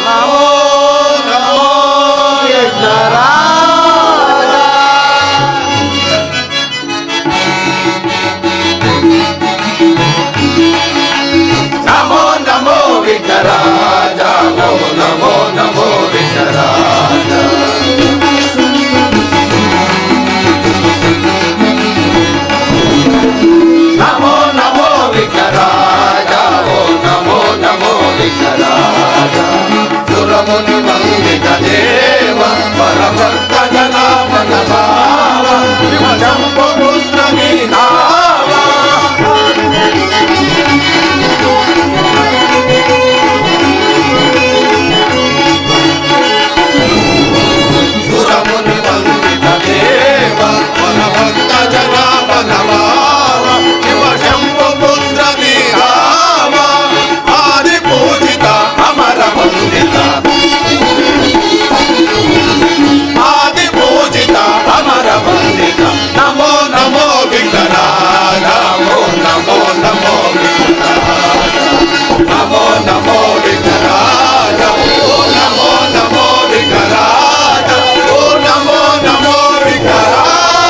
ನಮೋ ನಮೋ ವಿಘ್ನರಾಜ ನಮೋ ನಮೋ ವಿಘ್ನರಾಜ ನಮೋ ನಮೋ ನಮೋ ವಿಘ್ನರಾಜ ನಮೋ ನಮೋ ವಿಘ್ನರಾಜ ಓ ನಮೋ ನಮೋ ವಿಘ್ನರಾಜ ಸುರಮುನಿ ವಂದಿತ ದೇವ ಪರಭಕ್ತ ಜನ ಮನ ಭಾವ ಶಿವ ಶಂಭು ಪುತ್ರ ನೀನಾವ ಸುರಮುನಿ ವಂದಿತ ದೇವ ವನಭಕ್ತ ಜನ ವನಭಾವ ಶಿವ ಶಂಭು ಪುತ್ರ ನೀರಾಮ ಆದಿ ಪೂಜಿತ ಅಮರ ವಂದಿತ ಆದಿ ಪೂಜಿತ ಅಮರ ವಂದಿತ ನಮೋ ನಮೋ ವಿಘ್ನರಾಜ ನಮೋ ನಮೋ ನಮೋ ವಿಘ್ನರಾಜ ನಮೋ ನಮೋ ವಿಘ್ನರಾಜ ಓ ನಮೋ ನಮೋ ವಿಘ್ನರಾಜ ಓ ನಮೋ ನಮೋ ವಿಘ್ನರಾಜ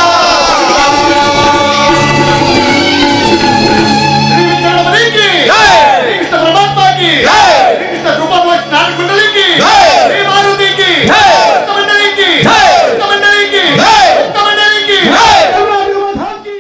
ಶ್ರೀಕೃಷ್ಣ ಪರಮಾತ್ಮ ಕಿ ಜೈ! ಶ್ರೀಕೃಷ್ಣ ರೂಪಧ್ವಜ ನಾಟಕ ಮಂಡಳಿ ಕಿ ಜೈ! ಶ್ರೀ ಮಾರುತಿ ಕಿ ಜೈ! ಭಕ್ತ ಮಂಡಳಿ ಕಿ ಜೈ! ಭಕ್ತ ಮಂಡಳಿ ಕಿ ಜೈ! ಭಕ್ತ ಮಂಡಳಿ ಕಿ ಜೈ! ಗರುಡಾಧಿಪತಿ ಕಿ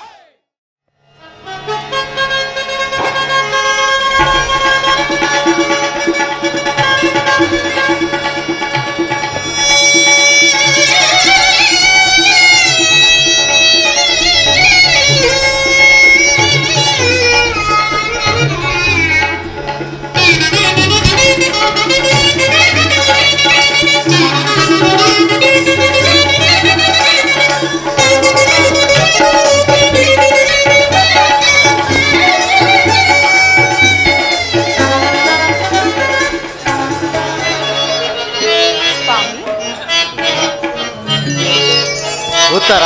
ಉತ್ತರ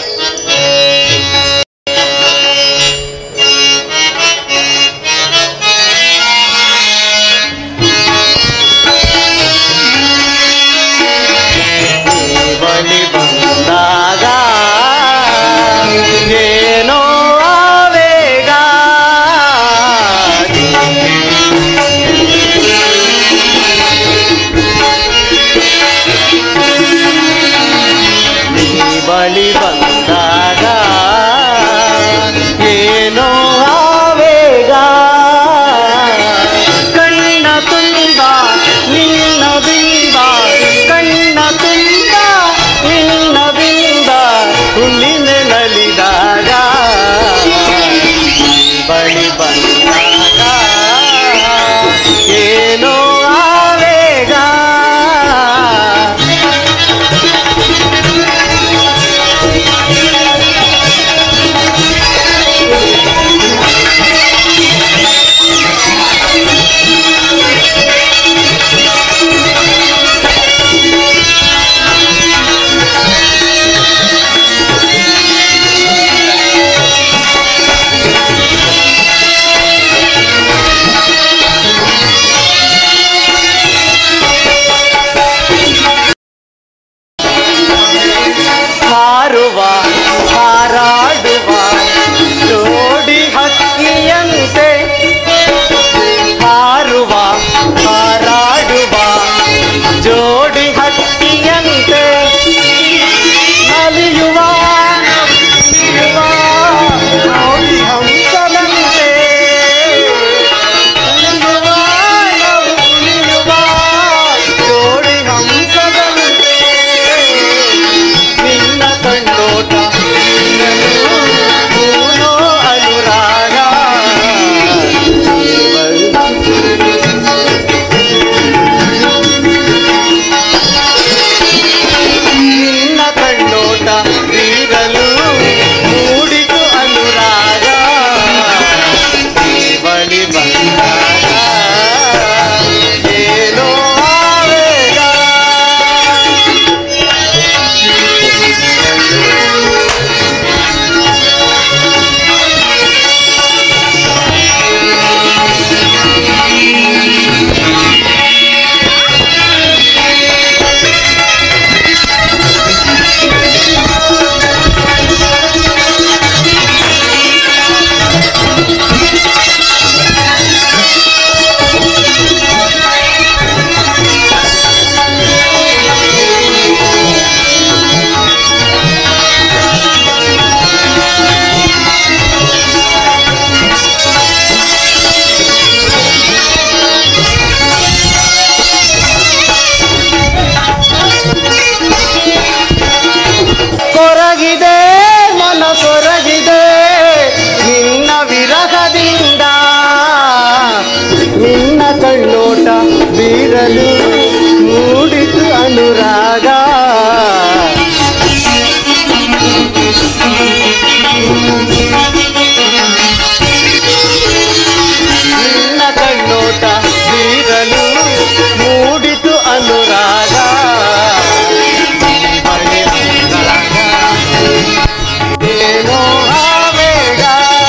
ಬಳಿ ಬಂದಾಗ ಏನೋ ಆವೇಗ ನೀ ಬಳಿ ಬಂದಾಗ ಬೀರಲು ಮೂಡಿತು ಅನುರಾಗ ನಿನ್ನ ಕಣ್ಣೋಟ ಬೀರಲು ಮೂಡಿತು ಅನುರಾಗ ಬಳಿ ಅಂದಾಗ ಏನೋ ಆವೇಗ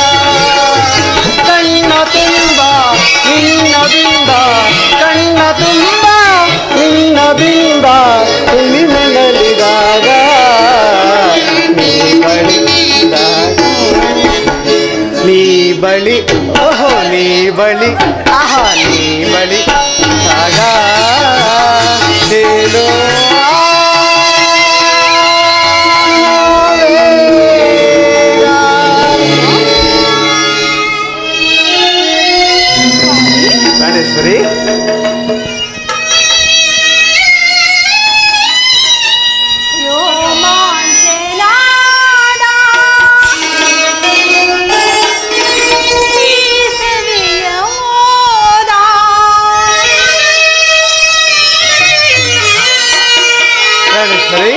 ಕಣ್ಣ ತುಂಬ ನಿನ್ನ ಬಿಂಬ ಕಣ್ಣ ತುಂಬ ನಿನ್ನ ಬಿಂಬ ತುಳಿ ನಗಲಿದಾಗ ನೀ ಬಳಿದಾಗ ನೀ ಬಳಿ ಓಹೋ ನೀ ಬಳಿ ಆಹಾ ನೀ ಬಳಿ ಆಗ ಏನೋ ಪ್ರಾಣೇಶ್ವರಿ ಪ್ರಾಣೇಶ್ವರಿ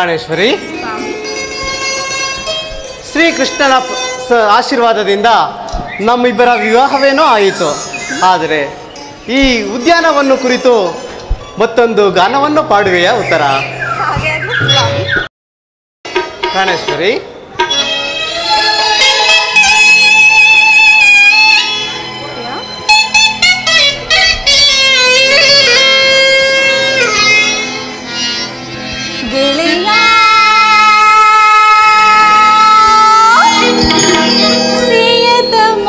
ಪ್ರಾಣೇಶ್ವರಿ ಶ್ರೀಕೃಷ್ಣನ ಪ- ಸ- ಆಶೀರ್ವಾದದಿಂದ ನಮ್ಮಿಬ್ಬರ ವಿವಾಹವೇನೋ ಆಯಿತು ಆದರೆ ಈ ಉದ್ಯಾನವನ್ನು ಕುರಿತು ಮತ್ತೊಂದು ಗಾನವನ್ನು ಪಾಡುವೆಯಾ ಉತ್ತರ ಹಾಗೆ ಆಗ್ಲಿ ಸ್ವಾಮಿ ಪ್ರಾಣೇಶ್ವರಿ ಗೆಳೆಯ ಪ್ರಿಯತಮ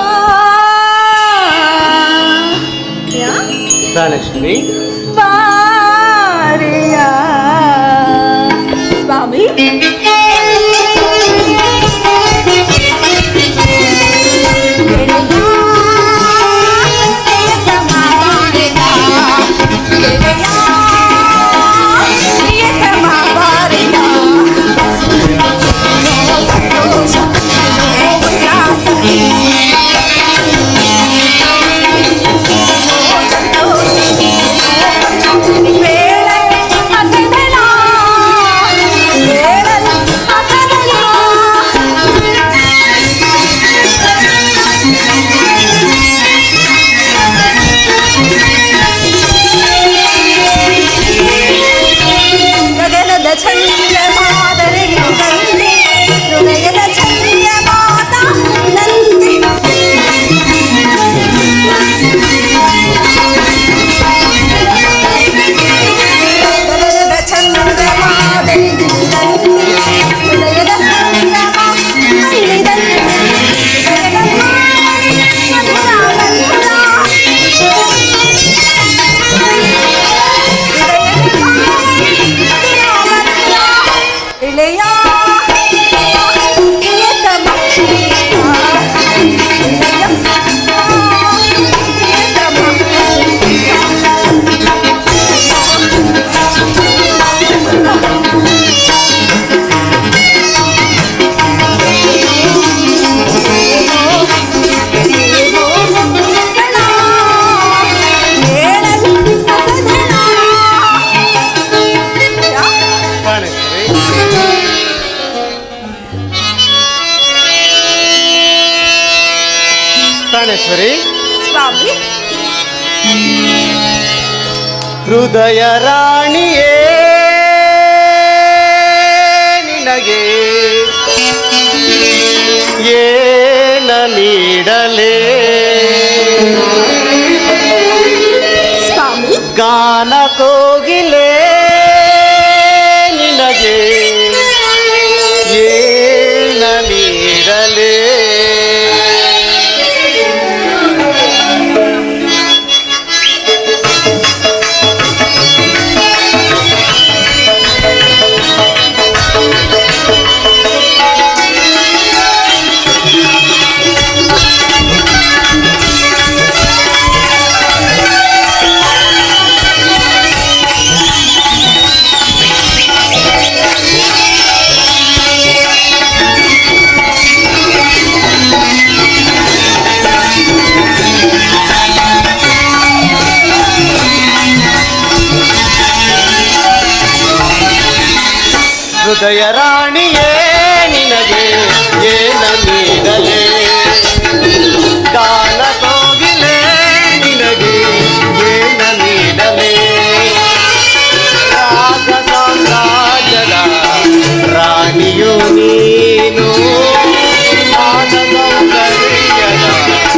ಯಾ? ಪ್ರಾಣೇಶ್ವರಿ ಬಾರೆಯ ಸ್ವಾಮಿ ಗಗನದ ಚಂದ್ರ ಮಾದರಿಗೆ ತಂದೆ ಹೃದಯದ ಚಂದ್ರ ಮಾತ ನಂತೆ ಗಗನದ ಚಂದ್ರ ಮಾದರಿಗೆ ತಂದೆ ಹೃದಯದ ಚಂದ್ರ ಮಲ್ಲಿದಂತೆ ಜಗನ್ಮಾತೆ ಮಧುರ ಇಳೆಯ ಪ್ರಿಯತಮ ಇಳೆಯ ಪ್ರಾಣೇಶ್ವರಿ ಪ್ರಾಣೇಶ್ವರಿ ಸ್ವಾಮಿ ಹೃದಯ ರಾಣಿಯೇ ನಿನಗೆ ಏನ ನೀಡಲೇ ಸ್ವಾಮಿ ಗಾನ ಕೋಗಿಲೆ ನಿನಗೆ ಏನ ನೀಡಲೇ ಹೃದಯ ರಾಣಿಯೇ ನಿನಗೆ ಏನ ನೀಡಲೇ ಗಾನ ಕೋಗಿಲೆ ನಿನಗೆ ಏನ ನೀಡಲೇ ರಾಗ ಸಾಮ್ರಾಜ್ಯದ ರಾಣಿಯು ನೀನು ಆದ ಸೌಂದರ್ಯದ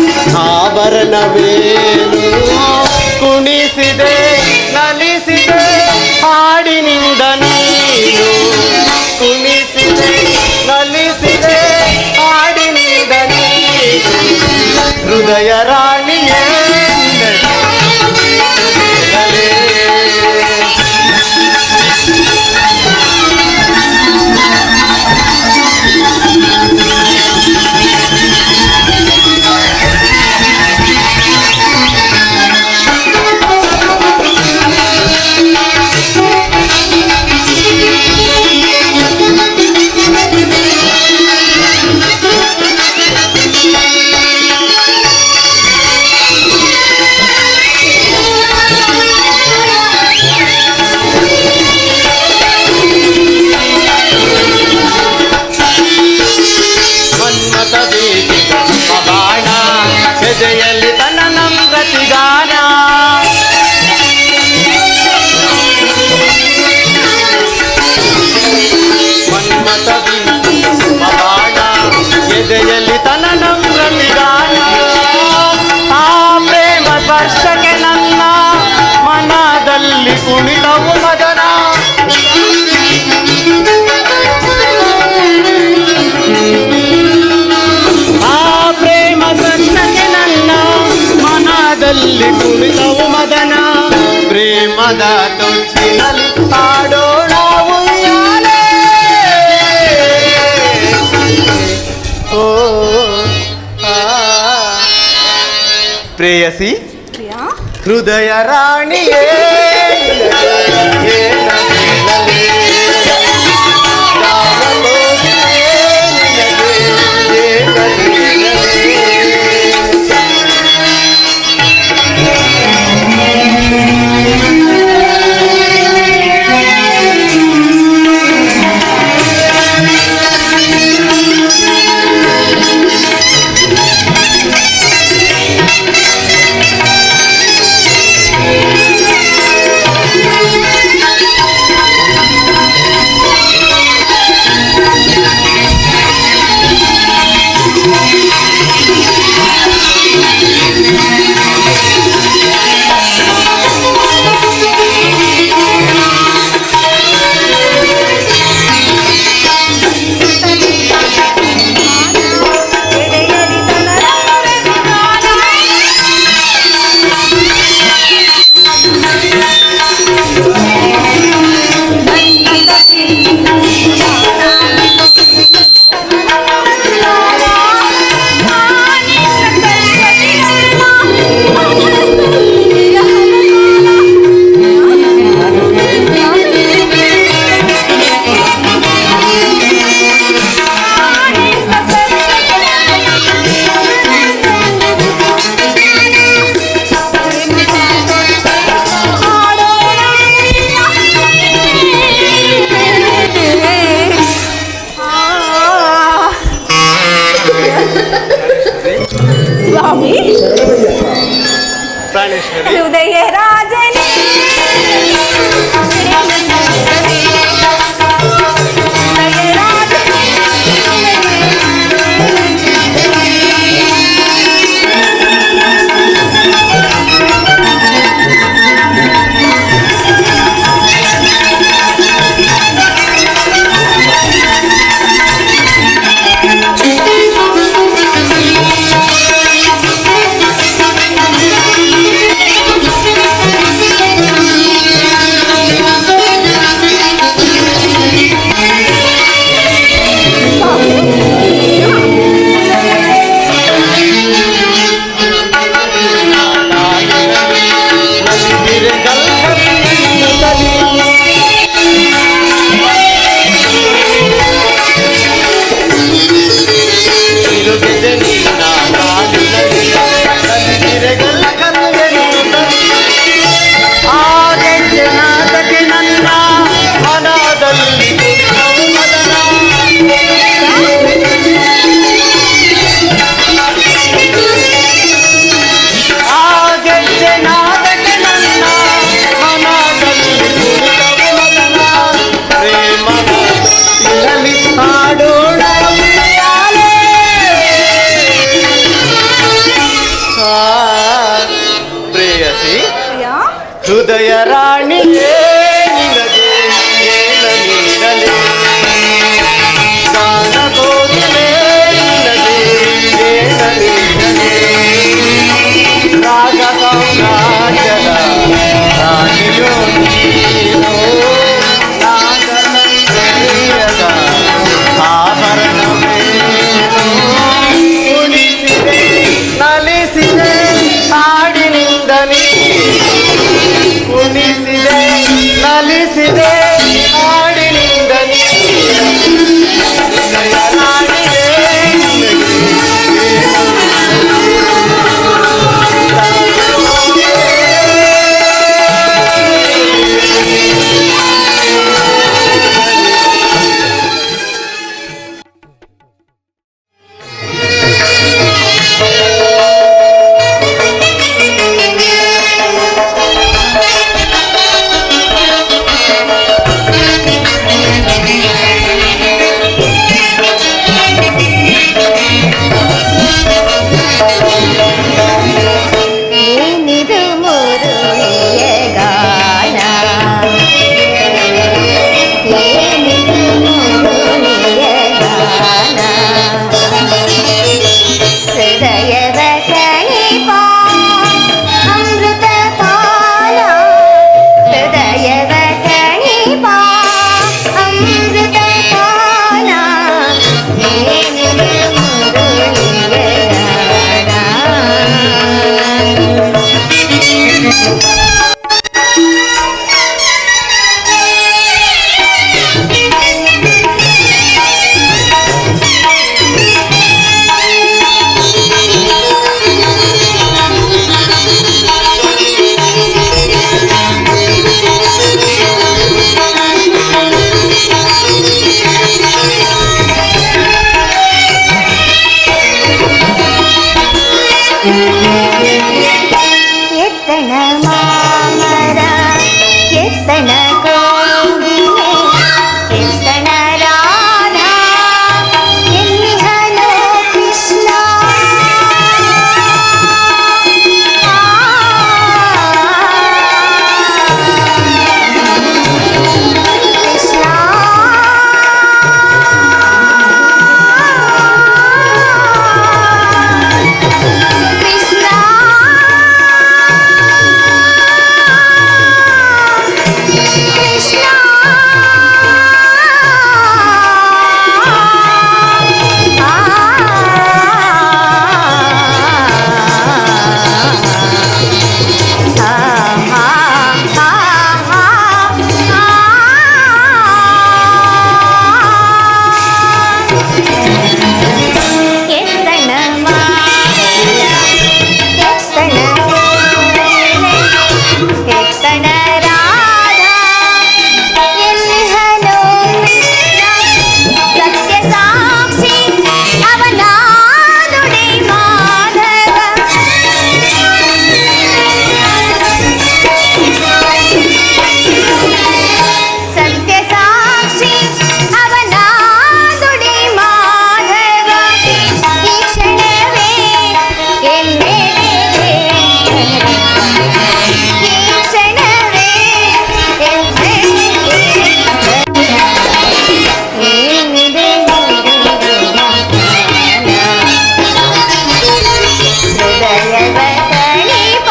ಆಭರಣವೇನು ಕುಣಿಸಿದೆ ನಲಿಸಿದೆ ಹಾಡಿನಿಂದ ನೀನು ಕುಣಿಸಿದೆ ನಲಿಸಿದೆ ಹಾಡಿನಿಂದ ನೀನು ಹೃದಯ ರಾಣಿಯೇ ನಿನಗೆ ಎದೆಯಲ್ಲಿ ತನ್ನ ನಮ್ರತಿಗಾನ ಮನ್ಮತ ಬಾಣ ಎದೆಯಲ್ಲಿ ತನ್ನ ನಮ್ರತಿಗಾನ ಆ ಪ್ರೇಮ ಸ್ಪರ್ಶಕ್ಕೆ ನನ್ನ ಮನದಲ್ಲಿ ಕುಣಿತವು ಮದನ ಆ ಪ್ರೇಮ ಸ್ಪರ್ಶಕ್ಕೆ ನನ್ನ ಮನದಲ್ಲಿ ಕುಣಿತವು ಮದನ ಪ್ರೇಮದ ತೊಟ್ಟಿನಲ್ಲಿ ಹಾಡೋಣ ಉಯ್ಯಾಲೆ. ಓ ಆ. ಪ್ರೇಯಸಿ ಪ್ರಿಯಾ ಹೃದಯ ರಾಣಿಯೇ ಏನ ಹೇಳಲೇ? ಯಾವ ಲೋಕವೇ ನಿನಗೆ ಏನ ಹೇಳಲೇ? ಎದೆಯಲ್ಲಿ ತನ್ನ ನಮ್ರತಿಗಾನ. ಸ್ವಾಮಿ ಪ್ರಾಣೇಶ್ವರಿ ಹೃದಯ ರಾಜನೇ ಹೃದಯ ನಲಿದಿರೆ ಗಲ್ಗಲಿಯಲ್ಲಿ ತಿರುಗಿದೆ ನಿನ್ನ ಕಾಲಿನಲ್ಲಿ ನಲಿದಿರೆ ಗಲ್ಗಲಿಯಲ್ಲಿ ಆ ಗೆಜ್ಜೆನಾದಕ್ಕೆ ನನ್ನ ಮನದಲ್ಲಿ ಕುಣಿತವು ಮದನ. ಆ ಗೆಜ್ಜೆನಾದಕ್ಕೆ ನನ್ನ ಮನದಲ್ಲಿ ಕುಣಿತವು ಮದನ. ಪ್ರೇಮದ ತೊಟ್ಟಿಲಲ್ಲಿ ಹಾಡೋಣ ಉಯ್ಯಾಲೆ. ಆ, ಪ್ರೇಯಸಿ ಪ್ರಿಯಾ ಹೃದಯ ರಾಣಿಯೇ ನಿನಗೆ ಏನ ನೀಡಲೇ ಗಾನ ಕೋಗಿಲೆ ನಿನಗೆ ಏನ ನೀಡಲೇ ರಾಗ ಸಾಮ್ರಾಜ್ಯದ ರಾಣಿಯೋ ನೀನು ನಾಗಸಂಗೀಯದ ಆಭರಣವೇನು ಕುಣಿಸಿದೆ ನಲಿಸಿದೆ ಹಾಡಿನಿಂದ ನೀ ಕುಣಿಸಿದೆ ಎತ್ತಣ ಮಾಮರ ಎತ್ತಣ ಕೋಗಿಲೆ ಎತ್ತಣ ರಾಧಾ ಎಲ್ಲಿಹನೋ ಕೃಷ್ಣ ಕೃಷ್ಣ ಕೃಷ್ಣ ಎತ್ತಣ ಮಾಯ ಎತ್ತಣ ಎತ್ತಣ ರಾಧಾ ಎಲ್ಲಿ ಹಲೋ ಕೃಷ್ಣ ಸತ್ಯ ಸಾಕ್ಷಿ ಅವನಾದುಡೆ ಮಾಧವ ಸತ್ಯ ಸಾಕ್ಷಿ ಅವನಾದುಡೆ ಮಾಧವ ಈ ಕ್ಷಣವೇ ಎಲ್ಲೆಡೆ ಈ ಕ್ಷಣವೇ ಎಲ್ಲೆಡೆ ಏನಿದೆ ಹೃದಯದ ತಣಿಪ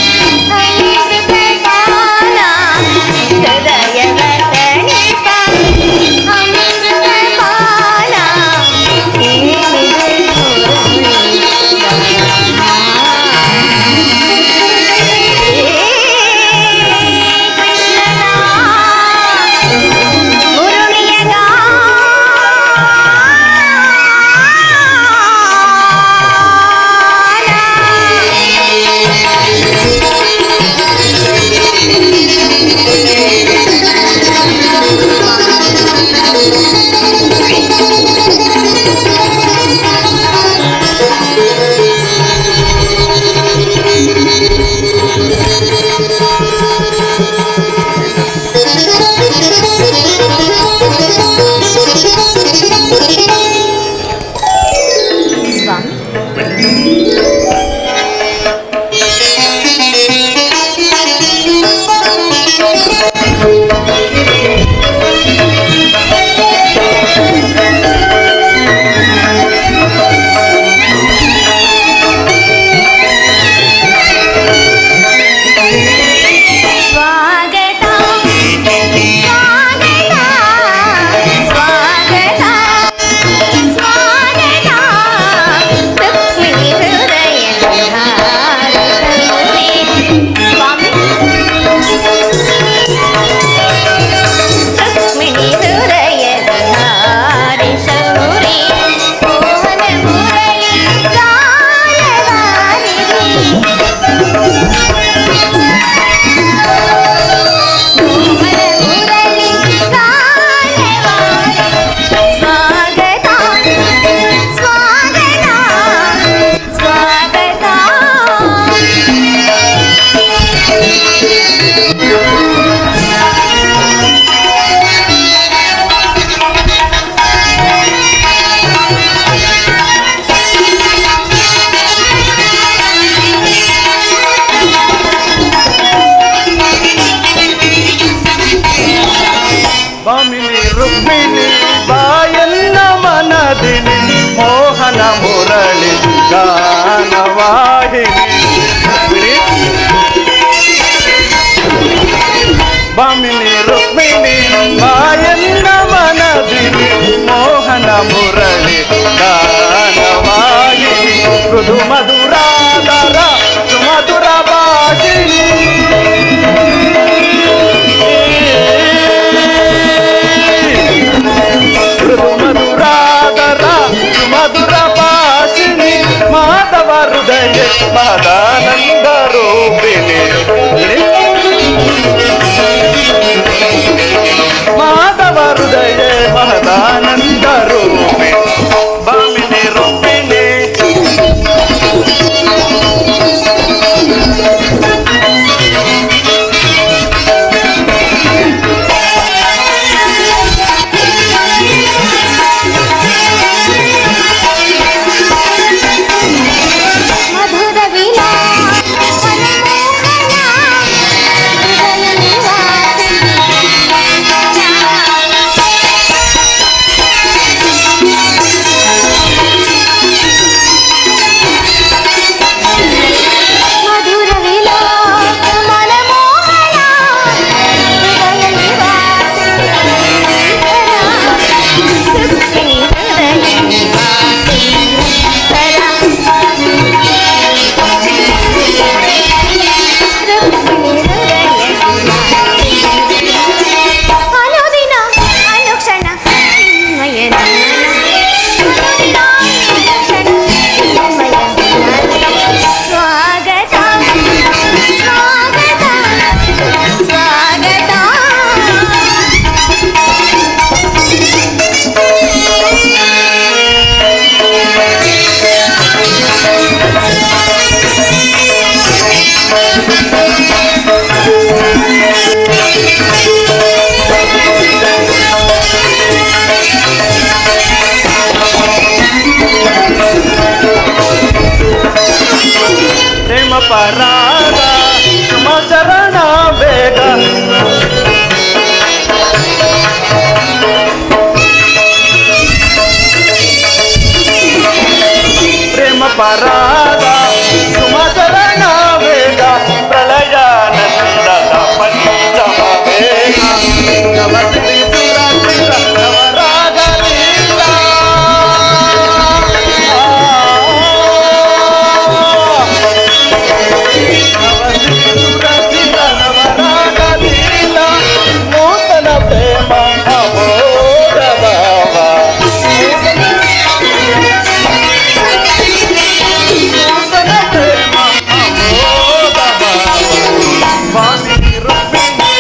ಅಮೃತಪಾನ ಹೃದಯದ ತಣಿಪ ಅಮೃತಪಾನ ಏನಿದೆ ಕೃಷ್ಣನ ಮುರುಳಿಯಗ ಸ್ವಾಮಿ ಸ್ವಾಗತ ಸ್ವಾಗತ ಸ್ವಾಗತ ಸ್ವಾಗತ ರುಕ್ಮಿಣಿ ಹೃದಯ ಸ್ವಾಮಿ ರುಕ್ಮಿಣಿ ಹೃದಯ ವಿಹಾರಿ ಶೌರಿ ಮೋಹನ ಮುರಳಿ ಗಾನವಾರಿಧಿ ಮೋಹನ ಮುರಳಿ ಗಾನವಾರಿಧಿ ಸ್ವಾಗತ ಸ್ವಾಗತ ಸ್ವಾಗತ ಬಾಮಿನಿ ರುಕ್ಮಿಣಿ ಬಾಯನ್ನ ಮನದಿನಿ ಮೋಹನ ಮುರಳಿ ಗಾನವಾಹಿನಿ ಬಾಮಿನಿ ರುಕ್ಮಿಣಿ ಬಾಯನ್ನ ಮನದಿನಿ ಮೋಹನ ಮುರಳಿ ಗಾನವಾಹಿನಿ ಮೃದು ಮಧುರಾದರ ಸುಮಧುರ ಭಾಷಿಣಿ ಮೃದು ಮಧುರಾದರ ಮಧುರ ಭಾಷಿಣಿ ಮಾಧವ ಹೃದಯ ಮದಾನಂದ ರೂಪಿಣಿ ಮಾಧವ ಹೃದಯ ಮಹದಾನಂದ ರೂಪಿಣಿ ಬಾಮಿನಿ ರೂಪಿಣಿ ಪರಾಗ ಸುಮ ಚರಣ ಬೇಗ ಪ್ರೇಮ ಪರಾಗ ಸುಮ ಚರಣ ಬೇಗ ಪ್ರಳಯ ನಂದದ ಪಂಚಮ ಬೇಗ ನವ ಶ್ರೀ ಸುರಸಿರ ನವರಾಗ ಲೀಲಾ. ನೂತನ ಪ್ರೇಮ ಅಮೋಘ ಭಾವ ನೂತನ ಪ್ರೇಮ ಅಮೋಘ ಭಾವ ವಾಸಿನಿ ರುಕ್ಮಿಣಿ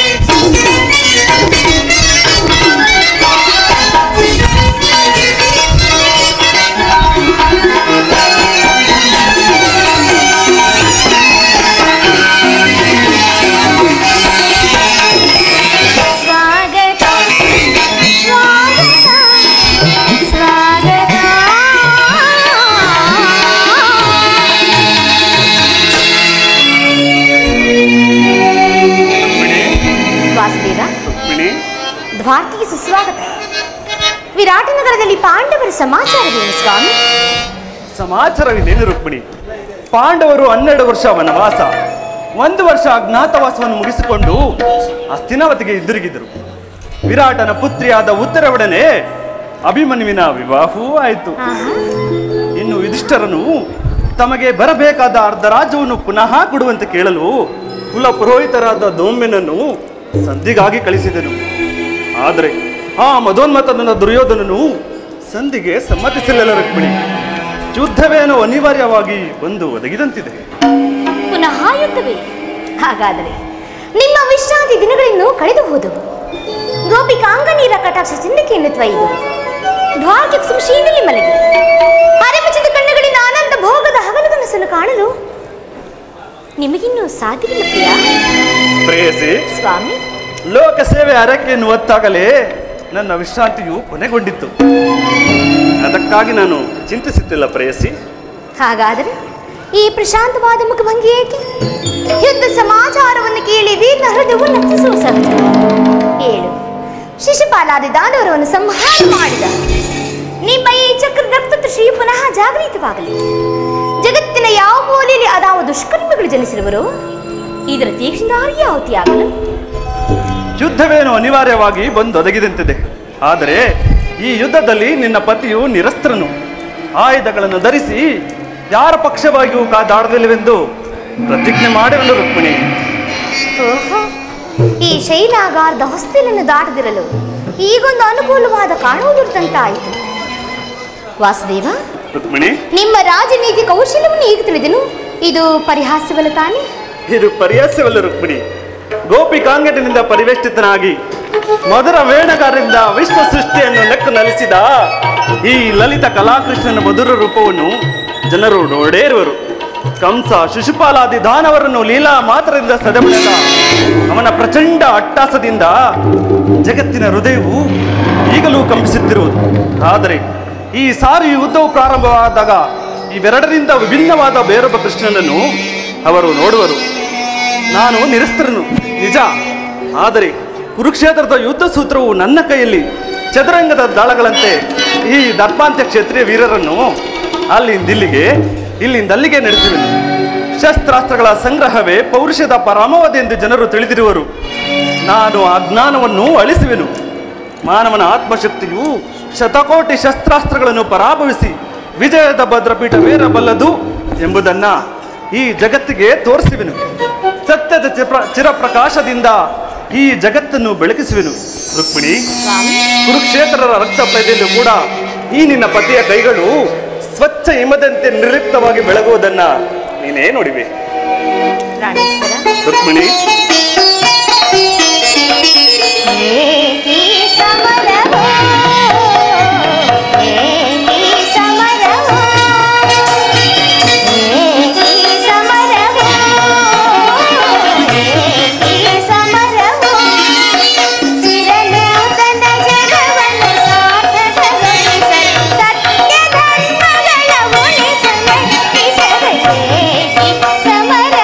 ಸ್ವಾಗತ ಸ್ವಾಗತ ಸ್ವಾಗತ ರುಕ್ಮಿಣಿ ವಾಸುದೇವ ರುಕ್ಮಿಣಿ ದ್ವಾರಕೆಗೆ ಸುಸ್ವಾಗತ ವಿರಾಟ ನಗರದಲ್ಲಿ ಪಾಂಡವರ ಸಮಾಚಾರವೇನು ಸ್ವಾಮಿ ಸಮಾಚಾರವಿದೇನು ರುಕ್ಮಿಣಿ ಪಾಂಡವರು ಹನ್ನೆರಡು ವರ್ಷ ವನವಾಸ ಒಂದು ವರ್ಷ ಅಜ್ಞಾತವಾಸವನ್ನು ಮುಗಿಸಿಕೊಂಡು ಹಸ್ತಿನಾವತಿಗೆ ಹಿಂದಿರುಗಿದರು ವಿರಾಟನ ಪುತ್ರಿಯಾದ ಉತ್ತರವೊಡನೆ ಅಭಿಮನ್ಯುವಿನ ವಿವಾಹವೂ ಆಯಿತು ಆಹಾ ಇನ್ನು ಯುಧಿಷ್ಠರನು ತಮಗೆ ಬರಬೇಕಾದ ಅರ್ಧ ರಾಜ್ಯವನ್ನು ಪುನಃ ಕೊಡುವಂತೆ ಕೇಳಲು ಕುಲ ಪುರೋಹಿತರಾದ ದೌಮ್ಯನನ್ನು ಸಂಧಿಗಾಗಿ ಕಳಿಸಿದನು ಆದರೆ ಆ ಮದೋನ್ಮತನ ದುರ್ಯೋಧನನು ಸಂಧಿಗೆ ಸಮ್ಮತಿಸಲಿಲ್ಲ ರುಕ್ಮಿಣಿ ಯುದ್ಧವೇನೋ ಅನಿವಾರ್ಯವಾಗಿ ಬಂದು ಒದಗಿದಂತಿದೆ ಪುನಃ ಯುದ್ಧವೇ ಹಾಗಾದರೆ ನಿಮ್ಮ ವಿಶ್ರಾಂತಿ ದಿನಗಳಿನ್ನೂ ಕಳೆದು ಹೋದವು ಗೋಪಿಕಾಂಗ ನೀರ ಕಟಾಕ್ಷ ಚಿಂದಿಕೆಯನ್ನು ತ್ವಯಿದು ದ್ವಾರಕೆ ಸುಶೀನಲ್ಲಿ ಮಲಗಿ ಅರೆಮುಚ್ಚಿದ ಕಣ್ಣುಗಳಿಂದ ಆನಂದ ಭೋಗದ ಹಗಲು ಕನಸನ್ನು ಕಾಣಲು ನಿಮಗಿನ್ನೂ ಸಾಧ್ಯವಿಲ್ಲ ಪ್ರಿಯ ಪ್ರೇಯಸಿ ಸ್ವಾಮಿ ಲೋಕ ಸೇವೆ ಅರಕೆಯನ್ನು ಒತ್ತಾಗಲೇ ನನ್ನ ವಿಶ್ರಾಂತಿಯು ಕೊನೆಗೊಂಡಿತ್ತು ಅದಕ್ಕಾಗಿ ನಾನು ಚಿಂತಿಸುತ್ತಿಲ್ಲ ಪ್ರೇಯಸಿ ಹಾಗಾದರೆ ಈ ಪ್ರಶಾಂತವಾದ ಮುಖಭಂಗಿ ಏಕೆ ಯುದ್ಧ ಸಮಾಚಾರವನ್ನು ಕೇಳಿ ವೀರ ಹೃದಯವು ನರ್ತಿಸುವ ಸಹಜ ಏಳು ಶಿಶುಪಾಲಾದಿ ದಾನವರವನ್ನು ಸಂಹಾರ ಮಾಡಿದ ನಿಮ್ಮ ಈ ಚಕ್ರ ರಕ್ತತೃಷಿಯು ಪುನಃ ಜಾಗೃತವಾಗಲಿ ಜಗತ್ತಿನ ಯಾವ ಮೂಲೆಯಲ್ಲಿ ಅದಾವ ದುಷ್ಕರ್ಮಿಗಳು ಜನಿಸಿರುವರು ಇದರ ತೀಕ್ಷ್ಣದಾರಿಯ ಆಹುತಿಯಾಗಲು ಯುದ್ಧವೇನು ಅನಿವಾರ್ಯವಾಗಿ ಬಂದೊದಗಿದಂತಿದೆ ಆದರೆ ಈ ಯುದ್ಧದಲ್ಲಿ ನಿನ್ನ ಪತಿಯು ನಿರಸ್ತ್ರನು ಆಯುಧಗಳನ್ನು ಧರಿಸಿ ಯಾರ ಪಕ್ಷವಾಗಿಯೂ ಕಾದಾಡಲಿಲ್ಲವೆಂದು ಪ್ರತಿಜ್ಞೆ ಮಾಡುವನು ರುಕ್ಮಿಣಿ ಓಹೋ ಈ ಶೈಲಾಗಾರದ ಹೊಸ್ತಿಲನ್ನು ದಾಟದಿರಲು ಈಗೊಂದು ಅನುಕೂಲವಾದ ಕಾಣುವುದಿರ್ತಂತಾಯಿತು ವಾಸುದೇವ ರುಕ್ಮಿಣಿ ನಿಮ್ಮ ರಾಜನೀತಿ ಕೌಶಲ್ಯವನ್ನು ಈಗ ತಿಳಿದೆನು ಇದು ಪರಿಹಾಸ್ಯವಲ್ಲ ತಾನೇ ಇದು ಪರ್ಯಾಸವಲ್ಲ ರುಕ್ಮಿಣಿ ಗೋಪಿಕಾಂಗಟಿನಿಂದ ಪರಿವೇಷ್ಟಿತನಾಗಿ ಮಧುರ ವೇಣಗಾರರಿಂದ ವಿಶ್ವ ಸೃಷ್ಟಿಯನ್ನು ಲೆಕ್ಕ ನಲಿಸಿದ ಈ ಲಲಿತ ಕಲಾಕೃಷ್ಣನ ಮಧುರ ರೂಪವನ್ನು ಜನರು ನೋಡೇ ಇರುವರು ಕಂಸ ಶಿಶುಪಾಲಾದಿ ದಾನವರನ್ನು ಲೀಲಾ ಮಾತ್ರದಿಂದ ಸದೆಬಡಿದ ಅವನ ಪ್ರಚಂಡ ಅಟ್ಟಾಸದಿಂದ ಜಗತ್ತಿನ ಹೃದಯವು ಈಗಲೂ ಕಂಪಿಸುತ್ತಿರುವುದು ಆದರೆ ಈ ಸಾರಿ ಯುದ್ಧವು ಪ್ರಾರಂಭವಾದಾಗ ಇವೆರಡರಿಂದ ವಿಭಿನ್ನವಾದ ಬೇರೊಬ್ಬ ಕೃಷ್ಣನನ್ನು ಅವರು ನೋಡುವರು ನಾನು ನಿರಸ್ತರನು ನಿಜ ಆದರೆ ಕುರುಕ್ಷೇತ್ರದ ಯುದ್ಧ ಸೂತ್ರವು ನನ್ನ ಕೈಯಲ್ಲಿ ಚದುರಂಗದ ದಾಳಗಳಂತೆ ಈ ದರ್ಪಾಂತ್ಯ ಕ್ಷೇತ್ರೀಯ ವೀರರನ್ನು ಅಲ್ಲಿಂದ ಇಲ್ಲಿಗೆ ಇಲ್ಲಿಂದ ಅಲ್ಲಿಗೆ ನಡೆಸುವೆನು ಶಸ್ತ್ರಾಸ್ತ್ರಗಳ ಸಂಗ್ರಹವೇ ಪೌರುಷದ ಪರಮಾವಧಿ ಎಂದು ಜನರು ತಿಳಿದಿರುವರು ನಾನು ಆ ಜ್ಞಾನವನ್ನು ಅಳಿಸುವೆನು ಮಾನವನ ಆತ್ಮಶಕ್ತಿಯು ಶತಕೋಟಿ ಶಸ್ತ್ರಾಸ್ತ್ರಗಳನ್ನು ಪರಾಭವಿಸಿ ವಿಜಯದ ಭದ್ರಪೀಠವೇರಬಲ್ಲದು ಎಂಬುದನ್ನ ಈ ಜಗತ್ತಿಗೆ ತೋರಿಸುವೆನು ಸತ್ಯದ ಚಿಪ್ರ ಚಿರಪ್ರಕಾಶದಿಂದ ಈ ಜಗತ್ತನ್ನು ಬೆಳಕಿಸುವೆನು ರುಕ್ಮಿಣಿ ಕುರುಕ್ಷೇತ್ರದ ರಕ್ತ ಪ್ರಜೆಯಲ್ಲೂ ಕೂಡ ಈ ನಿನ್ನ ಪತಿಯ ಕೈಗಳು ಸ್ವಚ್ಛ ಹಿಮದಂತೆ ನಿರ್ಲಿಪ್ತವಾಗಿ ಬೆಳಗುವುದನ್ನ ನೀನೇ ನೋಡಿವೆ ಪ್ರಾಣೇಶ್ವರ ರುಕ್ಮಿಣಿ ಏಕಿ ಸಮರವೋ ಏಕಿ ಸಮರವೋ ಏಕಿ ಸಮರವೋ ಏಕಿ ಸಮರವೋ ಚಿರನೂತನ ಜಗವನ್ನು ಸಾರ್ಥಕಗೊಳಿಸಲು ಸತ್ಯ ಧರ್ಮಗಳ ಉಳಿಸಲು ಏಕಿ ಸಮರವೋ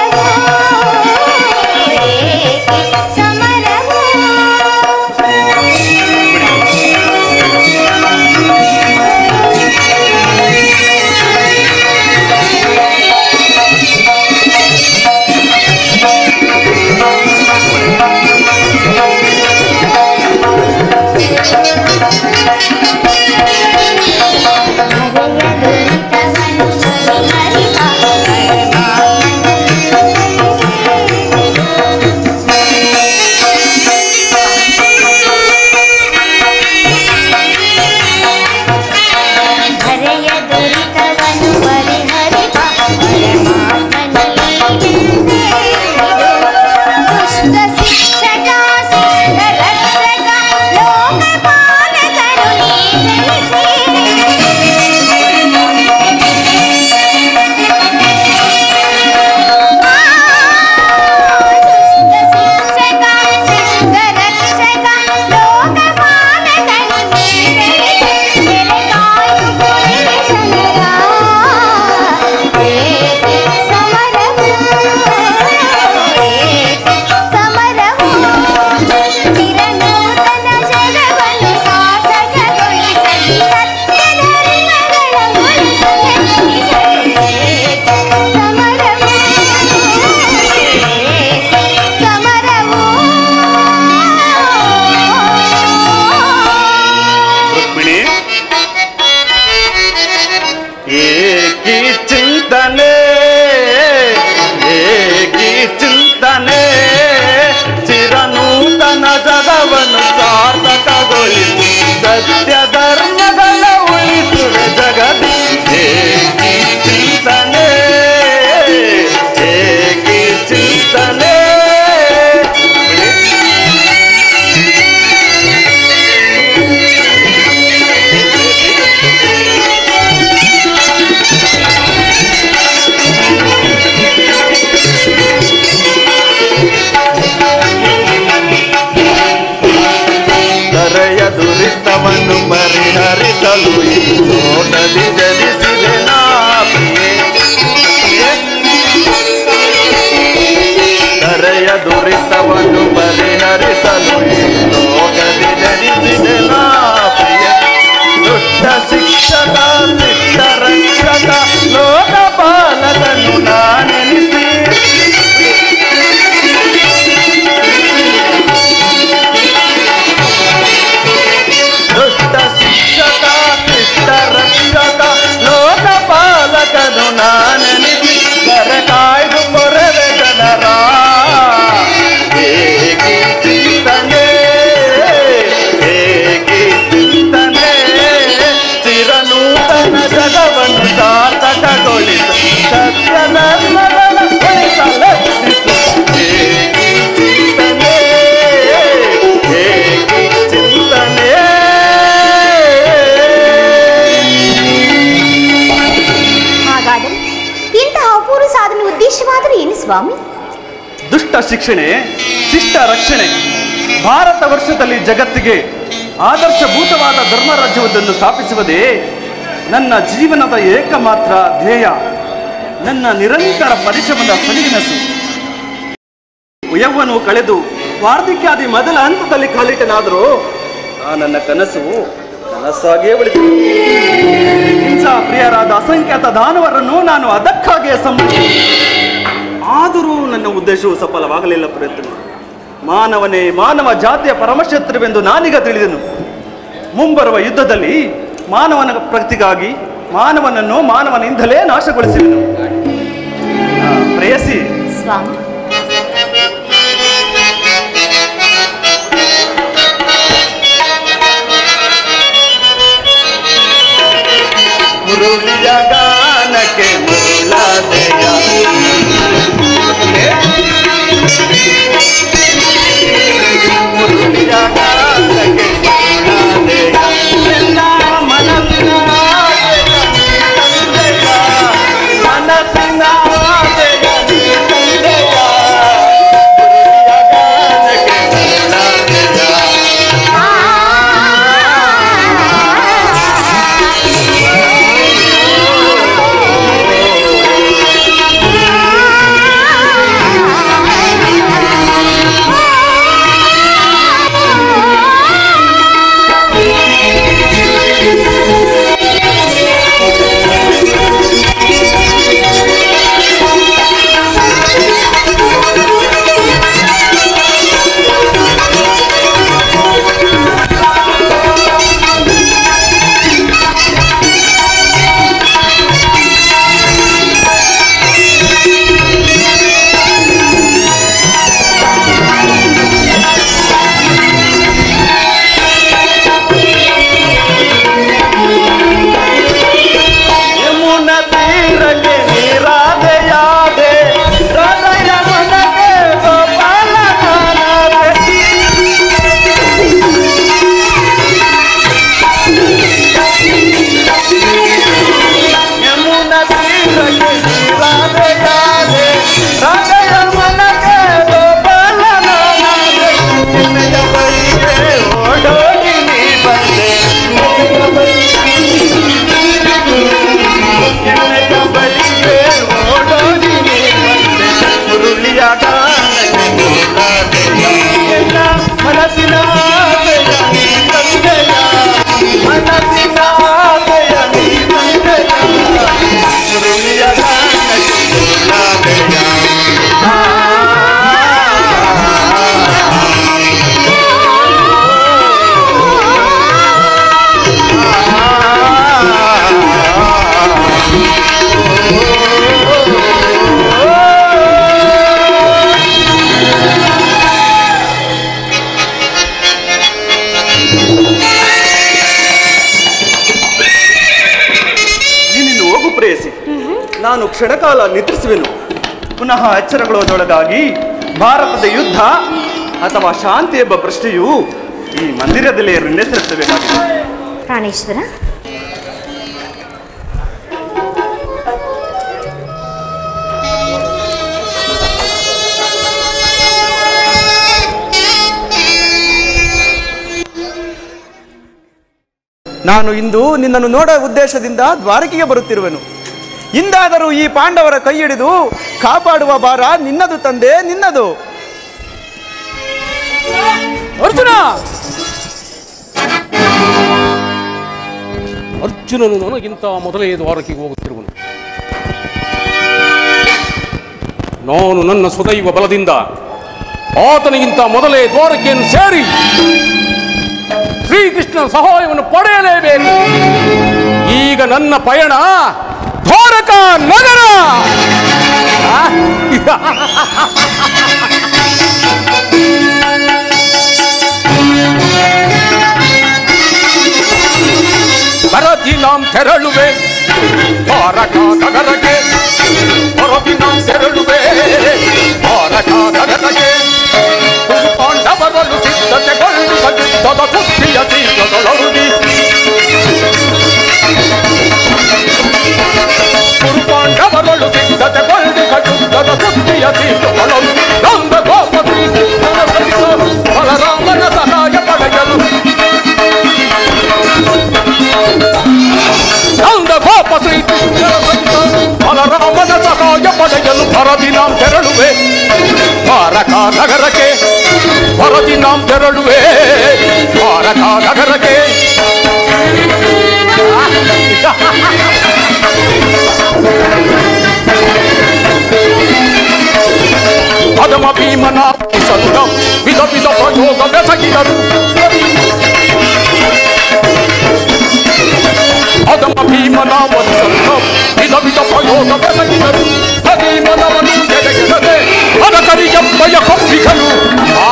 ಸಾರ್ಥಕಗೊಳಿಸು ಸತ್ಯ ಧರ್ಮಗಳ ಉಳಿಸುವೆ ಜಗದಿ ಏಕಿ ಚಿಂತನೆ ಏಕಿ ಚಿಂತನೆ ಕರೆಯ ದುರಿತವನ್ನು ಪರಿಹರಿಸಲು ಈ ಲೋಕದಿ ಜನಿಸಿದೆ ನಾ ಪ್ರಿಯೆ. ಕರೆಯ ದುರಿತವನ್ನು ಪರಿಹರಿಸಲು ಈ ಲೋಕದಿ ಜನಿಸಿದೆ ನಾ ಪ್ರಿಯ ದುಷ್ಟ ಶಿಕ್ಷಕ ಶಿಷ್ಟ ರಕ್ಷಕ ಲೋಕಪಾಲಕನು ನಾನೆನಿಸಿ ದುಷ್ಟ ಶಿಕ್ಷಕ ಶಿಷ್ಟ ರಕ್ಷಕ ಲೋಕಪಾಲಕನು ನಾನೆನಿಸಿ ಕರ ಕಾಯ್ದು ಕೊರವೆ ಜನರ ಏಕಿ ಚಿಂತನೆ ಏಕಿ ಚಿಂತನೆ ಚಿರನೂತನ ಜಗವನ್ನು ಸಾರ್ಥಕಗೊಳಿಸು ಸತ್ಯ ಧರ್ಮಗಳ ಉಳಿಸಲೆತ್ತಿಸು ಏಕಿ ಚಿಂತನೆ ಏಕಿ ಚಿಂತನೆ ಹಾಗಾದರೆ ಇಂತಹ ಅಪೂರ್ವ ಸಾಧನೆ ಉದ್ದೇಶವಾದರೂ ಏನು ಸ್ವಾಮಿ ದುಷ್ಟ ಶಿಕ್ಷಣೆ ಶಿಷ್ಟ ರಕ್ಷಣೆ ಭಾರತ ವರ್ಷದಲ್ಲಿ ಜಗತ್ತಿಗೆ ಆದರ್ಶಭೂತವಾದ ಧರ್ಮರಾಜ್ಯವೊಂದನ್ನು ಸ್ಥಾಪಿಸುವುದೇ ನನ್ನ ಜೀವನದ ಏಕಮಾತ್ರ ಧ್ಯೇಯ ನನ್ನ ನಿರಂತರ ಪರಿಶ್ರಮದ ಫಲಿನಸು ಯೌವನು ಕಳೆದು ವಾರ್ಧಕ್ಯಾದಿ ಮೊದಲ ಹಂತದಲ್ಲಿ ಕಾಲಿಟ್ಟನಾದರೂ ಆ ನನ್ನ ಕನಸು ಕನಸಾಗಿಯೇ ಉಳಿತು ಹಿಂಸಾ ಪ್ರಿಯರಾದ ಅಸಂಖ್ಯಾತ ದಾನವರನ್ನು ನಾನು ಅದಕ್ಕಾಗಿಯೇ ಸಂಬಂಧಿಸಿದೆ ಆದರೂ ನನ್ನ ಉದ್ದೇಶವು ಸಫಲವಾಗಲಿಲ್ಲ ಪ್ರಯತ್ನ ಮಾನವನೇ ಮಾನವ ಜಾತಿಯ ಪರಮಶತ್ರುವೆಂದು ನಾನೀಗ ತಿಳಿದೆನು ಮುಂಬರುವ ಯುದ್ಧದಲ್ಲಿ ಮಾನವನ ಪ್ರಗತಿಗಾಗಿ ಮಾನವನನ್ನು ಮಾನವನಿಂದಲೇ ನಾಶಗೊಳಿಸುವೆನು ಆ, ಪ್ರೇಯಸಿ ಸ್ವಾಮಿ ಮುರುಳಿಯ ಗಾನಕ್ಕೆ ಮುರುಳಾದೆಯ ಮುರುಳಿಯ ಗಾನಕ್ಕೆ ಮುರುಳಾದೆಯ ಎಲ್ಲ ಮನಸ್ಸಿನ ಆಸೆಯ ನೀ ತಂದೆಯ. ಮನಸ್ಸಿನ ಆಸೆಯ ನೀ ತಂದೆಯ. ಮುರುಳಿಯ ಗಾನಕ್ಕೆ ಮುರುಳಾದೆಯ ಯಮುನ ತೀರಕ್ಕೆ ನೀರಾದೆಯಾದೆ ಹೃದಯ ಮನಕ್ಕೆ ಗೋಪಾಲ ನಾನಾದೆ. ಯಮುನ ತೀರಕ್ಕೆ ನೀರಾದೆಯಾದೆ ಹೃದಯ ಮನಕ್ಕೆ ಗೋಪಾಲ ನಾನಾದೆ. ನಿನ್ನಯ ಬಳಿಗೆ ಓಡೋಡಿ ನೀ ಬಂದೆ ನಿನ್ನಯ ಬಳಿಗೆ ನಿನ್ನಯ ಬಳಿಗೆ ಓಡೋಡಿ ನೀ ಬಂದೆ. ಮುರುಳಿಯ ಗಾನಕ್ಕೆ ಮುರುಳಾದೆಯ. ಎಲ್ಲ ಮನಸ್ಸಿನ ಆಸೆಯ ನೀ ತಂದೆಯ. ಮನಸ್ಸಿನ ಆಸೆಯ ನೀ ತಂದೆಯ. ಮುರುಳಿಯ ಗಾನಕ್ಕೆ ಮುರುಳಾದೆಯ. ಆ ಕ್ಷಣಕಾಲ ನಿದ್ರಿಸುವೆನು ಪುನಃ ಎಚ್ಚರಗೊಳ್ಳುವುದರೊಳಗಾಗಿ ಭಾರತದ ಯುದ್ಧ ಅಥವಾ ಶಾಂತಿ ಎಂಬ ಪ್ರಶ್ನೆಯು ಈ ಮಂದಿರದಲ್ಲೇ ನೆಸರಿಸಬೇಕಾಗಿದೆ ಪ್ರಾಣೇಶ್ವರ ನಾನು ಇಂದು ನಿನ್ನನ್ನು ನೋಡುವ ಉದ್ದೇಶದಿಂದ ದ್ವಾರಕೆಗೆ ಬರುತ್ತಿರುವೆನು ಇಂದಾದರೂ ಈ ಪಾಂಡವರ ಕೈ ಹಿಡಿದು ಕಾಪಾಡುವ ಭಾರ ನಿನ್ನದು ತಂದೆ ನಿನ್ನದು ಅರ್ಜುನ ಅರ್ಜುನನು ನನಗಿಂತ ಮೊದಲೇ ದ್ವಾರಕೆಗೆ ಹೋಗುತ್ತಿರುವನು ನಾನು ನನ್ನ ಸುದೈವ ಬಲದಿಂದ ಆತನಿಗಿಂತ ಮೊದಲೇ ದ್ವಾರಕೆಯನ್ನು ಸೇರಿ ಶ್ರೀಕೃಷ್ಣನ ಸಹಾಯವನ್ನು ಪಡೆಯಲೇಬೇಕು ಈಗ ನನ್ನ ಪಯಣ ದ್ವಾರಕ ನಗರ ಆ? ಭರತಿ ನಾಂ ತೆರಳುವೆ ದ್ವಾರಕ ನಗರಕ್ಕೆ ಭರತಿ ನಾಂ ತೆರಳುವೆ ದ್ವಾರಕ ನಗರಕ್ಕೆ ಪಾಂಡವರನ್ನು ಸಿದ್ಧತೆಗೊಳ್ಳು ಯುದ್ಧದ ಕುಸ್ತಿಯ ತೀವ್ರದೊಳರುಡಿ ಗುರು ಪಾಂಡವರನ್ನು ಸಿದ್ಧತೆಗೊಳ್ಳು ಯುದ್ಧದ ಕುಸ್ತಿಯ ತೀವ್ರದೊಳರುಡಿ ನಂದ ಗೋಪತಿ ಬಲರಾಮನ ಸಹಾಯ ಪಡೆಯಲು ನಂದ ಗೋಪ ಶ್ರೀ ಬಲರಾಮನ ಸಹಾಯ ಪಡೆಯಲು ಭರತಿ ನಾಂ ತೆರಳುವೆ ದ್ವಾರಕ ನಗರಕ್ಕೆ ಭರತಿ ನಾಂ ತೆರಳುವೆ ದ್ವಾರಕ ನಗರಕ್ಕೆ ಪದಮ ಭೀಮನ ಸಂತ ವಿಧ ವಿಧ ಪ್ರಯೋಗ ಬೆಸಗಿದರು ಅದಮ ಭೀಮನ ಸಂತ ವಿಧ ವಿಧ ಪ್ರಯೋಗ ಬೆಸಗಿದರು ಭೀಮನವನು ಎದೆಗೆಡದೆ ಅನಕರಿಯಪ್ಪಯ ಕೊಪ್ಪಿಗನು ಆ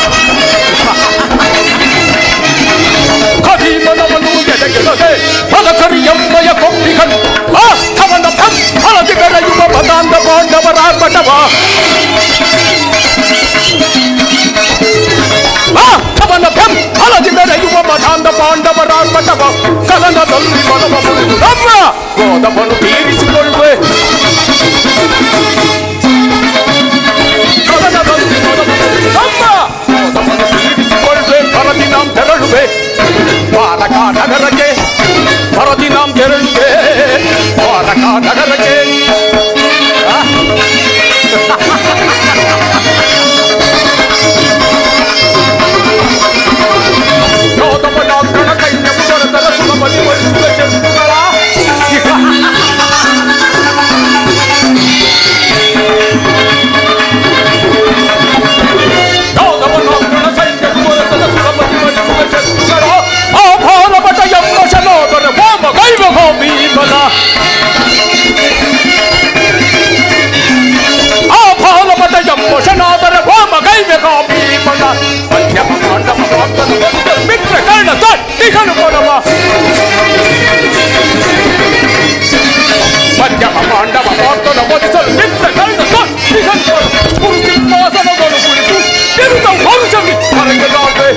ಭೀಮನವನು ಎದೆಗೆಡದೆ ಅನಕರಿಯಮ್ಮಯ ಕೊಪ್ಪಿಗನು ಆ ಅವನ ಹಳದಿ ಬೆರೆಯುವ ಪದಾಂತ ಪಾಂಡವರ ಪಟವ ಆ ಅವನ ಭಂ ಹಳದಿ ಬೆರೆಯುವ ಮಠಾಂಧ ಪಾಂಡವರ ಪಟವ ಕಲನದಲ್ಲಿ ಮನವ ಮುರಿದು ನಮ್ಮ ಕ್ರೋಧವನ್ನು ತೀರಿಸಿಕೊಳ್ಳುವೆ ಕಲನದಲ್ಲಿ ಮನವ ಮುರಿದು ನಮ್ಮ ಕ್ರೋಧವನ್ನು ತೀರಿಸಿಕೊಳ್ಳುವೆ ಭರತಿ ನಾಂ ತೆರಳುವೆ ದ್ವಾರಕ ನಗರಕ್ಕೆ ಭರತಿ ನಾಂ ತೆರಳುವೆ ದ್ವಾರಕ ನಗರಕ್ಕೆ ಆ? ಯೋಧಪದಾಗ್ರಣ ಸೈನ್ಯವು ದೊರೆತದ ಸುಲಭದಿ ವರಿಸುವ ಶತ್ರುಗಳ ಯೋಧಪದಾಗ್ರಣ ಸೈನ್ಯವು ದೊರೆತದ ಸುಲಭದಿ ವರಿಸುವ ಶತ್ರುಗಳ ಆ ಭಾರಪಟ ಎಂಬ ಶನೋದರ ವಾಮ ಗೈವ ಭೀಮನ ಆ ಭಾರಪಟ ಎಂಬ ಶನಾದರ ವಾಮ ಗೈವ ಭೀಮನ ಪಂಚಮ ಪಾಂಡವ ಭಕ್ತನ ಬಂದ ಮಿತ್ರ ಕರ್ಣ ತಟ್ಟಿಗನು ಕೊಡವ ಮಧ್ಯಮ ಪಾಂಡವ ಭಕ್ತನ ಒದಿಸಲು ಮಿತ್ರ ಕರ್ಣ ತಟ್ಟಿಗನು ಕೊಡವ ಗುರು ಸಿಂಹಾಸನಗಳು ಕುಳಿತು ತಿರುಗ ವಂಶವಿ ಹೊರಗೆದಾಗೆ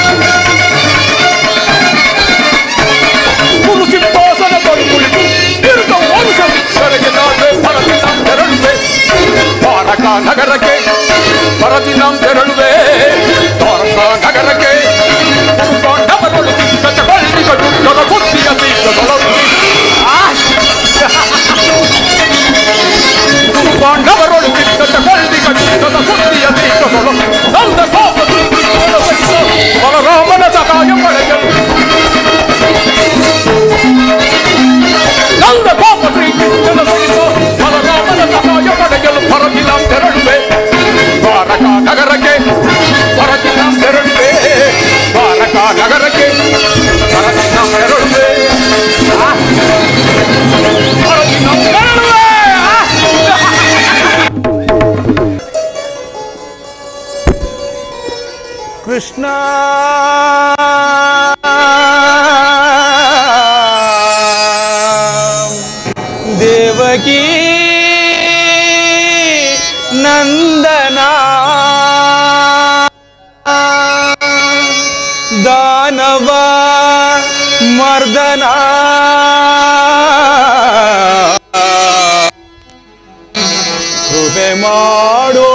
ಗುರು ಸಿಂಹಾಸನಗಳು ಕುಳಿತು ತಿರುಗ ವಂಶವಿ ಹೊರಗೆದಾಗೆ ಭರತಿ ನಾಂ ತೆರಳುವೆ ದ್ವಾರಕ ನಗರಕ್ಕೆ ಭರತಿ ನಾಂ ತೆರಳುವೆ ದ್ವಾರಕ ನಗರಕ್ಕೆ ಪಾಂಡವರೊಳು ಸಿದ್ಧತೆ ಬಳ್ಳಿಗಳು ದೊರ ಬುದ್ಧಿಯ ತೀರ್ಥದೊಳರು ಪಾಂಡವರೊಳು ಸಿದ್ಧತೆ ಬಳ್ಳಿಗಳು ದೊರ ಬುದ್ಧಿಯ ತೀರ್ಥದೊಳರು ನಂದ ಕೋಪ ಬಲರಾಮನ ಸಹಾಯ ಪಡೆಯಲು ನಂದ ಕೋಪ ಶ್ರೀಕೃಷ್ಣನ ಸಹಿತ ಬಲರಾಮನ ಸಹಾಯ ಪಡೆಯಲು ಭರತಿನ ತೆರಳುವೆ ದ್ವಾರಕ ನಗರಕ್ಕೆ ಭರತಿನ ತೆರಳುವೆ ದ್ವಾರಕ ನಗರಕ್ಕೆ ಭರತಿನ ತೆರಳುವೆ ಆ? ಭರತಿನ ತೆರಳುವೆ ಆ? ಕೃಷ್ಣ ದೇವಕೀ ನಂದನ ದಾನವ ಮರ್ದನ ಕೃಪೆ ಮಾಡೋ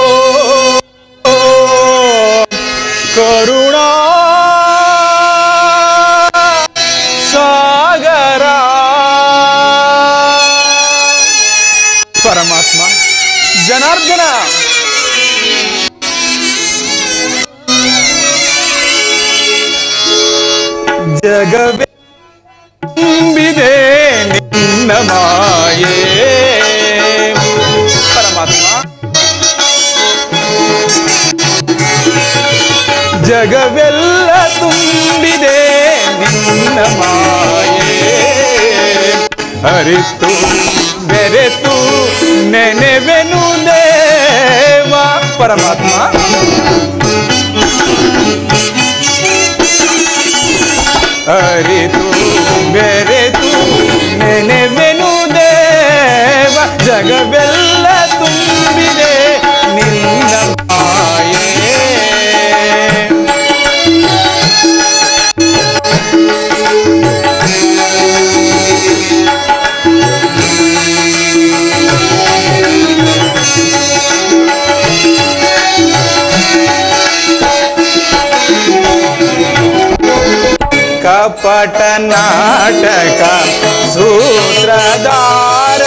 ಕರುಣಾ ಸಾಗರ ಪರಮಾತ್ಮ ಜನಾರ್ದನ ಜಗವೇ ತುಂಬಿದೆ ನಿನ್ನ ಮಾಯೇ ಪರಮಾತ್ಮ ಜಗವೆಲ್ಲ ತುಂಬಿದೆ ನಿನ್ನ ಮಾಯೇ ಹರಿತು ಬೆರೆತು ನೆನೆವೆನು ದೇವ ಪರಮಾತ್ಮ ಅರಿತು ಬೆರೆತು ನೆನೆವೆನು ದೇವ ಜಗವೆಲ್ಲ ತುಂಬಿದೆ ನಿನ್ನ ಮಾಯೇ ಕಪಟ ನಾಟಕ ಸೂತ್ರಧಾರ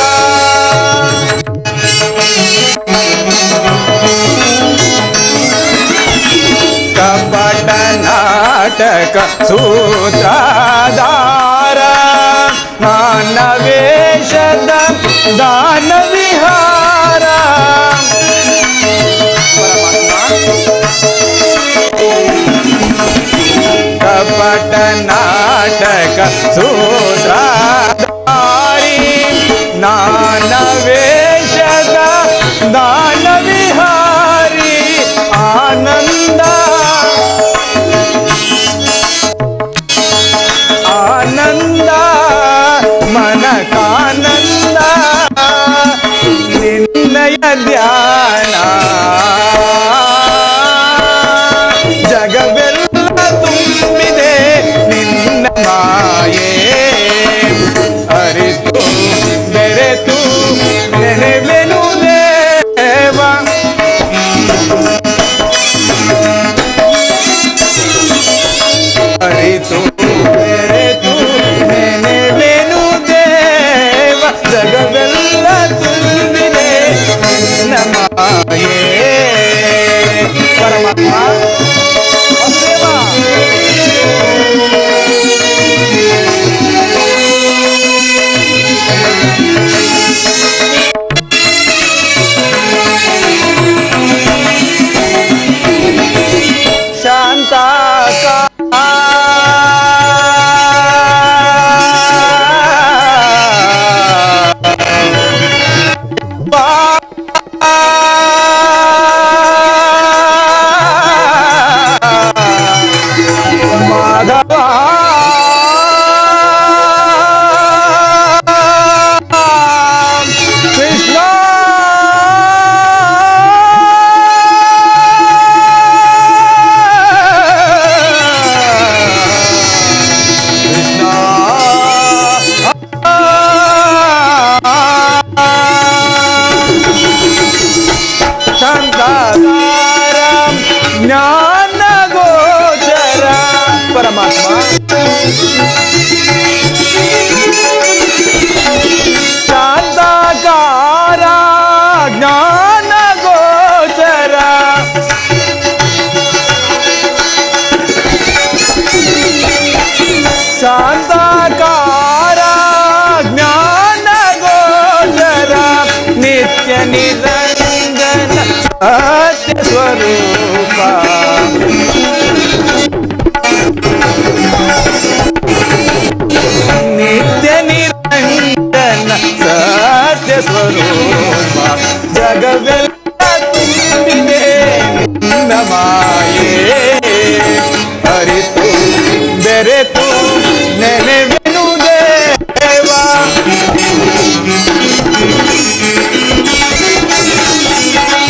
ಕಪಟ ನಾಟಕ ಸೂತ್ರಧಾರ ಮಾನವೇಶದ ದಾನ ವಿಹಾರ ಕಪಟ ನಾಟಕ ಸೂತ್ರಧಾರಿ ನಾನ ವೇಷದ ದಾನ ವಿಹಾರಿ ಆನಂದ ಆನಂದ ಮನಕಾನಂದ ನಿನ್ನಯ ಧ್ಯಾನ ಜಗವೆಲ್ಲ ತುಂಬಿದೆ ನಿನ್ನ ಮಾಯೇ ಅರಿತು ಬೆರೆತು ನೆನೆವೆನು ದೇವ ಅರಿತು ಬೆರೆತು ನೆನೆವೆನು ದೇವ ಜಗವೆಲ್ಲ ತುಂಬಿದೆ ನಿನ್ನ ಮಾಯೇ ಪರಮಾತ್ಮ ವಾಸುದೇವ. ಶಾಂತಾಧಾರಂ ಜ್ಞಾನ ಗೋಚರ ಪರಮಾತ್ಮ ಶಾಂತಾಕಾರ ಜ್ಞಾನ ಗೋಚರ ಶಾಂತಾಕಾರ ಜ್ಞಾನ ಗೋಚರ ನಿತ್ಯ ನಿರಂಜನ ಸತ್ಯ ಸ್ವರೂಪ ನಿತ್ಯ ನಿರಂಜನ ಸತ್ಯ ಸ್ವರೂಪ ಜಗವೆಲ್ಲ ತುಂಬಿದೆ ನಿನ್ನ ಮಾಯೇ ಅರಿತು ಬೆರೆತು ನೆನೆವೆನು ದೇವ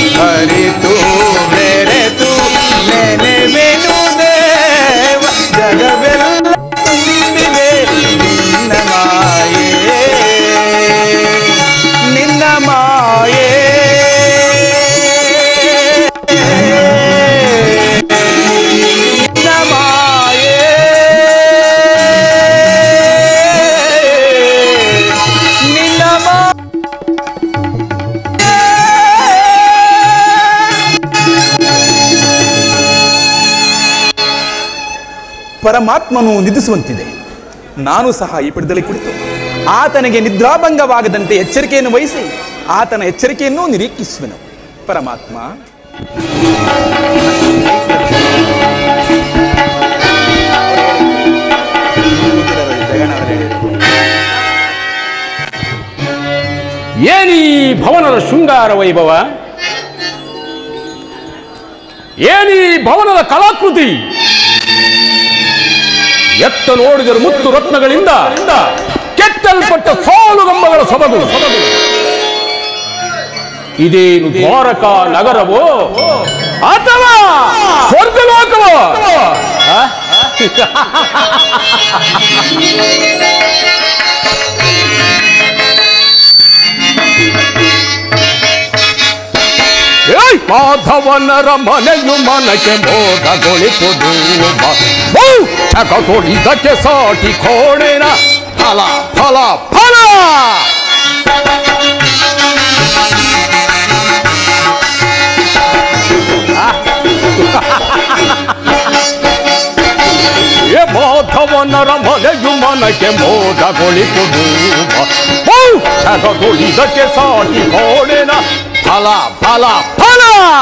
ಪರಮಾತ್ಮನು ನಿಧಿಸುವಂತಿದೆ ನಾನು ಸಹ ಈ ಪೀಠದಲ್ಲಿ ಕುಳಿತು ಆತನಿಗೆ ನಿದ್ರಾಭಂಗವಾಗದಂತೆ ಎಚ್ಚರಿಕೆಯನ್ನು ವಹಿಸಿ ಆತನ ಎಚ್ಚರಿಕೆಯನ್ನು ನಿರೀಕ್ಷಿಸುವೆನು ಪರಮಾತ್ಮ ಏನೀ ಭವನದ ಶೃಂಗಾರ ವೈಭವ ಏನೀ ಭವನದ ಕಲಾಕೃತಿ ಎತ್ತ ನೋಡಿದರು ಮುತ್ತು ರತ್ನಗಳಿಂದ ಕೆತ್ತಲ್ಪಟ್ಟ ಸಾಲುಗಂಬಗಳ ಸೊಬಗು ಇದೇನು ದ್ವಾರಕಾ ನಗರವೋ ಅಥವಾ ಸ್ವರ್ಗಲೋಕವೋ ಆ? ಏಯ್! ಮಾಧವನರ ಮನೆಯು ಮನಕ್ಕೆ ಮೋದಗೊಳಿಸುವುದು ತೊಳಿದಕ್ಕೆ ಸಾಟಿ ಕೋಣೆನ ಫಲ ಫಲ ಫಲ ಏ ಮಾಧವನರ ಮನೆಯು ಮನಕ್ಕೆ ಮೋದಗೊಳಿಸುವುದು ತೊಳಿದಕ್ಕೆ ಸಾಟಿ ಕೋಣೆನ ಫಲ ಫಲ ಫಲ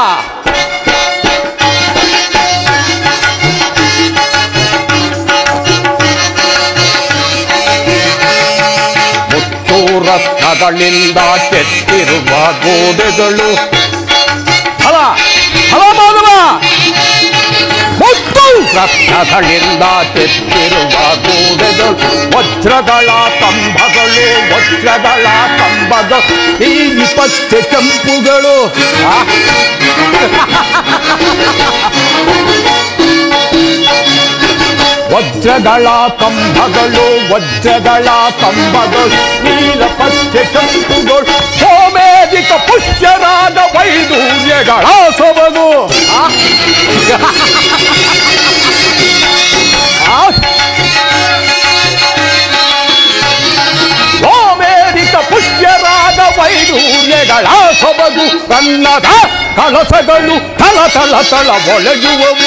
ಮುತ್ತು ರತ್ನಗಳಿಂದ ಕೆತ್ತಿರುವ ಗೋಡೆಗಳು ಫಲ ಫಲ ಮಾಧವ ಮುತ್ತು ರತ್ನಗಳಿಂದ ಕೆತ್ತಿರುವ ಗೋಡೆಗಳು ವಜ್ರಗಳ ಕಂಬಗಳು ವಜ್ರಗಳ ಕಂಬಗಳು ಈ ಪಚ್ಚೆ ಕೆಂಪುಗಳು ಆ? ವಜ್ರಗಳ ಕಂಬಗಳು ವಜ್ರಗಳ ಕಂಬಗಳು ನೀಲ ಪಚ್ಚೆ ಕೆಂಪುಗಳು ಸೋಮೇದಿಕ ಪುಷ್ಯರಾದ ವೈದೂರ್ಯಗಳ ಸೊಬಗು ಆ? ಆ? ಸೋಮೇದಿಕ ಪುಷ್ಯರಾದ ವೈದೂರ್ಯಗಳ ಸೊಬಗು ಕನ್ನದ ಕಲಸಗಳು ತಳ ತಳ ತಳ ಒಳೆಯುವವು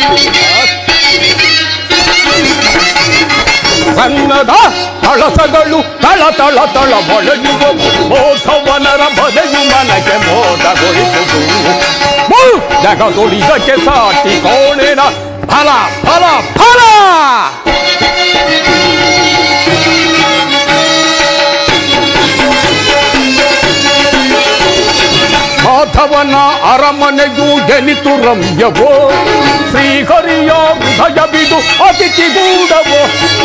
ಕನ್ನದ ಕಳಸಗಳು ತಳ ತಳ ತಳ ಒಳೆಯುವವು ಮೋಸವನರ ಬದೆಯು ಮನಗೆ ಮೋದಗೊಳಿಸುವುದು ಜಗದೊಳಿದಕ್ಕೆ ಸಾಟಿ ಕೋಣೆನ ಫಲ ಫಲ ಫಲ ಮಾಧವನ ಅರಮನೆಯು ಎನಿತು ರಮ್ಯವೋ ಶ್ರೀಹರಿಯ ಹೃದಯ ಬಿದು ಅತಿಥಿಗೂಡವೋ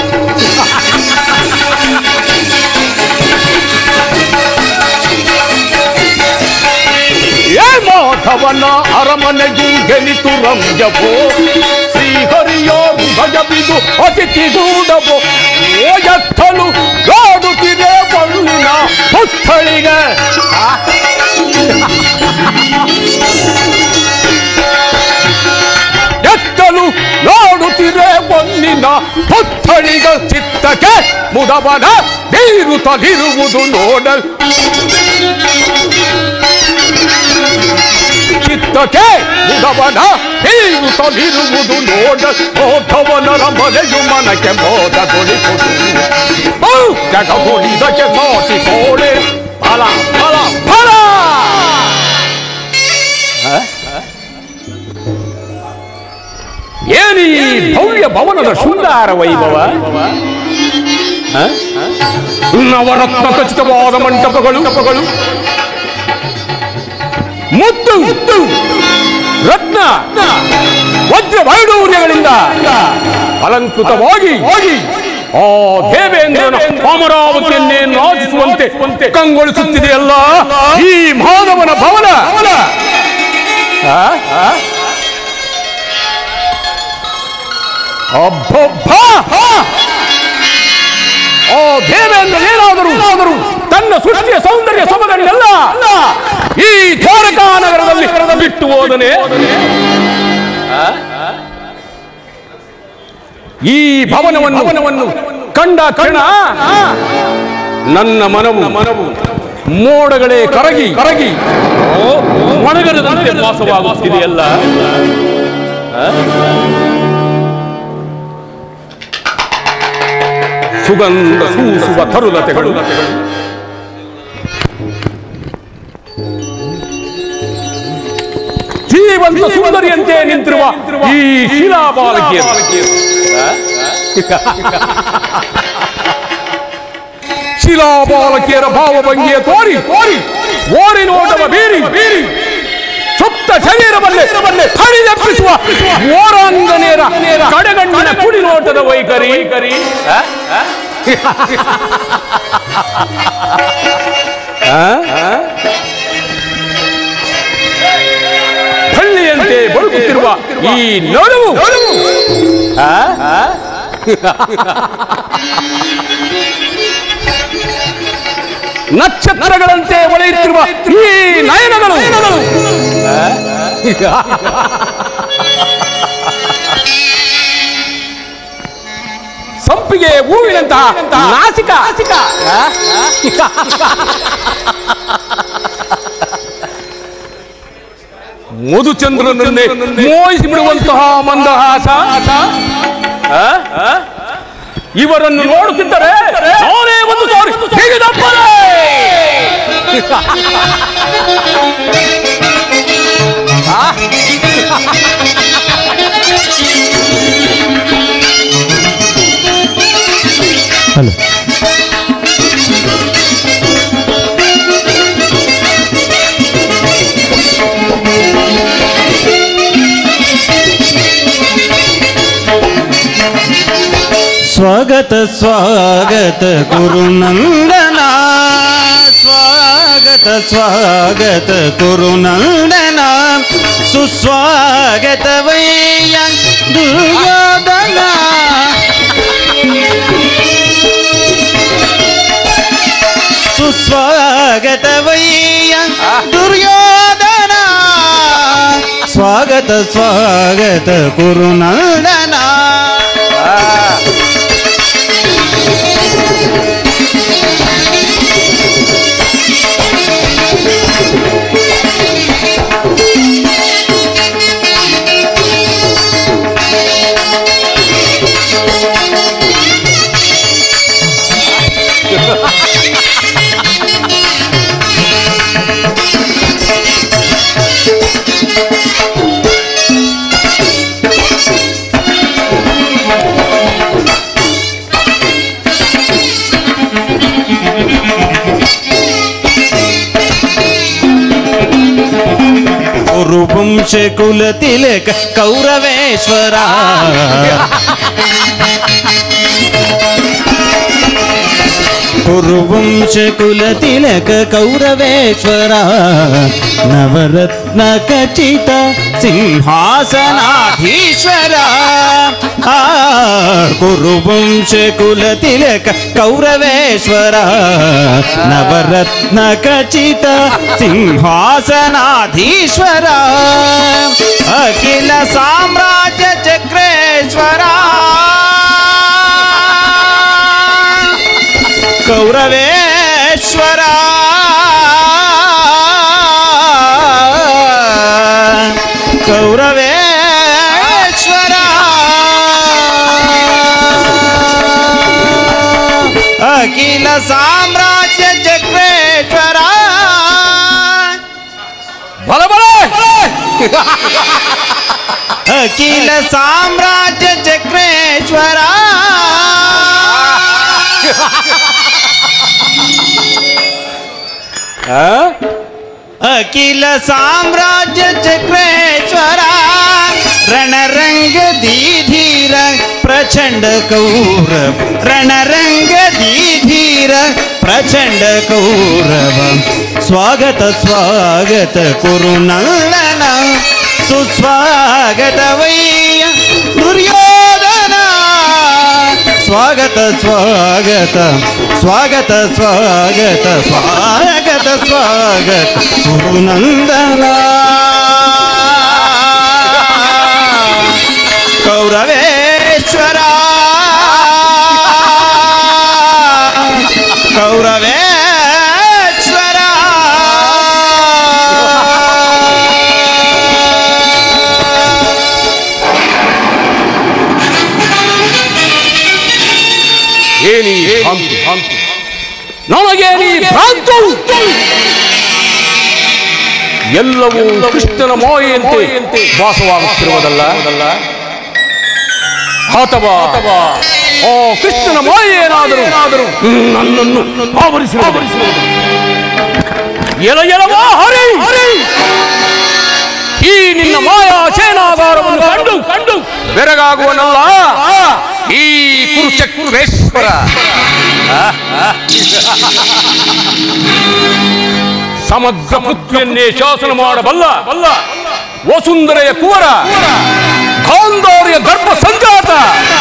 ಏ ಮಾಧವನ ಅರಮನೆಯು ಎನಿತು ರಮ್ಯವೋ ಶ್ರೀಹರಿಯ ಹೃದಯ ಬಿದು ಅತಿಥಿಗೂಡವೋ ಓ ಎತ್ತಲು ನೋಡುತ್ತಿದೆ ಬಳ್ಳಿನ ಪುತ್ಥಳಿಗೆ ಆ ಎತ್ತಲು ನೋಡುತ್ತಿರೆ ಒಂದಿನ ಪುತ್ಥಳಿಗ ಚಿತ್ತಕ್ಕೆ ಮುದವನ ಬೀರುತ್ತಲಿರುವುದು ನೋಡಲ್ ಚಿತ್ತಕ್ಕೆ ಮುದವನ ಬೀರುತ್ತಲಿರುವುದು ನೋಡಲ್ ಮೋಧವನರ ಮನೆಯು ಮನಕ್ಕೆ ಮೋದಗೊಳಿಸುವುದು ಜಗಗೊಳಿದಕ್ಕೆ ಸಾಟಿ ಕೋಳೆ ಫಲ ಫಲ ಫಲ ಏನಿ ಭವ್ಯ ಭವನದ ಶೃಂಗಾರ ವೈಭವ ಹ? ನವರತ್ನ ಖಚಿತವಾದ ಮಂಟಪಗಳು ಮುತ್ತು ಮುತ್ತು ರತ್ನ ವಜ್ರ ವೈಡೂರ್ಯಗಳಿಂದ ಅಲಂಕೃತವಾಗಿ ಆ ದೇವೇಂದ್ರನ ಅಮರಾವತಿಯನ್ನೇ ನಾಚಿಸುವಂತೆ ಕಂಗೊಳಿಸುತ್ತಿದೆಯಲ್ಲ ಈ ಮಾಧವನ ಭವನ ಆ? ಆ? ಅಬ್ಬಬ್ಬಾ! ಓ ದೇವೇಂದ್ರ ಏನಾದರೂ ಆದರೂ ತನ್ನ ಸೃಷ್ಟಿಯ ಸೌಂದರ್ಯ ಸೊಬಗನ್ನೆಲ್ಲ ಈ ದ್ವಾರಕಾ ನಗರದಲ್ಲಿ ಬಿಟ್ಟು ಹೋದನೆ ಈ ಭವನವನ್ನು ಭವನವನ್ನು ಕಂಡ ಕ್ಷಣ ನನ್ನ ಮನವು ಮನವು ಮೋಡಗಳೇ ಕರಗಿ ಕರಗಿ ಓ, ಮಣಗರದಂತೆ ವಾಸವಾಗುತ್ತಿದೆಯಲ್ಲ ಸುಗಂಧ ಸೂಸುವ ತರುಲತೆಗಳು ಜೀವಂತ ಸುಂದರಿಯಂತೆ ನಿಂತಿರುವ ಈ ಶಿಲಾಬಾಲಕಿಯ ಶಿಲಾಬಾಲಕಿಯರ ಭಾವಭಂಗಿಯ ತೋರಿ ಓರಿ ನೋಟವ ಬೀರಿ ಬೀರಿ ಸುಪ್ತ ಶರೀರವನ್ನೇ ಹರಿದಪ್ಪಿಸುವ ಓರಾಂಗನೆಯರ ಕಡೆಗಣ್ಣಿನ ಕುಡಿ ನೋಟದ ವೈಖರಿ ಆ? ಆ? ಹಳ್ಳಿಯಂತೆ ಬಳುಕುತ್ತಿರುವ ಈ ನಡುವು ಆ? ನಕ್ಷತ್ರಗಳಂತೆ ಒಳೆಯುತ್ತಿರುವ ಈ ನಯನಗಳು ಸಂಪಿಗೆ ಹೂವಿನಂತಹ ನಾಸಿಕ ಮಧುಚಂದ್ರನನ್ನೇ ಮೋಹಿಸಿ ಬಿಡುವಂತಹ ಮಂದಹಾಸ ಆ? ಆ? ಇವರನ್ನು ನೋಡುತ್ತಿದ್ದರೆ ನಾನೇ ಒಂದು ಸಾರಿ ಹಿಡಿದಪ್ಪನೇ! ಸ್ವಾಗತ ಸ್ವಾಗತ ಗುರುನಂದನ ಸ್ವಾಗತ ಸ್ವಾಗತ ಗುರುನಂದನ ಸುಸ್ವಾಗತವಯ್ಯ ದುರ್ಯೋಧನ ಸುಸ್ವಾಗತವಯ್ಯ ದುರ್ಯೋಧನ ಸ್ವಾಗತ ಸ್ವಾಗತ ಗುರುನಂದನ ಕುರುವಂಶ ಕುಲ ತಿಲಕ ಕೌರವೇಶ್ವರ ಕುರುವಂಶ ಕುಲ ತಿಲಕ ಕೌರವೇಶ್ವರ ನವರತ್ನ ಖಚಿತ ಸಿಂಹಾಸನಾಧೀಶ್ವರ ಆ ಕುರುವಂಶ ಕುಲ ತಿಲಕ ಕೌರವೇಶ್ವರ ನವರತ್ನ ಖಚಿತ ಸಿಂಹಾಸನಾಧೀಶ್ವರ ಅಖಿಲ ಸಾಮ್ರಾಜ್ಯ ಚಕ್ರೇಶ್ವರ ಕೌರವೇಶ್ವರ ಕೌರವೇಶ್ವರ ಅಖಿಲ ಸಾಮ್ರಾಜ್ಯ ಚಕ್ರೇಶ್ವರ ಬಲ ಬಲ ಅಖಿಲ ಸಾಮ್ರಾಜ್ಯ ಚಕ್ರೇಶ್ವರ ಆ? ಅಖಿಲ ಸಾಮ್ರಾಜ್ಯ ಚಕ್ರೇಶ್ವರ ರಣರಂಗ ದೀಧೀರ ಪ್ರಚಂಡ ಕೌರವ ರಣರಂಗ ದೀಧೀರ ಪ್ರಚಂಡ ಕೌರವ ಸ್ವಾಗತ ಸ್ವಾಗತ ಕುರುನಂದನ ಸುಸ್ವಾಗತವಯ್ಯ ದುರ್ಯೋಧನ ಸ್ವಾಗತ ಸ್ವಾಗತ ಸ್ವಾಗತ ಸ್ವಾಗತ ಸ್ವಾಗತ ಸ್ವಾಗತ ಗುರುನಂದನ ಕೌರವೇಶ್ವರ ಕೌರವೇಶ್ವರ ಏನಿ ಎಲ್ಲವೂ ಕೃಷ್ಣನ ಮಾಯೆಯಂತೆ ಭಾಸವಾಗುತ್ತಿರುವುದಲ್ಲ ಅಥವಾ ಆ ಕೃಷ್ಣನ ಮಾಯೆ ಏನಾದರೂ ನನ್ನನ್ನು ಆವರಿಸಿರುವುದು ಎಲ ಎಲವಾ ಹರಿ ಈ ನಿನ್ನ ಮಾಯಾ ಸೇನಾಗಾರವನ್ನು ಕಂಡು ಕಂಡು ಬೆರಗಾಗುವನಲ್ಲ ಈ ಕುರುಚಕ್ರೇಶ್ವರ ಸಮಗ್ರ ಪೃಥ್ವಿಯನ್ನೇ ಶಾಸನ ಮಾಡಬಲ್ಲ ಬಲ್ಲ ವಸುಂಧರೆಯ ಕುವರ ಗಾಂಧಾರಿಯ ಗರ್ಭ ಸಂಜಾತ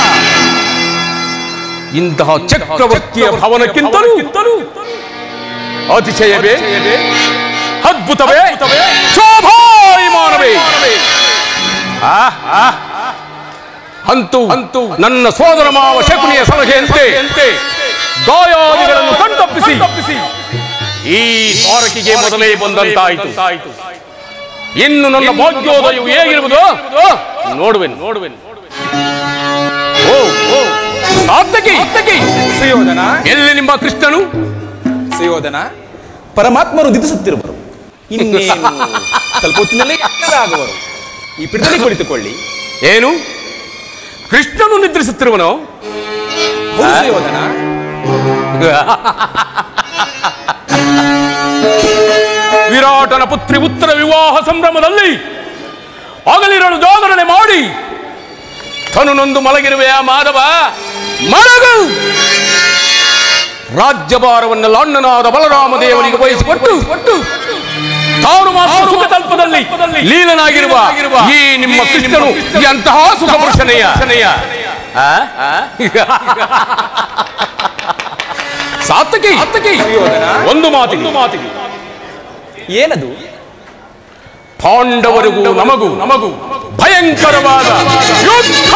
ಇಂತಹ ಚಕ್ರವರ್ತಿಯ ಭವನಕ್ಕಿಂತಲೂ ಅತಿಶಯವೇ ಅದ್ಭುತವೇ ಶೋಭಾಯಮಾನವೇ ಆ, ಆ. ಅಂತೂ ಅಂತೂ ನನ್ನ ಸೋದರ ಮಾವ ಶಕುನಿಯ ಸಲಹೆಯಂತೆ ಗಾಯಾದಿಗಳನ್ನು ಕಣ್ತಪ್ಪಿಸಿ ಈ ದ್ವಾರಕಿಗೆ ಮೊದಲೇ ಬಂದಂತಾಯಿತು ಇನ್ನು ನನ್ನ ಭಾಗ್ಯೋದಯವು ಹೇಗಿರುವುದು ನೋಡುವೆನು ನೋಡುವೆನು ಓ ಓ ಸಾರ್ಥಕಿ ಸುಯೋಧನ ಎಲ್ಲಿ ನಿಮ್ಮ ಕೃಷ್ಣನು ಸುಯೋಧನ ಪರಮಾತ್ಮರು ದಿತಿಸುತ್ತಿರುವರು ಇನ್ನೇನು ಸ್ವಲ್ಪ ಹೊತ್ತಿನಲ್ಲೇ ಆಗುವರು ಈ ಪಿಡಿತದಲ್ಲಿ ಕುಳಿತುಕೊಳ್ಳಿ ಏನು ಕೃಷ್ಣನು ನಿದ್ರಿಸುತ್ತಿರುವನು ಹೌದು ಸುಯೋಧನ ವಿರಾಟನ ಪುತ್ರಿ ಉತ್ತರ ವಿವಾಹ ಸಂಭ್ರಮದಲ್ಲಿ ಹಗಲಿರಳು ಜಾಗರಣೆ ಮಾಡಿ ತನು ನೊಂದು ಮಲಗಿರುವೆಯ ಮಾಧವ ಮಲಗು ರಾಜ್ಯಭಾರವನ್ನೆಲ್ಲ ಅಣ್ಣನಾದ ಬಲರಾಮ ದೇವನಿಗೆ ವಹಿಸಿಕೊಟ್ಟು ತಾನು ಮಾತ್ರ ಸುಖ ತಲ್ಪದಲ್ಲಿ ಲೀಲನಾಗಿರುವ ಈ ನಿಮ್ಮ ಕೃಷ್ಣನು ಎಂತಹ ಸುಖ ಪುರುಷನೆಯ ಆ? ಸಾರ್ಥಕಿ ಸುಯೋಧನ ಒಂದು ಮಾತಿಗೆ ಮಾತಿಗೆ ಏನದು ಪಾಂಡವರಿಗೂ ನಮಗೂ ನಮಗೂ ಭಯಂಕರವಾದ ಯುದ್ಧ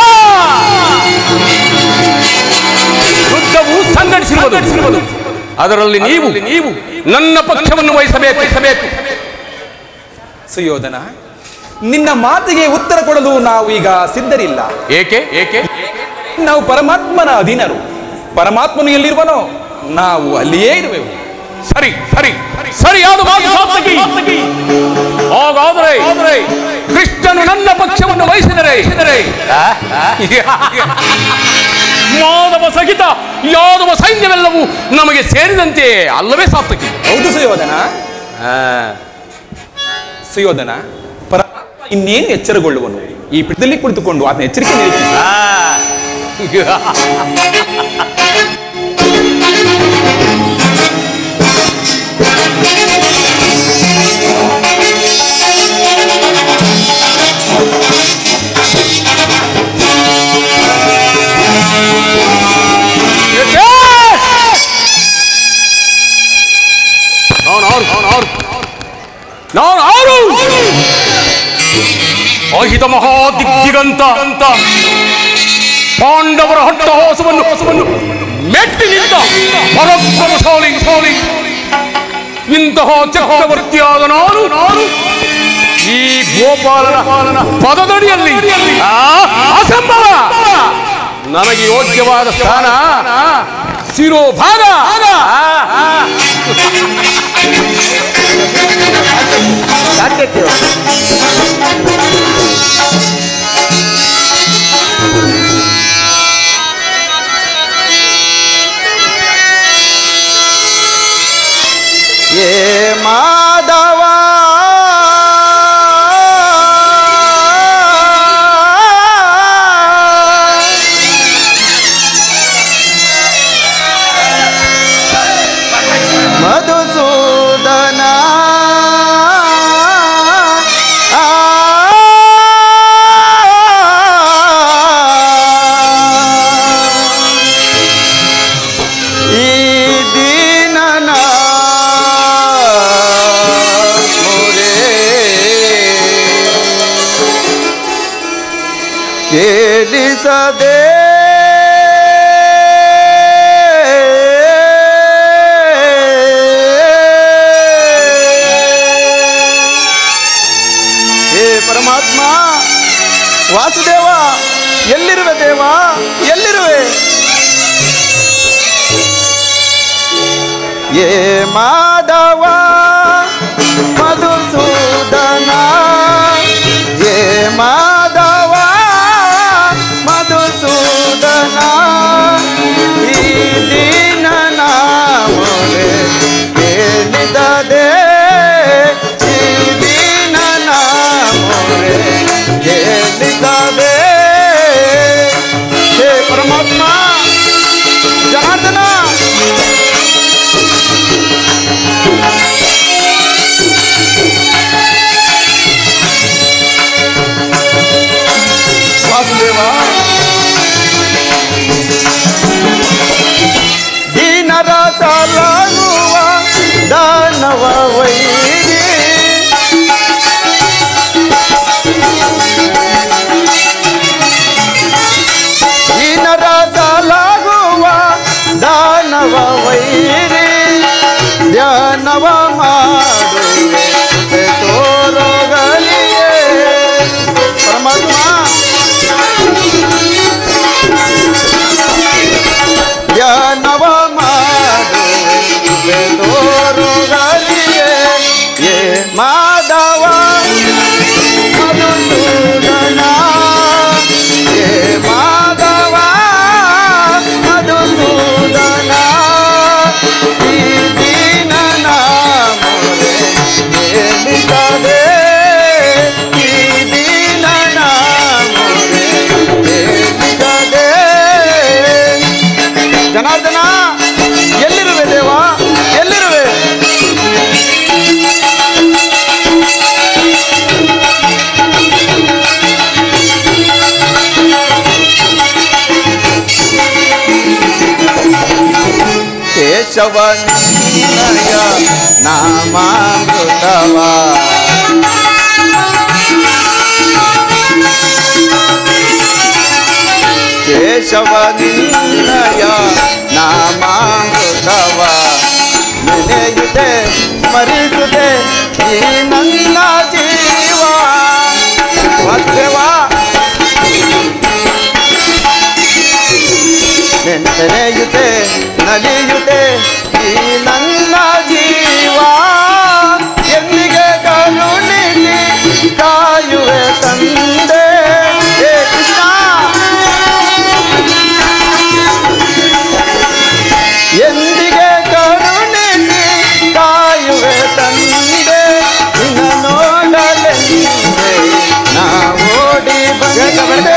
ಯುದ್ಧವು ಸಂಘಟಿಸಿರುವುದು ಅದರಲ್ಲಿ ನೀವು ನೀವು ನನ್ನ ಪಕ್ಷವನ್ನು ವಹಿಸಬೇಕು ವಹಿಸಬೇಕು ಸುಯೋಧನ ನಿನ್ನ ಮಾತಿಗೆ ಉತ್ತರ ಕೊಡಲು ನಾವು ಈಗ ಸಿದ್ಧರಿಲ್ಲ ಏಕೆ ಏಕೆ ನಾವು ಪರಮಾತ್ಮನ ಅಧೀನರು ಪರಮಾತ್ಮನು ಎಲ್ಲಿರುವನೋ ನಾವು ಅಲ್ಲಿಯೇ ಇರುವೆವು ಸರಿ ಸರಿ ಸರಿಯಾದ ಮಾತು ಸಾರ್ಥಕಿ ಹಾಗಾದರೆ ಕೃಷ್ಣನು ನನ್ನ ಪಕ್ಷವನ್ನು ವಹಿಸಿದರೆ ಮಾಧವ ಸಹಿತ ಯಾದವ ಸೈನ್ಯವೆಲ್ಲವೂ ನಮಗೆ ಸೇರಿದಂತೆ ಅಲ್ಲವೇ ಸಾರ್ಥಕಿ ಹೌದು ಸುಯೋಧನ ಸುಯೋಧನ ಪರಮಾತ್ಮ ಇನ್ನೇನು ಎಚ್ಚರಗೊಳ್ಳುವನು ಈ ಪಿಠದಲ್ಲಿ ಕುಳಿತುಕೊಂಡು ಆತನ ಎಚ್ಚರಿಕೆ ನಿರೀಕ್ಷಿಸಿ ನಾನು ಆರು ನಾನು ಆರು ನಾನು ಆರು ಅಹಿತ ಮಹಾ ದಿಗ್ದಿಗಂತ ಅಂತ ಪಾಂಡವರ ಹಟ್ಟಹಾಸವನ್ನು ಹೊಸವನ್ನು ಮೆಟ್ಟಿ ನಿಂತ ಪರಾಕ್ರಮಶಾಲಿ ಶಾಲಿ ಇಂತಹ ಚಕ್ರವರ್ತಿಯಾದ ನಾನು ನಾನು ಈ ಗೋಪಾಲನ ಪದದಡಿಯಲ್ಲಿ ಆ, ಅಸಂಭವ ನನಗೆ ಯೋಗ್ಯವಾದ ಸ್ಥಾನ ಶಿರೋಭಾಗ ಏ ಮಾಧವ ಮಧುಸೂದನ ಆ ಈ ದೀನನ ಮೊರೆ ಕೇಳಿಸದೆ ಹೇ ಪರಮಾತ್ಮ ವಾಸುದೇವ ಎಲ್ಲಿರುವೆ ದೇವ ಎಲ್ಲಿರುವೆ ಏ ಮಾಧವ ಮಧುಸೂದನ ಧ್ಯಾನವ ಮಾಡುವೆ ಕೃಪೆ ತೋರೊಗಲಿಯೇ ಪರಮಾತ್ಮ ಧ್ಯಾನವ ಮಾಡುವೆ ಕೃಪೆ ತೋರೊಗಲಿಯೇ ಏ ಮಾಧವ ಮಧುಸೂದನ ಏ ಮಾಧವ ಮಧುಸೂದನ ಈ ದೀನನ ಮೊರೆ ಕೇಳಿಸದೆ ಈ ದೀನನ ಮೊರೆ ಕೇಳಿಸದೆ ಜನಾರ್ದನ ಎಲ್ಲಿರುವೆ ದೇವ ಎಲ್ಲಿರುವೆ ಕೇಶವ ನಿನ್ನಯ ನಾಮಾಮೃತವ ಕೇಶವ ನಿನ್ನಯ ನಾಮಾಮೃತವ ನೆನೆಯುತ್ತೆ ಸ್ಮರಿಸುತ್ತೆ ಈ ನನ್ನ ಜೀವ ವಾಸುದೇವಾ ನೆನೆಯುತ್ತೆ ನಲಿಯುತ್ತೆ ಈ ನನ್ನ ಜೀವ ಎಂದಿಗೆ ಕರುಣಿಸಿ ಕಾಯುವೆ ತಂದೆ ಹೇ ಕೃಷ್ಣ ಎಂದಿಗೆ ಕರುಣಿಸಿ ಕಾಯುವೆ ತಂದೆ ನಿನ್ನ ನೋಡಲೆಂದೆ ನಾ ಓಡಿ ಬಂದೆ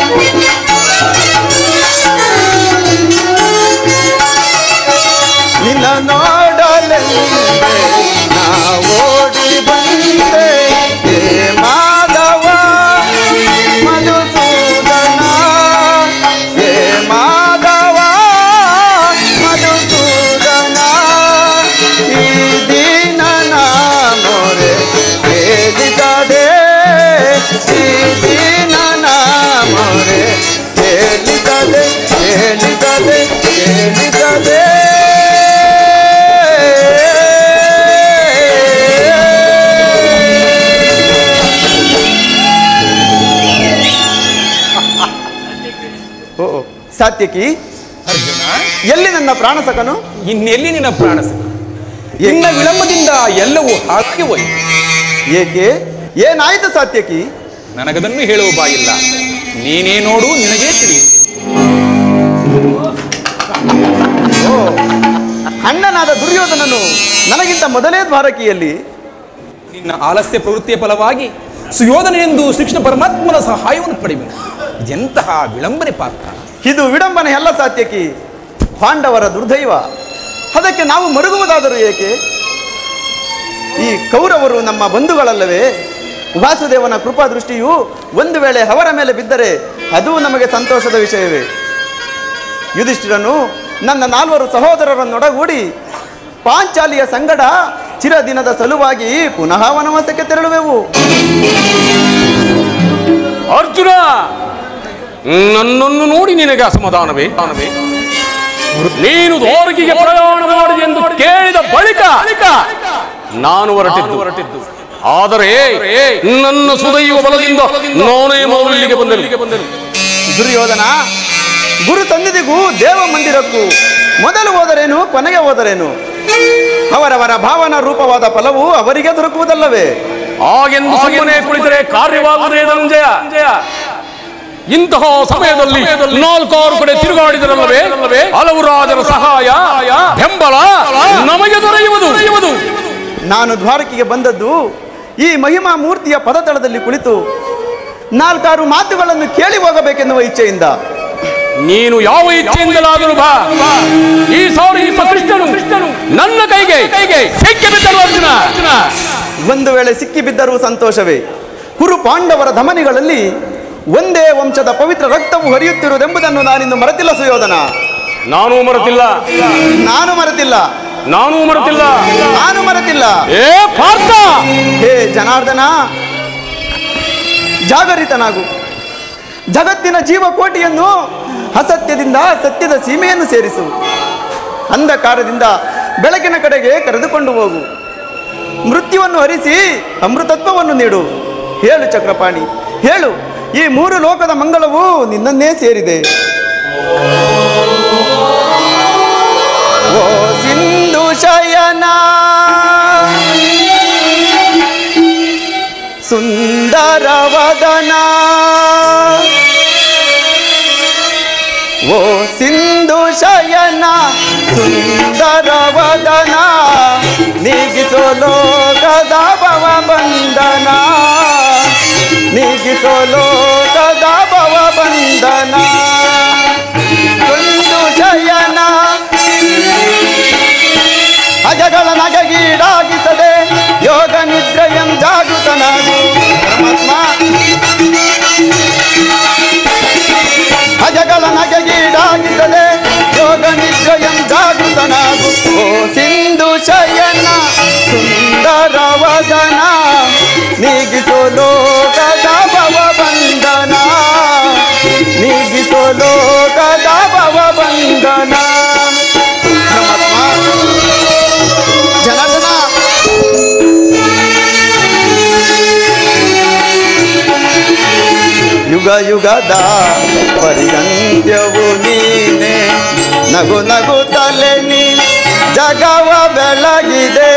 ನಿನ್ನ ನೋಡಲೆಂದೆ ನಾ ಓಡಿ ಬಂದೆ ಹೇ ಮಾಧವ ಮಧುಸೂದನ ಹೇ ಮಾಧವ ಮಧುಸೂದನ ಈ ದೀನನ ಮೊರೆ ಕೇಳಿಸದೆ ಈ ದೀನನ ಮೊರೆ ಕೇಳಿಸದೆ ಕೇಳಿಸದೆ ಕೇಳಿಸದೆ ಓ ಸಾತ್ಯಕಿ ಅರ್ಜುನ ಎಲ್ಲಿ ನನ್ನ ಪ್ರಾಣ ಸಕನು ಇನ್ನೆಲ್ಲಿ ನಿನ್ನ ಪ್ರಾಣ ಸುಖ? ನಿನ್ನ ವಿಳಂಬದಿಂದ ಎಲ್ಲವೂ ಹಾಳಾಗಿ ಹೋಯಿತು ಏಕೆ ಏನಾಯ್ತು ಸಾತ್ಯಕಿ ನನಗದನ್ನು ಹೇಳುವ ಬಾಯಿಲ್ಲ ನೀನೇ ನೋಡು ನಿನಗೇ ತಿಳಿಯು ಓ ಅಣ್ಣನಾದ ದುರ್ಯೋಧನನು ನನಗಿಂತ ಮೊದಲೇ ದ್ವಾರಕಿಯಲ್ಲಿ ನಿನ್ನ ಆಲಸ್ಯ ಪ್ರವೃತ್ತಿಯ ಫಲವಾಗಿ ಸುಯೋಧನ ಎಂದು ಶ್ರೀಕೃಷ್ಣ ಪರಮಾತ್ಮನ ಸಹಾಯವನ್ನು ಪಡೆಯುವನು ಎಂತಹ ವಿಳಂಬನೆ ಪಾತ್ರ ಇದು ವಿಡಂಬನೆ ಎಲ್ಲ ಸಾತ್ಯಕಿ ಪಾಂಡವರ ದುರ್ದೈವ ಅದಕ್ಕೆ ನಾವು ಮರುಗುವುದಾದರೂ ಏಕೆ ಈ ಕೌರವರು ನಮ್ಮ ಬಂಧುಗಳಲ್ಲವೇ ವಾಸುದೇವನ ಕೃಪಾ ದೃಷ್ಟಿಯು ಒಂದು ವೇಳೆ ಅವರ ಮೇಲೆ ಬಿದ್ದರೆ ಅದು ನಮಗೆ ಸಂತೋಷದ ವಿಷಯವೇ ಯುಧಿಷ್ಠಿರನು ನನ್ನ ನಾಲ್ವರು ಸಹೋದರರನ್ನೊಡಗೂಡಿ ಪಾಂಚಾಲಿಯ ಸಂಗಡ ಚಿರದಿನದ ಸಲುವಾಗಿ ಪುನಃ ವನವಾಸಕ್ಕೆ ತೆರಳುವೆವು ಅರ್ಜುನ ನನ್ನನ್ನು ನೋಡಿ ನಿನಗೆ ಅಸಮಾಧಾನವೇ ಅಸಮಾಧಾನವೇ? ನೀನು ದ್ವಾರಕಿಗೆ ಪ್ರಯಾಣ ಮಾಡಿದೆ ಎಂದು ಕೇಳಿದ ಬಳಿಕ ನಾನು ಹೊರಟಿದ್ದು ಹೊರಟಿದ್ದು ಆದರೆ ನನ್ನ ಸುದೈವ ಬಲದಿಂದ ನಾನೇ ಮೊದಲು ಇಲ್ಲಿಗೆ ಬಂದೆನು ದುರ್ಯೋಧನ ಗುರು ಸನ್ನಿಧಿಗೂ ದೇವ ಮಂದಿರಕ್ಕೂ ಮೊದಲು ಹೋದರೇನು ಕೊನೆಗೆ ಹೋದರೇನು ಅವರವರ ಭಾವನಾ ರೂಪವಾದ ಫಲವು ಅವರಿಗೆ ದೊರಕುವುದಲ್ಲವೇ ಹಾಗೆಂದು ಸುಮ್ಮನೆ ಕುಳಿತರೆ ಕಾರ್ಯವಾಗುವುದೇ ಧನಂಜಯ ಇಂತಹ ಸಮಯದಲ್ಲಿ ನಾಲ್ಕಾರು ಕಡೆ ತಿರುಗಾಡಿದರಲ್ಲವೇ ಹಲವು ರಾಜರ ಸಹಾಯ ಬೆಂಬಲ ನಮಗೆ ದೊರೆಯುವುದು ನಾನು ದ್ವಾರಕಿಗೆ ಬಂದದ್ದು ಈ ಮಹಿಮಾ ಮೂರ್ತಿಯ ಪದತಳದಲ್ಲಿ ಕುಳಿತು ನಾಲ್ಕಾರು ಮಾತುಗಳನ್ನು ಕೇಳಿ ಹೋಗಬೇಕೆನ್ನುವ ಇಚ್ಛೆಯಿಂದ ನೀನು ಯಾವ ಇಚ್ಛೆಯಿಂದಲಾದರೂ ಬಾ ಈ ಸಾರಿ ನಿಮ್ಮ ಕೃಷ್ಣನು ನನ್ನ ಕೈಗೆ ಕೈಗೆ ಸಿಕ್ಕಿ ಬಿದ್ದನು ಅರ್ಜುನ ಒಂದು ವೇಳೆ ಸಿಕ್ಕಿಬಿದ್ದರೂ ಸಂತೋಷವೇ ಕುರು ಪಾಂಡವರ ಧಮನಿಗಳಲ್ಲಿ ಒಂದೇ ವಂಶದ ಪವಿತ್ರ ರಕ್ತವು ಹರಿಯುತ್ತಿರುವುದೆಂಬುದನ್ನು ನಾನಿನ್ನು ಮರೆತಿಲ್ಲ ಸುಯೋಧನ ನಾನು ಮರೆತಿಲ್ಲ ನಾನು ಮರೆತಿಲ್ಲ ನಾನು ಮರೆತಿಲ್ಲ ನಾನು ಮರೆತಿಲ್ಲ ಏ ಪಾರ್ಥ ಹೇ ಜನಾರ್ದನ ಜಾಗರಿತನಾಗು ಜಗತ್ತಿನ ಜೀವಕೋಟಿಯನ್ನು ಅಸತ್ಯದಿಂದ ಸತ್ಯದ ಸೀಮೆಯನ್ನು ಸೇರಿಸು ಅಂಧಕಾರದಿಂದ ಬೆಳಕಿನ ಕಡೆಗೆ ಕರೆದುಕೊಂಡು ಹೋಗು ಮೃತ್ಯುವನ್ನು ಹರಿಸಿ ಅಮೃತತ್ವವನ್ನು ನೀಡು ಹೇಳು ಚಕ್ರಪಾಣಿ ಹೇಳು ಈ ಮೂರು ಲೋಕದ ಮಂಗಳವು ನಿನ್ನನ್ನೇ ಸೇರಿದೆ ಓ ಸಿಂಧು ಶಯನ ಸುಂದರವದನ ಓ ಸಿಂಧು ಶಯನ ಸುಂದರವದನ ನೀಗಿಸೋ ಲೋಕದ ಭವ ಬಂಧನ ನೀಗಿಸೋ ಲೋಕದ ಭವ ಬಂಧನ ಸಿಂಧು ಶಯನ ಅಜಗಳ ನಗಗೀಡಾಗಿಸದೆ ಯೋಗ ನಿದ್ರೆಯಂ ಜಾಗೃತನಾಗು ಪರಮಾತ್ಮ ಅಜಗಳ ನಗಗೀಡಾಗಿಸದೆ ಯೋಗ ನಿದ್ರೆಯಂ ಜಾಗೃತನಾಗು ಓ ಸಿಂಧು ಶಯನ ಸುಂದರವದನ ನೀಗಿಸೋ ಲೋಕದ ಭವ ಬಂಧನ ನೀಗಿಸೋ ಲೋಕದ ಭವ ಬಂಧನ ಪರಮಾತ್ಮ ಜನಾರ್ದನ ಯುಗ ಯುಗದ ಪರ್ಯಂತ್ಯವು ನೀನೆ ನಗು ನಗು ತಲೆ ನೀ ಜಗವ ಬೆಳಗಿದೆ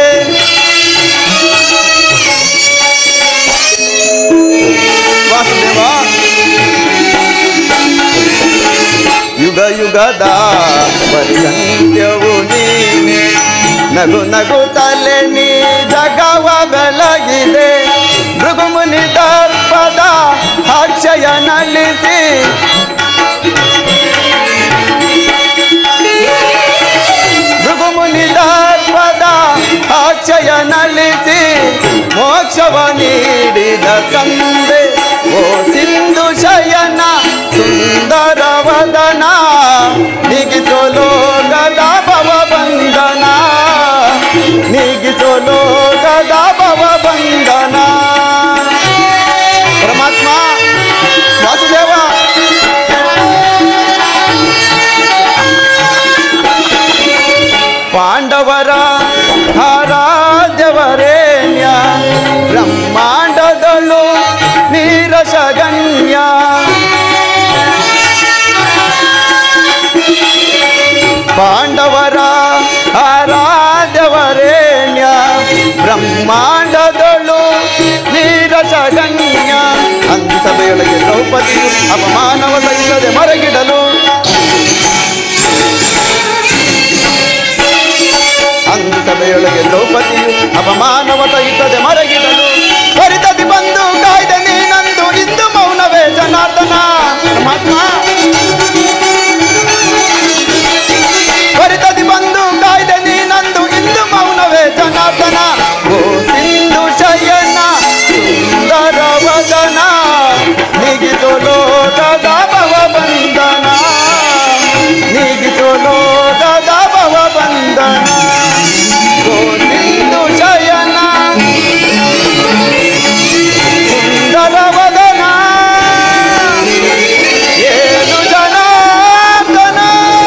ವಾಸುದೇವ ಯುಗ ಯುಗದ ಪರ್ಯಂತ್ಯವು ನೀನೆ ನಗು ನಗು ತಲೆ ನೀ ಜಗವ ಬೆಳಗಿದೆ ಭೃಗುಮುನಿ ದರ್ಪದ ಅಕ್ಷಯ ನಲಿಸಿ ಭೃಗುಮುನಿ ದರ್ಪದ ಅಕ್ಷಯ ನಲಿಸಿ ಮೋಕ್ಷವ ನೀಡಿದ ತಂದೆ ಓ ಸಿಂಧು ಶಯನ ಸುಂದರವದನ ನೀಗಿಸೋ ಲೋಕದ ಭವ ಬಂಧನ ನೀಗಿಸೋ ಲೋಕದ ಭವ ಬಂಧನ ಪರಮಾತ್ಮ ವಾಸುದೇವ ಪಾಂಡವರ ಆರಾಧ್ಯವರೇಣ್ಯ ಬ್ರಹ್ಮಾಂಡದಳು ನೀರಸಗಣ್ಯ ಪಾಂಡವರ ಆರಾಧ್ಯವರೇಣ್ಯ ಬ್ರಹ್ಮಾಂಡದಳು ನೀರಸಗಣ್ಯ ಅಂದು ಸಭೆಯೊಳಗೆ ದ್ರೌಪದಿಯು ಅಪಮಾನವ ಸಹಿಸದೆ ಮರಗಿಡಲು ಅಂದು ಸಭೆಯೊಳಗೆ ದ್ರೌಪದಿಯು ಅಪಮಾನವ ಸಹಿಸದೆ ಮರಗಿಡಲು ತ್ವರಿತದಿ ಬಂದು ಕಾಯ್ದೆ ನೀನಂದು ಇಂದು ಮೌನವೇ ಜನಾರ್ದನ ಪರಮಾತ್ಮ ತ್ವರಿತದಿ ಬಂದು ಕಾಯ್ದೆ ನೀನಂದು ಇಂದು ಮೌನವೇ ಜನಾರ್ದನ ಓ ಸಿಂಧು ಶಯನ ಸುಂದರವದನ ನೀಗಿಸೋ ಲೋಕದ ಭವ ಬಂಧನ ನೀಗಿಸೋ ಲೋಕದ ಭವ ಬಂಧನ ಓ ಸಿಂಧು ಶಯನ ಸುಂದರವದನ ಏನು ಜನಾರ್ದನ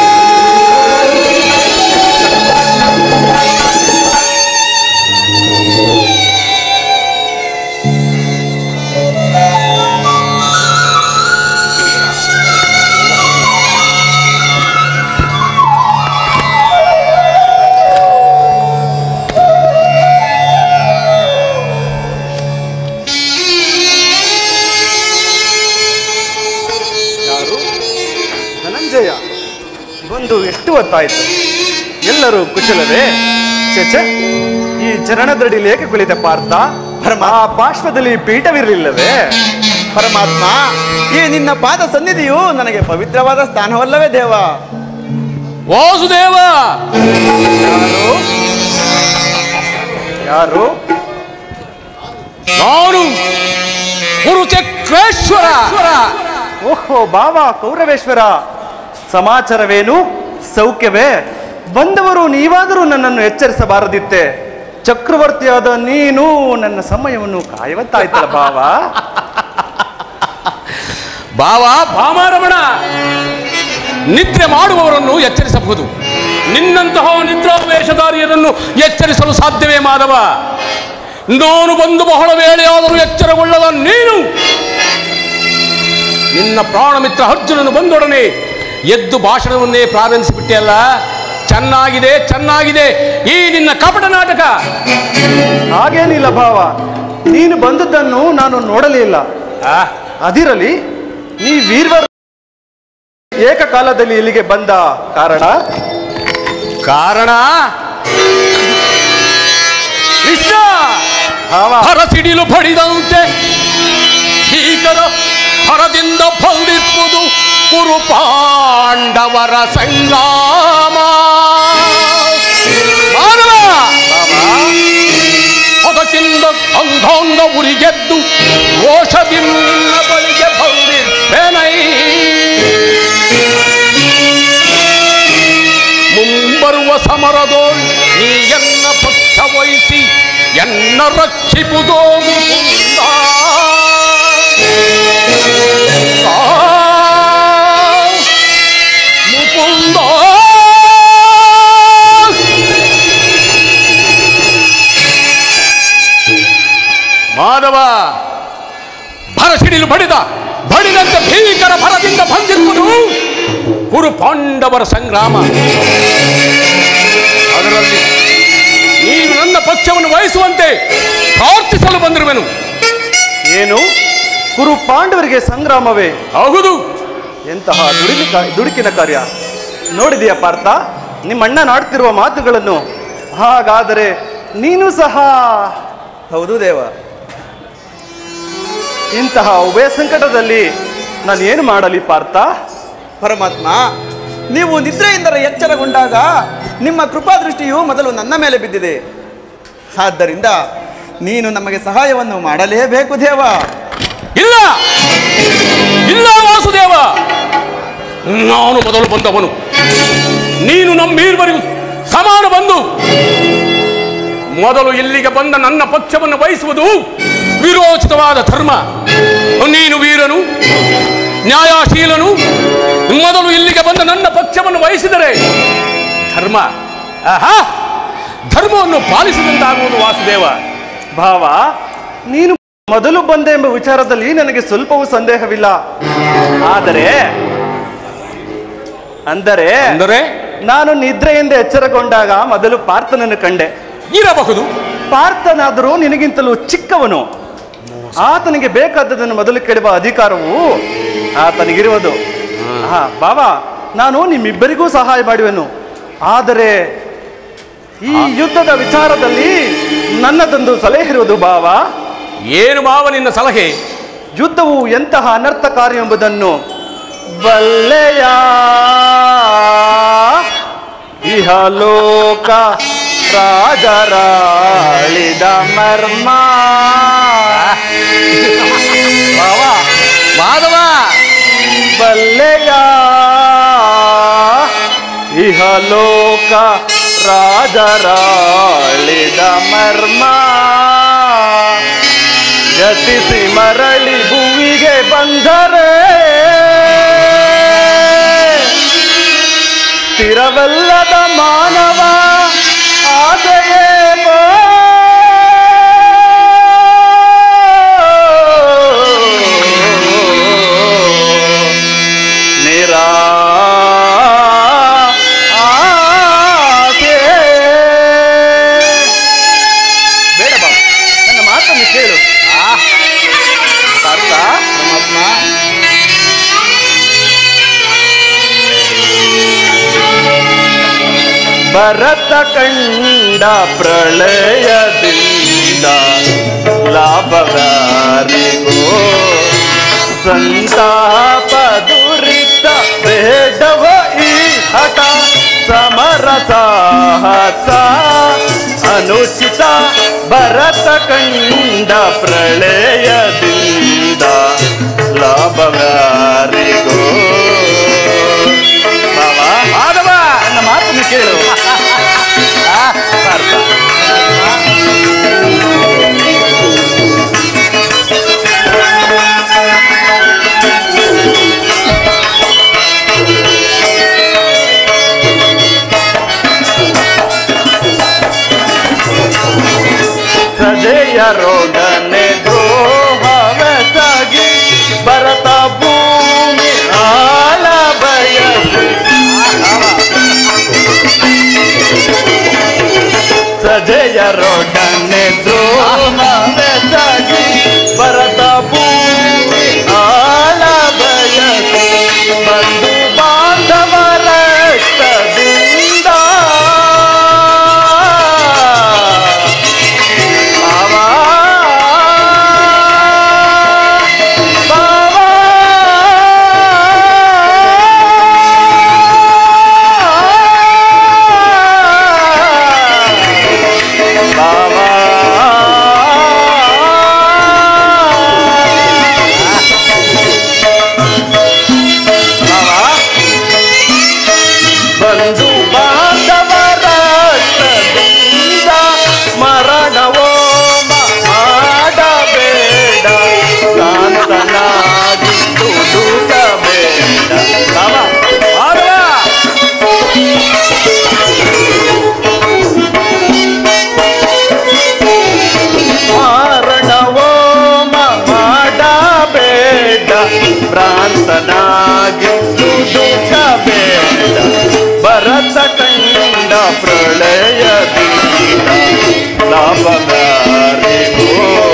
ಯಾರು ಧನಂಜಯ ಬಂದು ಎಷ್ಟು ಹೊತ್ತಾಯಿತು ಎಲ್ಲರೂ ಕುಶಲವೇ ಚಚ ಈ ಚರಣದಡಿಲಿ ಏಕೆ ಕುಳಿತ ಪಾರ್ಥ ಆ ಪಾರ್ಶ್ವದಲ್ಲಿ ಪೀಠವಿರಲಿಲ್ಲವೇ ಪರಮಾತ್ಮ ಈ ನಿನ್ನ ಪಾದ ಸನ್ನಿಧಿಯು ನನಗೆ ಪವಿತ್ರವಾದ ಸ್ಥಾನವಲ್ಲವೇ ದೇವ ವಾಸುದೇವ ಯಾರು ಯಾರು ನಾನು ಕುರುಚಕ್ರೇಶ್ವರ ಓಹೋ ಬಾಬಾ ಕೌರವೇಶ್ವರ ಸಮಾಚಾರವೇನು ಸೌಖ್ಯವೇ ಬಂದವರು ನೀವಾದರೂ ನನ್ನನ್ನು ಎಚ್ಚರಿಸಬಾರದಿತ್ತೆ ಚಕ್ರವರ್ತಿಯಾದ ನೀನು ನನ್ನ ಸಮಯವನ್ನು ಕಾಯುವಂತಾಯ್ತಲ್ಲ ಬಾವಾ ಬಾವ ಭಾಮಾರಮಣ ನಿದ್ರೆ ಮಾಡುವವರನ್ನು ಎಚ್ಚರಿಸಬಹುದು ನಿನ್ನಂತಹ ನಿದ್ರಾವೇಶಧಾರಿಯರನ್ನು ಎಚ್ಚರಿಸಲು ಸಾಧ್ಯವೇ ಮಾಧವ ನಾನು ಬಂದು ಬಹಳ ವೇಳೆಯಾದರೂ ಎಚ್ಚರಗೊಳ್ಳದ ನೀನು ನಿನ್ನ ಪ್ರಾಣಮಿತ್ರ ಅರ್ಜುನನು ಬಂದೊಡನೆ ಎದ್ದು ಭಾಷಣವನ್ನೇ ಪ್ರಾರಂಭಿಸಿಬಿಟ್ಟೆಯಲ್ಲ ಚೆನ್ನಾಗಿದೆ ಚೆನ್ನಾಗಿದೆ ಈ ನಿನ್ನ ಕಪಟ ನಾಟಕ ಹಾಗೇನಿಲ್ಲ ಭಾವ ನೀನು ಬಂದದ್ದನ್ನು ನಾನು ನೋಡಲೇ ಇಲ್ಲ ಆ, ಅದಿರಲಿ ನೀ ವೀರ್ವರ ಏಕಕಾಲದಲ್ಲಿ ಇಲ್ಲಿಗೆ ಬಂದ ಕಾರಣ ಕಾರಣ ಕೃಷ್ಣ ಭಾವ ಹರಸಿಡಿಲು ಬಡಿದಂತೆ ಭೀಕರ ಹರದಿಂದ ಬಂದಿಪ್ಪುದು ಕುರು ಪಾಂಡವರ ಸಂಗ್ರಾಮ ಮಾನವ ಅದಕ್ಕಿಂತ ಅಂಗಾಂಗ ಉರಿಗೆದ್ದು ರೋಷದಿಂದ ಬಳಿಗೆ ಬಂದಿರ್ಬೇನೈ ಮುಂಬರುವ ಸಮರದೋಳ್ ನೀ ಎನ್ನ ಪಕ್ಷ ವಹಿಸಿ ಎನ್ನ ರಕ್ಷಿಪುದೋ ಮುಕುಂದ ಆ, ಮುಕುಂದ ಮಾಧವ ಭರಸಿಡಿಲು ಬಡಿದ ಬಡಿದಂತೆ ಭೀಕರ ಭರದಿಂದ ಬಂದಿರುವುದು ಕುರು ಪಾಂಡವರ ಸಂಗ್ರಾಮ ಅದರಲ್ಲಿ ನೀನು ನನ್ನ ಪಕ್ಷವನ್ನು ವಹಿಸುವಂತೆ ಪ್ರಾರ್ಥಿಸಲು ಬಂದಿರುವೆನು ಏನು ಕುರು ಪಾಂಡವರಿಗೆ ಸಂಗ್ರಾಮವೇ ಹೌದು ಎಂತಹ ದುಡಿಲಿ ದುಡುಕಿನ ಕಾರ್ಯ ನೋಡಿದೆಯಾ ಪಾರ್ಥ ನಿಮ್ಮಣ್ಣ ನಾಡ್ತಿರುವ ಮಾತುಗಳನ್ನು ಹಾಗಾದರೆ ನೀನು ಸಹ ಹೌದು ದೇವ ಇಂತಹ ಉಭಯ ಸಂಕಟದಲ್ಲಿ ನಾನು ಏನು ಮಾಡಲಿ ಪಾರ್ಥ ಪರಮಾತ್ಮ ನೀವು ನಿದ್ರೆಯಿಂದ ಎಚ್ಚರಗೊಂಡಾಗ ನಿಮ್ಮ ಕೃಪಾದೃಷ್ಟಿಯು ಮೊದಲು ನನ್ನ ಮೇಲೆ ಬಿದ್ದಿದೆ ಆದ್ದರಿಂದ ನೀನು ನಮಗೆ ಸಹಾಯವನ್ನು ಮಾಡಲೇಬೇಕು ದೇವ ಇಲ್ಲ ಇಲ್ಲ ವಾಸುದೇವ ನಾನು ಮೊದಲು ಬಂದವನು ನೀನು ನಮ್ಮೀರ್ವರಿಗೂ ಸಮಾನ ಬಂದು ಮೊದಲು ಇಲ್ಲಿಗೆ ಬಂದ ನನ್ನ ಪಕ್ಷವನ್ನು ವಹಿಸುವುದು ವಿರೋಚಿತವಾದ ಧರ್ಮ ನೀನು ವೀರನು ನ್ಯಾಯಶೀಲನು ಮೊದಲು ಇಲ್ಲಿಗೆ ಬಂದ ನನ್ನ ಪಕ್ಷವನ್ನು ವಹಿಸಿದರೆ ಧರ್ಮ ಆಹಾ ಧರ್ಮವನ್ನು ಪಾಲಿಸಿದಂತಾಗುವುದು ವಾಸುದೇವ ಭಾವ ನೀನು ಮೊದಲು ಬಂದೆ ಎಂಬ ವಿಚಾರದಲ್ಲಿ ನನಗೆ ಸ್ವಲ್ಪವೂ ಸಂದೇಹವಿಲ್ಲ ಆದರೆ ಅಂದರೆ ಅಂದರೆ ನಾನು ನಿದ್ರೆಯಿಂದ ಎಚ್ಚರಗೊಂಡಾಗ ಮೊದಲು ಪಾರ್ಥನನ್ನು ಕಂಡೆ ಇರಬಹುದು ಪಾರ್ಥನಾದರೂ ನಿನಗಿಂತಲೂ ಚಿಕ್ಕವನು ಆತನಿಗೆ ಬೇಕಾದದನ್ನು ಮೊದಲು ಕೇಳುವ ಅಧಿಕಾರವು ಆತನಿಗಿರುವುದು ಹಾ ಬಾಬಾ ನಾನು ನಿಮ್ಮಿಬ್ಬರಿಗೂ ಸಹಾಯ ಮಾಡುವೆನು ಆದರೆ ಈ ಯುದ್ಧದ ವಿಚಾರದಲ್ಲಿ ನನ್ನದೊಂದು ಸಲಹೆ ಇರುವುದು ಬಾವ ಏನು ಮಾವ ನಿನ್ನ ಸಲಹೆ ಯುದ್ಧವು ಎಂತಹ ಅನರ್ಥಕಾರಿ ಎಂಬುದನ್ನು ಬಲ್ಲೆಯ ಇಹಲೋಕ ರಾಜರಾಳಿದ ಮರ್ಮ ಬಾವ ಮಾಧವ ಬಲ್ಲೆಯ ಇಹಲೋಕ ರಾಜರಾಳಿದ ಮರ್ಮ ಯತಿಸಿ ಮರಳಿ ಭುವಿಗೆ ಬಂದರೆ ಸ್ಥಿರವಲ್ಲದ ಮಾನವ ಆದೆಯೇನೋ ನಿರಾ ಆಸೆ. ಬೇಡ ಬಾಬು ನನ್ನ ಮಾತನ್ನು ಕೇಳು ಪಾರ್ಥ ಪರಮಾತ್ಮ ಭರತ ಕಂಡ ಪ್ರಳಯದಿಂದ ಲಾಭಗಾರಿಗೋ ಸಂತಾಪ ದುರಿತ ಬೇಡವ ಈ ಹಠ ಸಮರ ಸಾಹಸ ಅನುಚಿತ ಭರತ ಕಂಡ ಪ್ರಳಯದಿಂದ ಲಾಭಗಾರಿಗೋ ಬಾವ ಮಾಧವ ನನ್ನ ಮಾತನ್ನು ಕೇಳು ಆ, ಪಾರ್ಥ. ಭರತನಾಗಿ ದುಃಖ ಬೇಡ ಭರತ ಕಂಡ ಪ್ರಳಯ ಲಾಭಗಾರಿಗೋ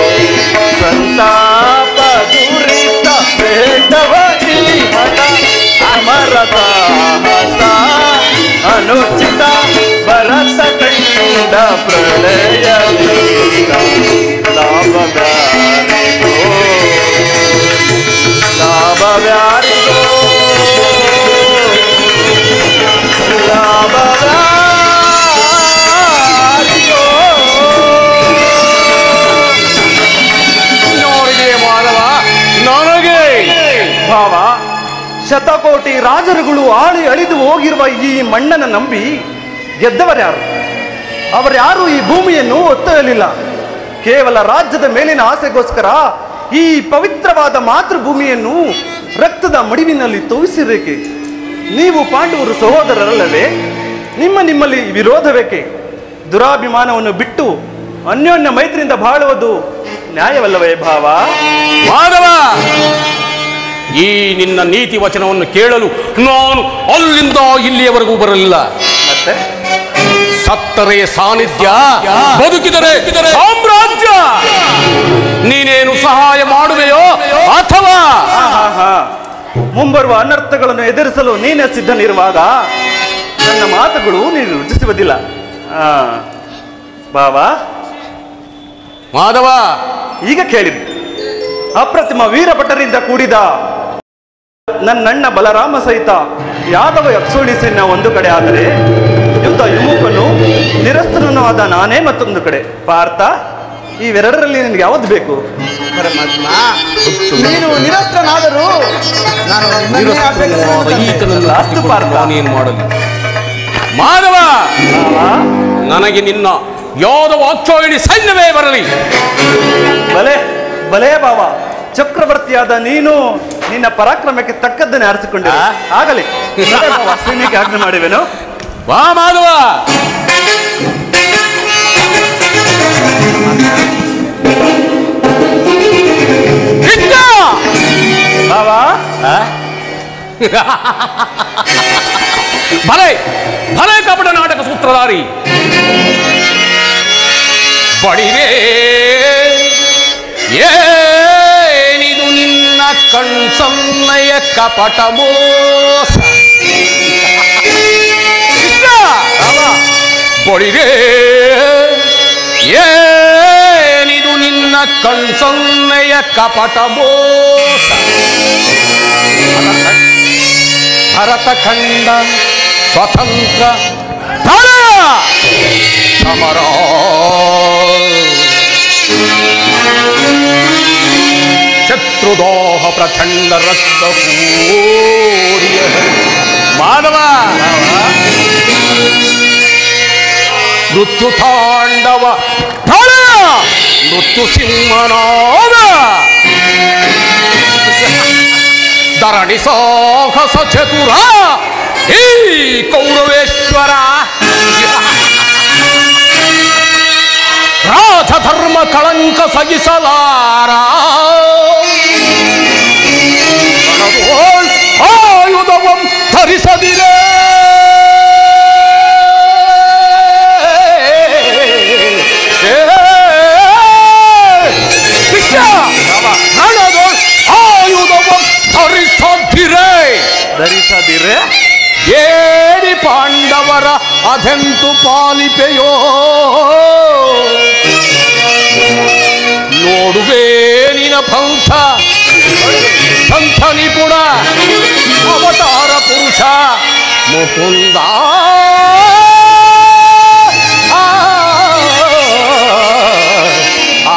ಸಂತಾಪ ದುರಿತ ಬೇಡವ ಈ ಹಠ ಅಮರ ಸಾಹಸ ಅನುಚಿತ ಭರತ ಕಂಡ ಪ್ರಳಯ ಲಾಭಗಾರಿಗೋ ಲಾಭವ್ಯಾರಿಗೋ ಲಾಭವ್ಯಾರಿಗೋ ನೋಡಿದೆ ಮಾಧವ ನನಗೆ ಭಾವ ಶತಕೋಟಿ ರಾಜರುಗಳು ಆಳಿ ಅಳಿದು ಹೋಗಿರುವ ಈ ಮಣ್ಣನ್ನು ನಂಬಿ ಗೆದ್ದವರ್ಯಾರು ಅವರ್ಯಾರು ಈ ಭೂಮಿಯನ್ನು ಒತ್ತೊಯ್ಯಲಿಲ್ಲ ಕೇವಲ ರಾಜ್ಯದ ಮೇಲಿನ ಆಸೆಗೋಸ್ಕರ ಈ ಪವಿತ್ರವಾದ ಮಾತೃಭೂಮಿಯನ್ನು ರಕ್ತದ ಮಡಿವಿನಲ್ಲಿ ತೋಯಿಸಿರೇಕೆ ನೀವು ಪಾಂಡವರು ಸಹೋದರರಲ್ಲವೇ ನಿಮ್ಮ ನಿಮ್ಮಲ್ಲಿ ವಿರೋಧವೇಕೆ ದುರಾಭಿಮಾನವನ್ನು ಬಿಟ್ಟು ಅನ್ಯೋನ್ಯ ಮೈತ್ರಿಯಿಂದ ಬಾಳುವುದು ನ್ಯಾಯವಲ್ಲವೇ ಭಾವ ಮಾಧವ ಈ ನಿನ್ನ ನೀತಿ ವಚನವನ್ನು ಕೇಳಲು ನಾನು ಅಲ್ಲಿಂದ ಇಲ್ಲಿಯವರೆಗೂ ಬರಲಿಲ್ಲ ಮತ್ತೆ ಸತ್ತರೆ ಸಾನ್ನಿಧ್ಯ ಬದುಕಿದರೆ ಸಾಮ್ರಾಜ್ಯ ನೀನೇನು ಸಹಾಯ ಮಾಡುವೆಯೋ ಅಥವಾ ಆಹಾ. ಮುಂಬರುವ ಅನರ್ಥಗಳನ್ನು ಎದುರಿಸಲು ನೀನೇ ಸಿದ್ಧನಿರುವಾಗ ನನ್ನ ಮಾತುಗಳು ನೀನು ರುಚಿಸುವುದಿಲ್ಲ ಆ, ಬಾವಾ ಮಾಧವ ಈಗ ಕೇಳಿರಿ ಅಪ್ರತಿಮ ವೀರಭಟರಿಂದ ಕೂಡಿದ ನನ್ನಣ್ಣ ಬಲರಾಮ ಸಹಿತ ಯಾದವ ಯಕ್ಷೋಣಿ ಸೈನ್ಯ ಒಂದು ಕಡೆ ಆದರೆ ಯುದ್ಧ ವಿಮುಖನು ನಿರಸ್ತನೂ ಆದ ನಾನೇ ಮತ್ತೊಂದು ಕಡೆ ಪಾರ್ಥ ಇವೆರಡರಲ್ಲಿ ನಿನಗೆ ಯಾವ್ದು ಬೇಕು ಪರಮಾತ್ಮ ನೀನು ನಿರಸ್ತ್ರನಾದರೂ ನಾನು ನಿನ್ನನ್ನೇ ನಿರಸ್ತನಾದ ಅಪೇಕ್ಷಿಸುತ್ತೇನೆ. ಈತನನ್ನು ಲಾಸ್ತು ಕಟ್ಟಿಕೊಂಡು ಪಾರ್ಥ. ನಾನೇನು ಮಾಡಲಿ ಮಾಧವ ಬಾವಾ ನನಗೆ ನಿನ್ನ ಯಾವ್ದವ ಅಚ್ಚೋಯಿಣಿ ಸೈನ್ಯವೇ ಬರಲಿ ಬಲೆ ಬಲೆ ಬಾವ ಚಕ್ರವರ್ತಿಯಾದ ನೀನು ನಿನ್ನ ಪರಾಕ್ರಮಕ್ಕೆ ತಕ್ಕದ್ದನ್ನೇ ಆರಿಸಿಕೊಂಡೆ ಆ? ಆಗಲಿ ಬಲೆ ಬಾವ, ಸೈನ್ಯಕ್ಕೆ ಆಜ್ಞೆ ಮಾಡಿವೆನು ಬಾ ಮಾಧವ ಇದ್ದ! ಬಾವ ಭಲೆ ಭಲೆ ಕಪಟ ನಾಟಕ ಸೂತ್ರಧಾರಿ ಬಡಿವೆ ಏನಿದು ನಿನ್ನ ಕಣ್ಸನ್ನಯ ಕಪಟ ಮೋಸ ಕೃಷ್ಣ! ಬಡಿವೆ ಏನಿದು ನಿನ್ನ ಕಣ್ಸನ್ನಯ ಕಪಟ ಮೋಸ ಭರತ ಖಂಡ ಸ್ವತಂತ್ರ ತಳ ಸಮರ ಶತ್ರುದೋಹ ಪ್ರಚಂಡ ರಕ್ತ ಕೂಡಿಯ ಮಾನವ ಮೃತ್ಯು ತಾಂಡವ ತಳ ಮೃತ್ಯು ಸಿಂಹನಾದ ಧರಣಿ ಸಾಹಸ ಚತುರ ಈ ಕೌರವೇಶ್ವರ ರಾಜಧರ್ಮ ಕಳಂಕ ಸಗಿಸಲಾರ ರಣದೋಳ್ ಆಯುಧವಂ ಧರಿಸದಿರೇ ಕೃಷ್ಣ ರಣದೋಳ್ ಆಯುಧವಂ ಧರಿಸದಿರೇ ಧರಿಸದಿರೆ ಏಡಿ ಪಾಂಡವರ ಅದೆಂತು ಪಾಲಿಪೆಯೋ ನೋಡುವೆ ನಿನ ಪಂಥ ಪಂಥ ನಿಪುಣ ಅವತಾರ ಪುರುಷ ಮುಕುಂದ ಆ, ಆ,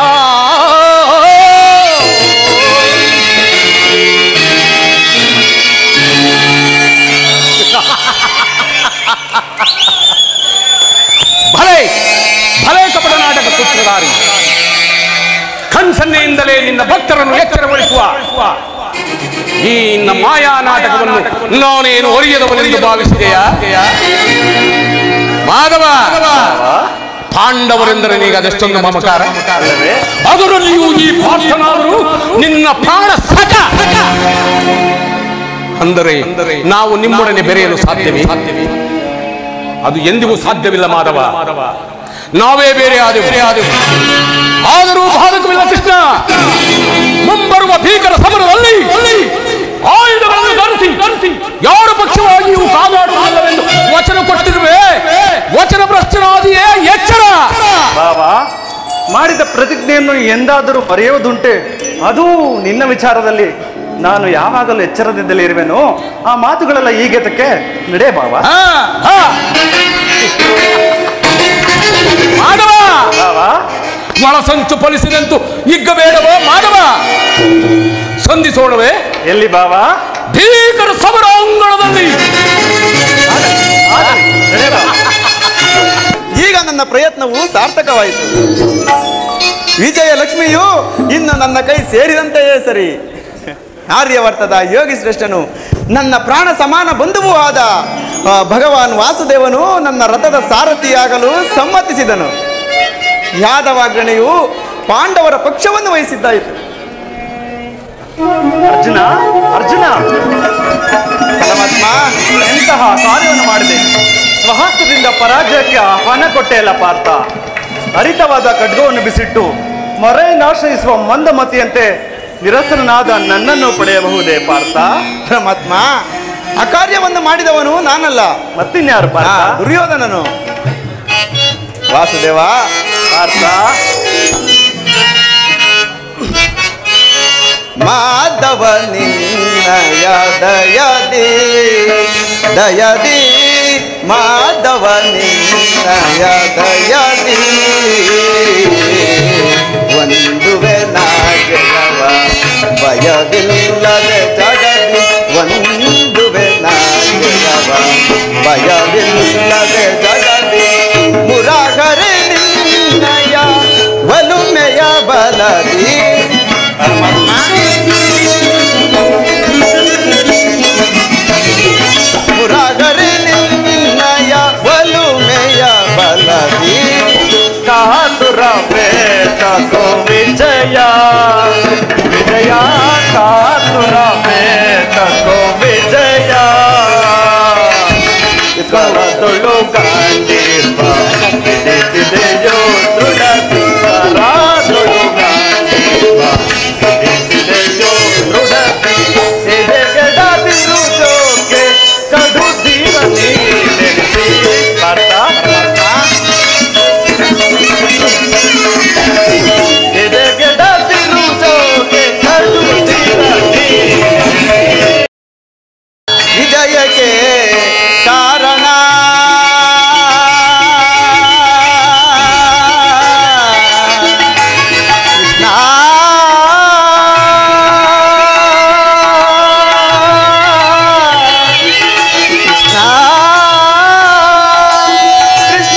ಭಲೆ ಭಲೆ ಕಪಟ ನಾಟಕ ಸೂತ್ರಧಾರಿ ಕಣ್ಸನ್ನೆಯಿಂದಲೇ ನಿನ್ನ ಭಕ್ತರನ್ನು ಎಚ್ಚರಗೊಳಿಸುವ ಈ ನಿನ್ನ ಮಾಯಾ ನಾಟಕವನ್ನು ನಾನೇನು ಒರಿಯದವನೆಂದು ಭಾವಿಸಿದೆಯಾ ಮಾಧವ ಪಾಂಡವರೆಂದರೆ ನೀಗ ಅದೆಷ್ಟೊಂದು ಮಮಕಾರ ಅಲ್ಲವೇ ಅದರಲ್ಲಿಯೂ ಈ ಪಾರ್ಥನಾದರೂ ನಿನ್ನ ಪ್ರಾಣ ಸಖ ಅಂದರೆ ನಾವು ನಿಮ್ಮೊಡನೆ ಬೆರೆಯಲು ಸಾಧ್ಯವೇ ಅದು ಎಂದಿಗೂ ಸಾಧ್ಯವಿಲ್ಲ ಮಾಧವ ನಾವೇ ಬೇರೆ ಆದೆವು ಆದರೂ ಬಾಧಕವಿಲ್ಲ ಕೃಷ್ಣ ಮುಂಬರುವ ಭೀಕರ ಸಮರದಲ್ಲಿ ಆಯುಧಗಳನ್ನು ಧರಿಸಿ ಧರಿಸಿ ಯಾರ ಪಕ್ಷವಾಗಿಯೂ ಕಾದಾಡುವುದಿಲ್ಲವೆಂದು ವಚನ ಕೊಟ್ಟಿರುವೆ ವಚನ ಭ್ರಷ್ಟನಾದಿಯೇ ಎಚ್ಚರ ಬಾಬಾ ಮಾಡಿದ ಪ್ರತಿಜ್ಞೆಯನ್ನು ಎಂದಾದರೂ ಮರೆಯುವುದುಂಟೆ ಅದು ನಿನ್ನ ವಿಚಾರದಲ್ಲಿ ನಾನು ಯಾವಾಗಲೂ ಎಚ್ಚರದಿಂದಲೇ ಇರುವೆನೋ ಆ ಮಾತುಗಳೆಲ್ಲ ಈಗೆತಕ್ಕೆ ನಡೆ ಬಾಬಾ ಹಾ, ಹಾ. ಮಾಧವ ಬಾಬಾ ಒಳಸಂಚು ಫಲಿಸಿದಂತು ಇಗ್ಗಬೇಡವೋ ಮಾಧವ ಸಂಧಿಸೋಣವೇ ಎಲ್ಲಿ ಬಾಬಾ ಭೀಕರ ಸಮರಾಂಗಣದಲ್ಲಿ ನಡೆ ಬಾಬಾ. ಈಗ ನನ್ನ ಪ್ರಯತ್ನವು ಸಾರ್ಥಕವಾಯಿತು ವಿಜಯ ಲಕ್ಷ್ಮಿಯು ಇನ್ನು ನನ್ನ ಕೈ ಸೇರಿದಂತೆಯೇ ಸರಿ ಆರ್ಯವರ್ತದ ಯೋಗಿ ಶ್ರೇಷ್ಠನು ನನ್ನ ಪ್ರಾಣ ಸಮಾನ ಬಂಧುವೂ ಆದ ಆ, ಭಗವಾನ್ ವಾಸುದೇವನು ನನ್ನ ರಥದ ಸಾರಥಿಯಾಗಲು ಸಮ್ಮತಿಸಿದನು ಯಾದವಾಗ್ರಣೆಯು ಪಾಂಡವರ ಪಕ್ಷವನ್ನು ವಹಿಸಿದ್ದಾಯಿತು ಅರ್ಜುನ ಅರ್ಜುನ ಪರಮಾತ್ಮ ಎಂತಹ ಕಾರ್ಯವನ್ನು ಮಾಡಿದೆ ಸ್ವಹಸ್ತದಿಂದ ಪರಾಜಯಕ್ಕೆ ಆಹ್ವಾನ ಕೊಟ್ಟೆಯಲ್ಲ ಪಾರ್ಥ ಹರಿತವಾದ ಖಡ್ಗವನ್ನು ಬಿಸಿಟ್ಟು ಮರೆಯನ್ನಾಶ್ರಯಿಸುವ ಮಂದಮತಿಯಂತೆ ನಿರಸನಾದ ನನ್ನನ್ನು ಪಡೆಯಬಹುದೇ ಪಾರ್ಥ ಪರಮಾತ್ಮ ಅಕಾರ್ಯವನ್ನು ಮಾಡಿದವನು ನಾನಲ್ಲ ಮತ್ತಿನ್ಯಾರು ಆ, ಪಾರ್ಥ ದುರ್ಯೋಧನನು ವಾಸುದೇವ ಪಾರ್ಥ ಮಾಧವ ನಿನ್ನಯ ದಯದಿ ದಯದಿ ಮಾಧವ ನಿನ್ನಯ ದಯದಿ ಒಂದುವೆ ನಾಗವ ಭಯವಿಲ್ಲದೆ ಜಗದಿ ಒಂದುವೆ ನಾಗವ ಭಯವಿಲ್ಲದೆ ಜಗದಿ ಮುರಾಗರೆ ನಿನ್ನಯ ಒಲುಮೆಯ ಬಲದಿ ಮುರಾಗರೆ ನಿನ್ನಯ ಒಲುಮೆಯ ಬಲದಿ ಕಾತುರ ಬೇಟಕೋ ವಿಜಯ ವಿಜಯ ಕಾತುರ ಬೇಟಕೋ ವಿಜಯ ಕರತುಳು ಗಾಂಡಿರ್ವ ಹಿಡಿಸಿದೆಯೋ ದೃಢ ಕರಾತುಳು ಗಾಂಡಿರ್ವ ಹಿಡಿಸಿದೆಯೋ ದೃಢ ಎದೆಗಡದಿರು ಜೋಕೆ ಕಡು ದೀರ ನೀನೆಡೆಸಿ ಬರ್ತಾ ಎದೆಗಡದಿರು ಜೋಕೆ ಕಡು ದೀರ ನೀನೆಡೆಸಿ ವಿಜಯಕ್ಕೆ ಕಾರಣ ಕೃಷ್ಣ ಕೃಷ್ಣ ಕೃಷ್ಣ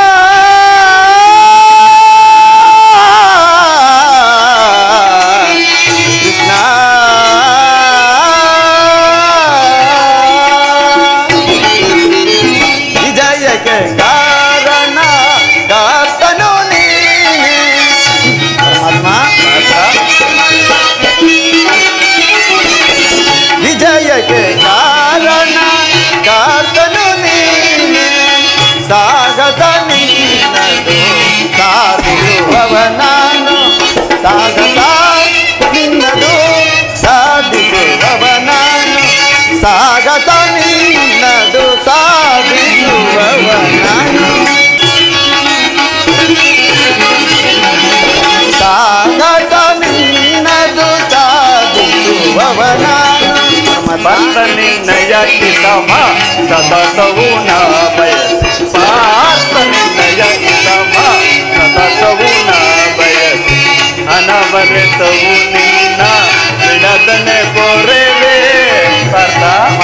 ಕೃಷ್ಣ ವಿಜಯಕ್ಕೆ ಕಾರಣ ಕಾತನು ನೀನೆ ಪರಮಾತ್ಮ ವಿಜಯಕ್ಕೆ ಕಾರಣ ಕಾತನು ನೀನೆ ಸಾಗಸ ನಿನ್ನದು ಸಾಧಿಸುವವ ನಾನು ಸಾಗಸ ನಿನ್ನದು ಸಾಧಿಸುವವ ನಾನು ಸಾಗಸ ನಿನ್ನದು ಸಾಧಿಸುವವ ನಾನು ಸಾಗಸ ನಿನ್ನದು ಸಾಧಿಸುವವ ನಾನು ಬಂದ ನಿನ್ನಯ ಕಿತಮ ಸತತವು ನ ಬಯಸಿ ಪಾರ್ಥ ನಿನ್ನಯ ಕಿತಮ ಸತತವು ನ ಬಯಸಿ ಅನವರತವು ನಿನ್ನ ಬಿಡದನೆ ಕೋರೆವೆ ಪಾರ್ಥ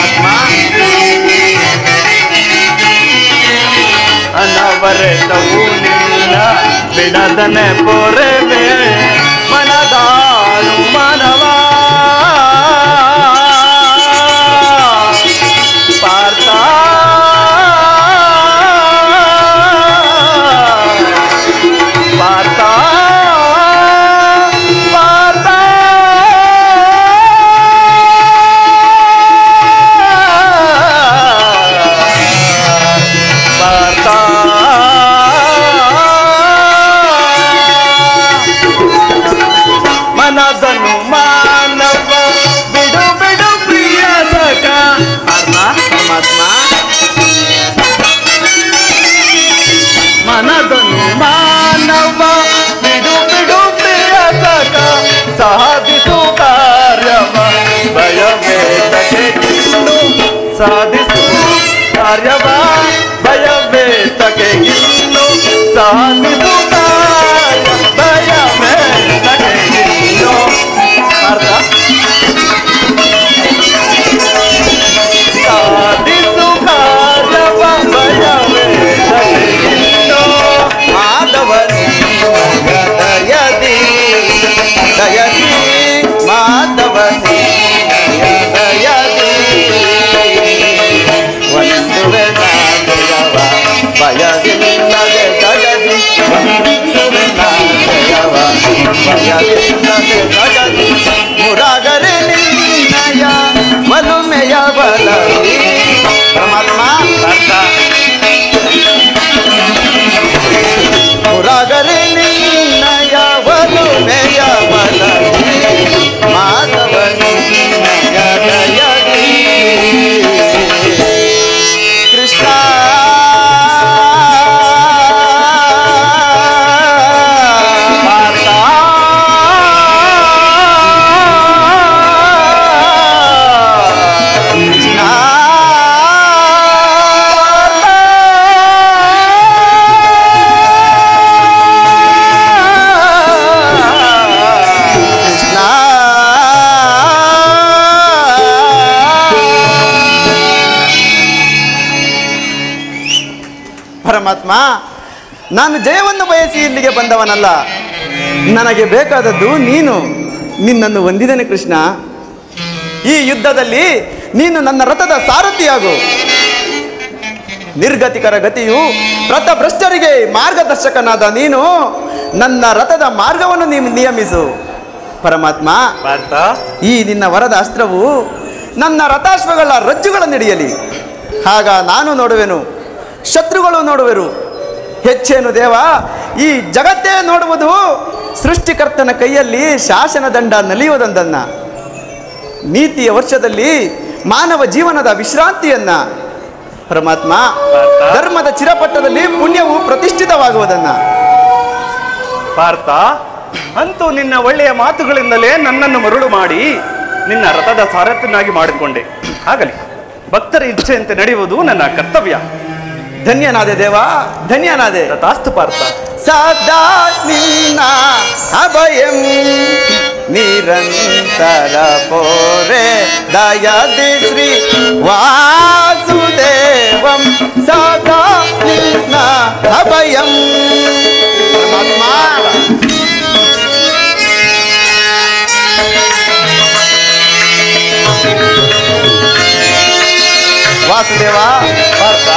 ಅನವರತವು ನಿನ್ನ ಬಿಡದನೆ ಪೋರೆವೆ ಮನದಾನು ಮಾನವಾ ಪಾರ್ಥ ಪಾರ್ಥ ಪಾರ್ಥ ಸಾಧಿಸುತ್ತ ಭಯವೇ ತಡೆಯಿಲ್ಲೋ. ಅರ್ಥ ಸಾಧಿಸು ಕಾರ್ಯವ ಭಯವೇ ತಡೆಯಿಲ್ಲೋ. ಮಾಧವನೇ ದಯದಿ ದಯದಿ ಮಾಧವನೇ ದಯದಿ ಒಂದುವೆ ನಾದಯವ ಭಯವಿಲ್ಲದೆ ಜಗದಿ ಒಂದುವೆ ನಾದಯವ ಭಯವಿಲ್ಲದೆ ಜಗದಿ ಮುರಾಗರೆ ನಿನ್ನಯ ಒಲುಮೆಯ ಬಲವಿ ಪರಮಾತ್ಮ ಅರ್ಥ ಮುರಾಗರೆ ನಿನ್ನಯ ಒಲುಮೆಯ ಬಲವಿ ಮಾಧವ ನಿನ್ನಯ ದಯದಿ ಕೃಷ್ಣ ಪರಮಾತ್ಮ ನಾನು ಜಯವನ್ನು ಬಯಸಿ ಇಲ್ಲಿಗೆ ಬಂದವನಲ್ಲ ನನಗೆ ಬೇಕಾದದ್ದು ನೀನು ನಿನ್ನನ್ನು ಹೊಂದಿದ್ದೇನೆ ಕೃಷ್ಣ ಈ ಯುದ್ಧದಲ್ಲಿ ನೀನು ನನ್ನ ರಥದ ಸಾರಥಿಯಾಗು ನಿರ್ಗತಿಕರ ಗತಿಯು ಪ್ರತಭ್ರಷ್ಟರಿಗೆ ಮಾರ್ಗದರ್ಶಕನಾದ ನೀನು ನನ್ನ ರಥದ ಮಾರ್ಗವನ್ನು ನೀನು ನಿಯಮಿಸು ಪರಮಾತ್ಮ ಪಾರ್ಥ ಈ ನಿನ್ನ ವರದ ಅಸ್ತ್ರವು ನನ್ನ ರಥಾಶ್ವಗಳ ರಜ್ಜುಗಳನ್ನು ಹಿಡಿಯಲಿ ಆಗ ನಾನು ನೋಡುವೆನು ಶತ್ರುಗಳು ನೋಡುವೆರು ಹೆಚ್ಚೇನು ದೇವ ಈ ಜಗತ್ತೇ ನೋಡುವುದು ಸೃಷ್ಟಿಕರ್ತನ ಕೈಯಲ್ಲಿ ಶಾಸನ ದಂಡ ನಲಿಯುವುದೊಂದನ್ನ ನೀತಿಯ ವರ್ಷದಲ್ಲಿ ಮಾನವ ಜೀವನದ ವಿಶ್ರಾಂತಿಯನ್ನ ಪರಮಾತ್ಮ ಧರ್ಮದ ಚಿರಪಟ್ಟದಲ್ಲಿ ಪುಣ್ಯವು ಪ್ರತಿಷ್ಠಿತವಾಗುವುದನ್ನ ಪಾರ್ಥ ಅಂತೂ ನಿನ್ನ ಒಳ್ಳೆಯ ಮಾತುಗಳಿಂದಲೇ ನನ್ನನ್ನು ಮರುಳು ಮಾಡಿ ನಿನ್ನ ರಥದ ಸಾರಥ್ಯನಾಗಿ ಮಾಡಿಕೊಂಡೆ ಆಗಲಿ ಭಕ್ತರ ಇಚ್ಛೆಯಂತೆ ನಡೆಯುವುದು ನನ್ನ ಕರ್ತವ್ಯ ಧನ್ಯನಾದೆ ದೇವ ಧನ್ಯನಾದೆ ತಥಾಸ್ತು ಪಾರ್ಥ ಸದಾ ನಿನ್ನ ಅಭಯಂ ನಿರಂತರ ಪೋರೆ ದಯದಿ ಶ್ರೀ ವಾಸುದೇವಂ ಸದಾ ನಿನ್ನ ಅಭಯಂ ಪರಮಾತ್ಮ ವಾಸುದೇವ ಪಾರ್ಥ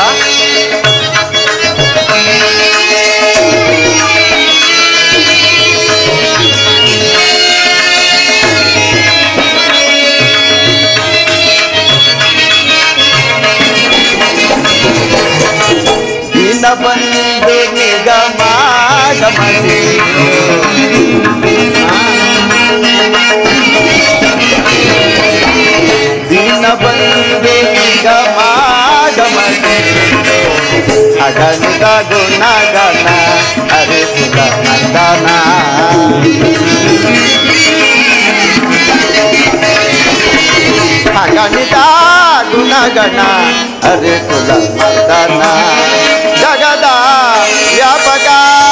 ದಿನ ಬಂದು ನಿಗಮಾಗಮಸಿ ದಿನ ಬಂದು ನಿಗಮಾಗಮಸಿ ಅಗಣಿತ ಗುಣಗಣ ಹರಿಸುತ್ತ ನಂದನ ಅಗಣಿತ ಗುಣಗಣ ಹರಿ ಕುಲ ಮರ್ದನ ಜಗದ ವ್ಯಾಪಕ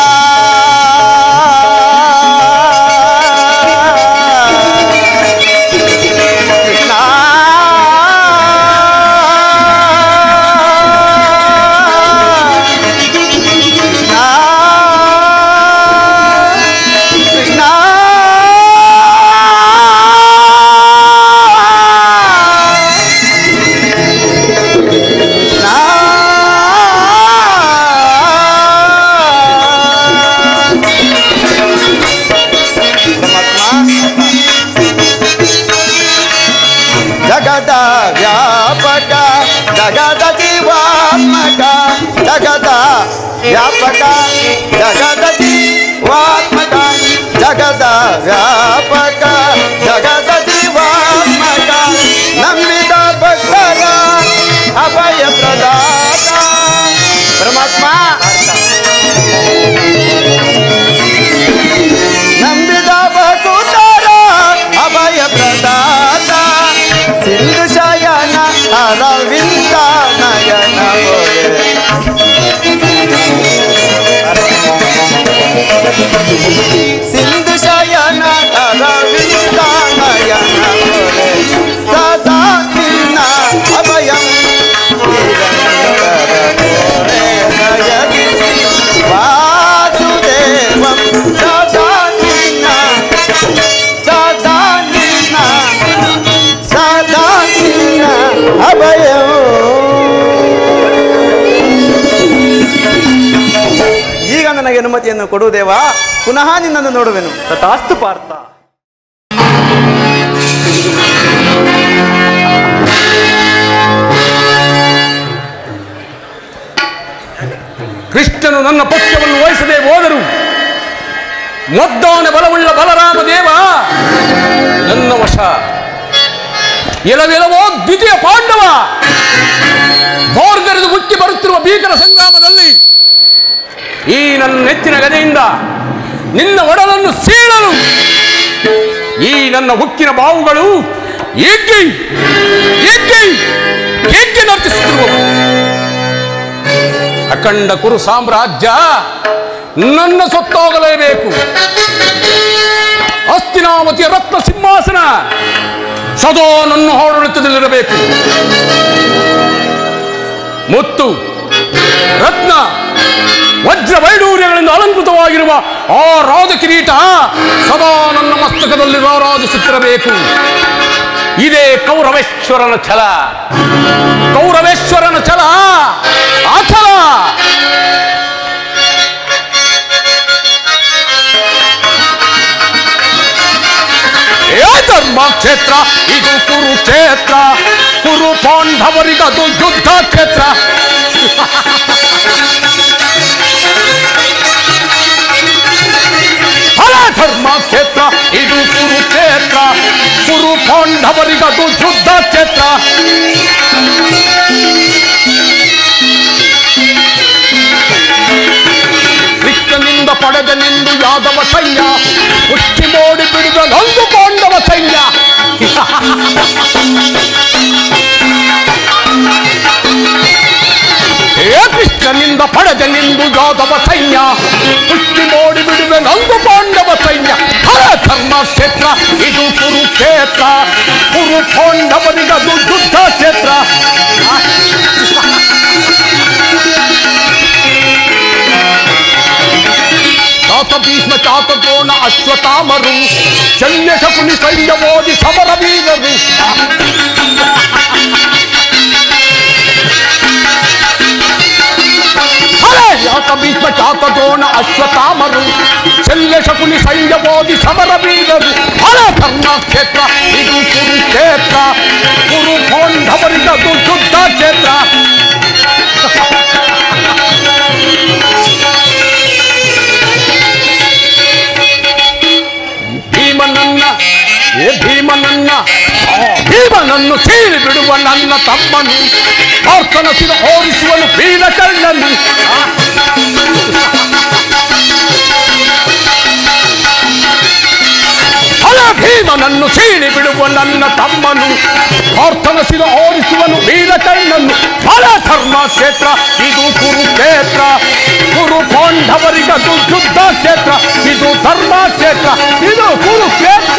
ಕೃಷ್ಣ ಕೃಷ್ಣ ಕೃಷ್ಣ ಜಗದ ವ್ಯಾಪಕ ಜಗದ ಜೀವಾತ್ಮಕ ಜಗದ ವ್ಯಾಪಕ ಜಗದ ಜೀವಾತ್ಮಕ ಜಗದ ವ್ಯಾಪಕ ಜಗದ ಜೀವಾತ್ಮಕ ನಂಬಿದ ಭಕ್ತರ ಅಭಯ ಪ್ರದಾತ ಪರಮಾತ್ಮ ನಂಬಿದ ಭಕುತರ ಅಭಯ ಪ್ರದಾತ ಸಿಂಧು ಶಯನ ಅರವಿಂದ ನಯನ ಬೋರೆ ನಮಗೆ ಅನುಮತಿಯನ್ನು ಕೊಡು ದೇವ ಪುನಃ ನಿನ್ನನ್ನು ನೋಡುವೆನು ತಥಾಸ್ತು ಪಾರ್ಥ ಕೃಷ್ಣನು ನನ್ನ ಪಕ್ಷವನ್ನು ವಹಿಸದೆ ಹೋದರು ಮೊದ್ದಾನೆ ಬಲವುಳ್ಳ ಬಲರಾಮ ದೇವ ನನ್ನ ವಶ ಎಲವೆಲವೋ ದ್ವಿತೀಯ ಪಾಂಡವ ಬೋರ್ಗರೆದು ಮುಚ್ಚಿ ಬರುತ್ತಿರುವ ಭೀಕರ ಸಂಗ್ರಾಮದಲ್ಲಿ ಈ ನನ್ನ ನೆಚ್ಚಿನ ಗದೆಯಿಂದ ನಿನ್ನ ಒಡಲನ್ನು ಸೀಳಲು ಈ ನನ್ನ ಉಕ್ಕಿನ ಬಾವುಗಳು ಎಗ್ಗಿ ಎಗ್ಗಿ ಎಗ್ಗಿ ನರ್ತಿಸುತ್ತಿರುವವು ಅಖಂಡ ಕುರು ಸಾಮ್ರಾಜ್ಯ ನನ್ನ ಸೊತ್ತಾಗಲೇಬೇಕು ಅಸ್ತಿನಾವತಿಯ ರತ್ನ ಸಿಂಹಾಸನ ಸದಾ ನನ್ನ ಆಡಳಿತದಲ್ಲಿರಬೇಕು ಮುತ್ತು ರತ್ನ ವಜ್ರ ವೈಡೂರ್ಯಗಳಿಂದ ಅಲಂಕೃತವಾಗಿರುವ ಆ ರಾಜ ಕಿರೀಟ ಸದಾ ನನ್ನ ಮಸ್ತಕದಲ್ಲಿ ರಾರಾಜಿಸುತ್ತಿರಬೇಕು ಇದೇ ಕೌರವೇಶ್ವರನ ಛಲ ಕೌರವೇಶ್ವರನ ಛಲ ಅಚಲ ಏ ಧರ್ಮ ಕ್ಷೇತ್ರ ಇದು ಕುರುಕ್ಷೇತ್ರ ಕುರು ಪಾಂಡವರಿಗದು ಯುದ್ಧ ಕ್ಷೇತ್ರ ಫಲ ಧರ್ಮ ಕ್ಷೇತ್ರ ಇದು ಕುರುಕ್ಷೇತ್ರ ಕುರು ಪಾಂಡವರಿಗದು ಯುದ್ಧ ಕ್ಷೇತ್ರ ಕೃಷ್ಣನಿಂದ ಪಡೆದ ನಿಂದು ಯಾದವ ಸೈನ್ಯ ಮುಚ್ಚಿ ಮೋಡಿ ಬಿಡಿದ ನಂದು ಪಾಂಡವ ಸೈನ್ಯ ಏ ಕೃಷ್ಣನಿಂದ ಪಡೆದ ನಿಂದು ಯಾದವ ಸೈನ್ಯ ಮುಚ್ಚಿ ಮೋಡಿ ಬಿಡುವೆ ನಂದು ಪಾಂಡವ ಸೈನ್ಯ ಹರ ಧರ್ಮ ಕ್ಷೇತ್ರ ಇದು ಕುರುಕ್ಷೇತ್ರ ಕುರು ಪಾಂಡವರಿಗದು ಯುದ್ಧ ಕ್ಷೇತ್ರ ತಾತ ಭೀಷ್ಮ ಚಾತ ದ್ರೋಣ ಅಶ್ವತಾಮರು ಶಲ್ಯ ಶಕುನಿ ಸೈನ್ಯ ಮೋದಿ ಸಮರ ವೀರರು ಹರೇ ಯಾತ ಭೀಷ್ಮ ಚಾತ ದ್ರೋಣ ಅಶ್ವತಾಮರು ಶಲ್ಯ ಶಕುನಿ ಸೈನ್ಯ ಮೋದಿ ಸಮರ ವೀರರು ಹರ ಧರ್ಮ ಕ್ಷೇತ್ರ ಇದು ಕುರುಕ್ಷೇತ್ರ ಕುರು ಪಾಂಡವರಿಗದು ಯುದ್ಧ ಕ್ಷೇತ್ರ ಭೀಮನನ್ನ ಏ ಭೀಮನನ್ನ ಆ ಭೀಮನನ್ನು ಸೀಳಿ ಬಿಡುವ ನನ್ನ ತಮ್ಮನು ಆರ್ತನಸಿದ ಓಡಿಸುವನು ಬೀದ ಕಳ್ಳನು ಫಲ ಭೀಮನನ್ನು ಸೀಳಿ ಬಿಡುವ ನನ್ನ ತಮ್ಮನು ಆರ್ತನಸಿದ ಓಡಿಸುವನು ಬೀದ ಕಳ್ಳನು ಫಲ ಧರ್ಮ ಕ್ಷೇತ್ರ ಇದು ಕುರುಕ್ಷೇತ್ರ ಕುರು ಪಾಂಡವರಿಗದು ಯುದ್ಧ ಕ್ಷೇತ್ರ ಇದು ಧರ್ಮ ಕ್ಷೇತ್ರ ಇದು ಕುರುಕ್ಷೇತ್ರ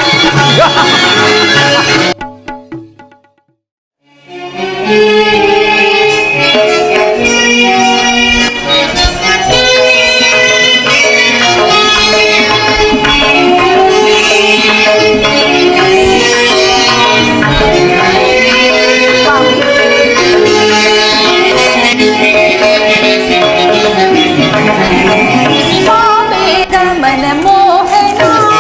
ಗಮನ ಮೋಹನ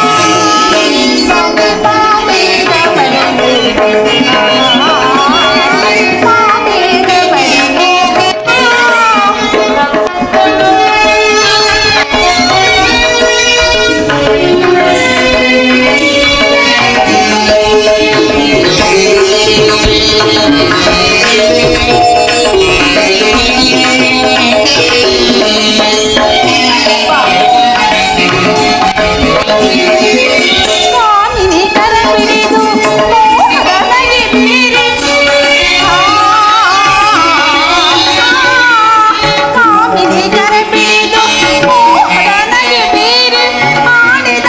ಸ್ವಾಮಿ ಗಮನ ಸ್ವಾಮಿ ಗಮನ ಸ್ವಾಮಿನಿ ಕರ ಪಿಡಿದು ಮೋಹನಗೆ ಬೀರಿಸಿ ಸ್ವಾಮಿನಿ ಕರ ಪಿಡಿದು ಮೋಹನಗೆ ಬೀರಿ ಆಡಿದ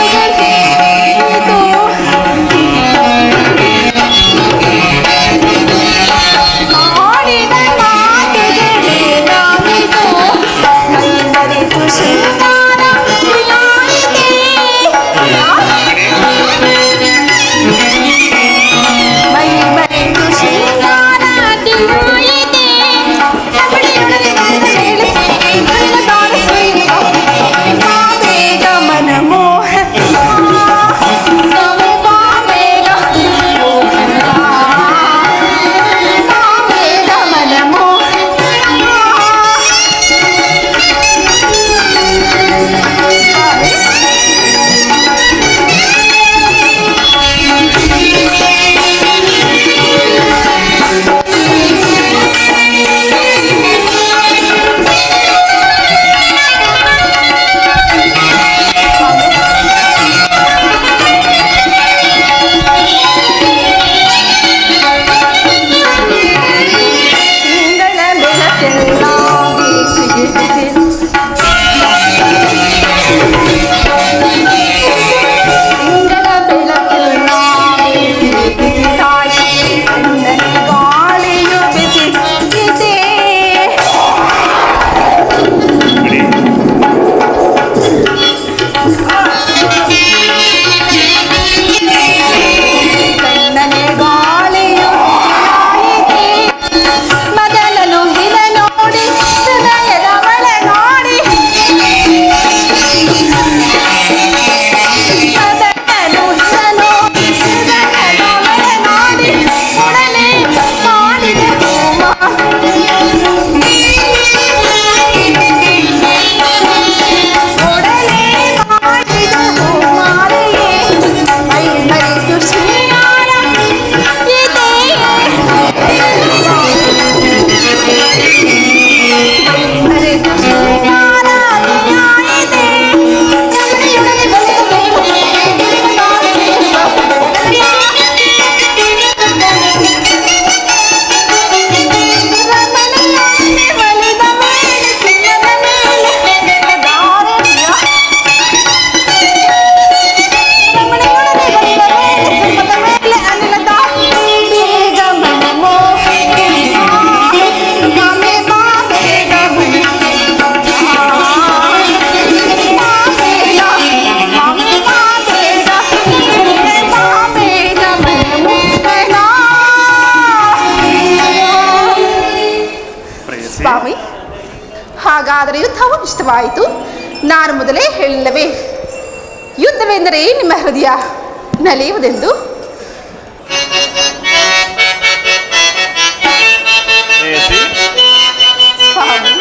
ಮಾತುಗಳು ಇದು ಹಾಗಾದರೆ ಯುದ್ಧವು ಇಷ್ಟವಾಯಿತು ನಾನು ಮೊದಲೇ ಹೇಳಿಲ್ಲವೇ ಯುದ್ಧವೆಂದರೆ ನಿಮ್ಮ ಹೃದಯ ನಲಿಯುವುದೆಂದು ಸ್ವಾಮಿ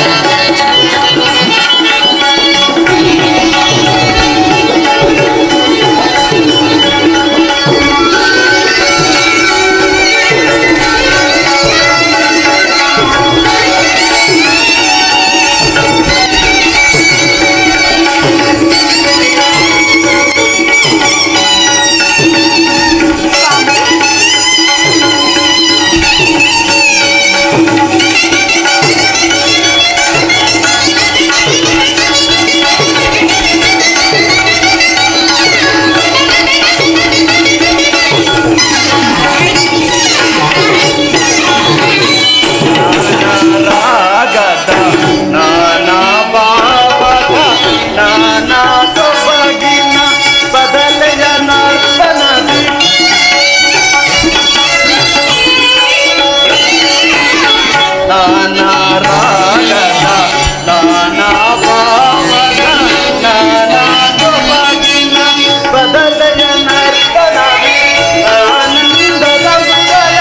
ಿ ನಾನಾ ರಾಗದ ನಾನಾ ಭಾವದ ನಾನಾ ಸೊಬಗಿನ ಬದಲೆಯ ನರ್ತನವೇ ಆನಂದದ ಉದಯ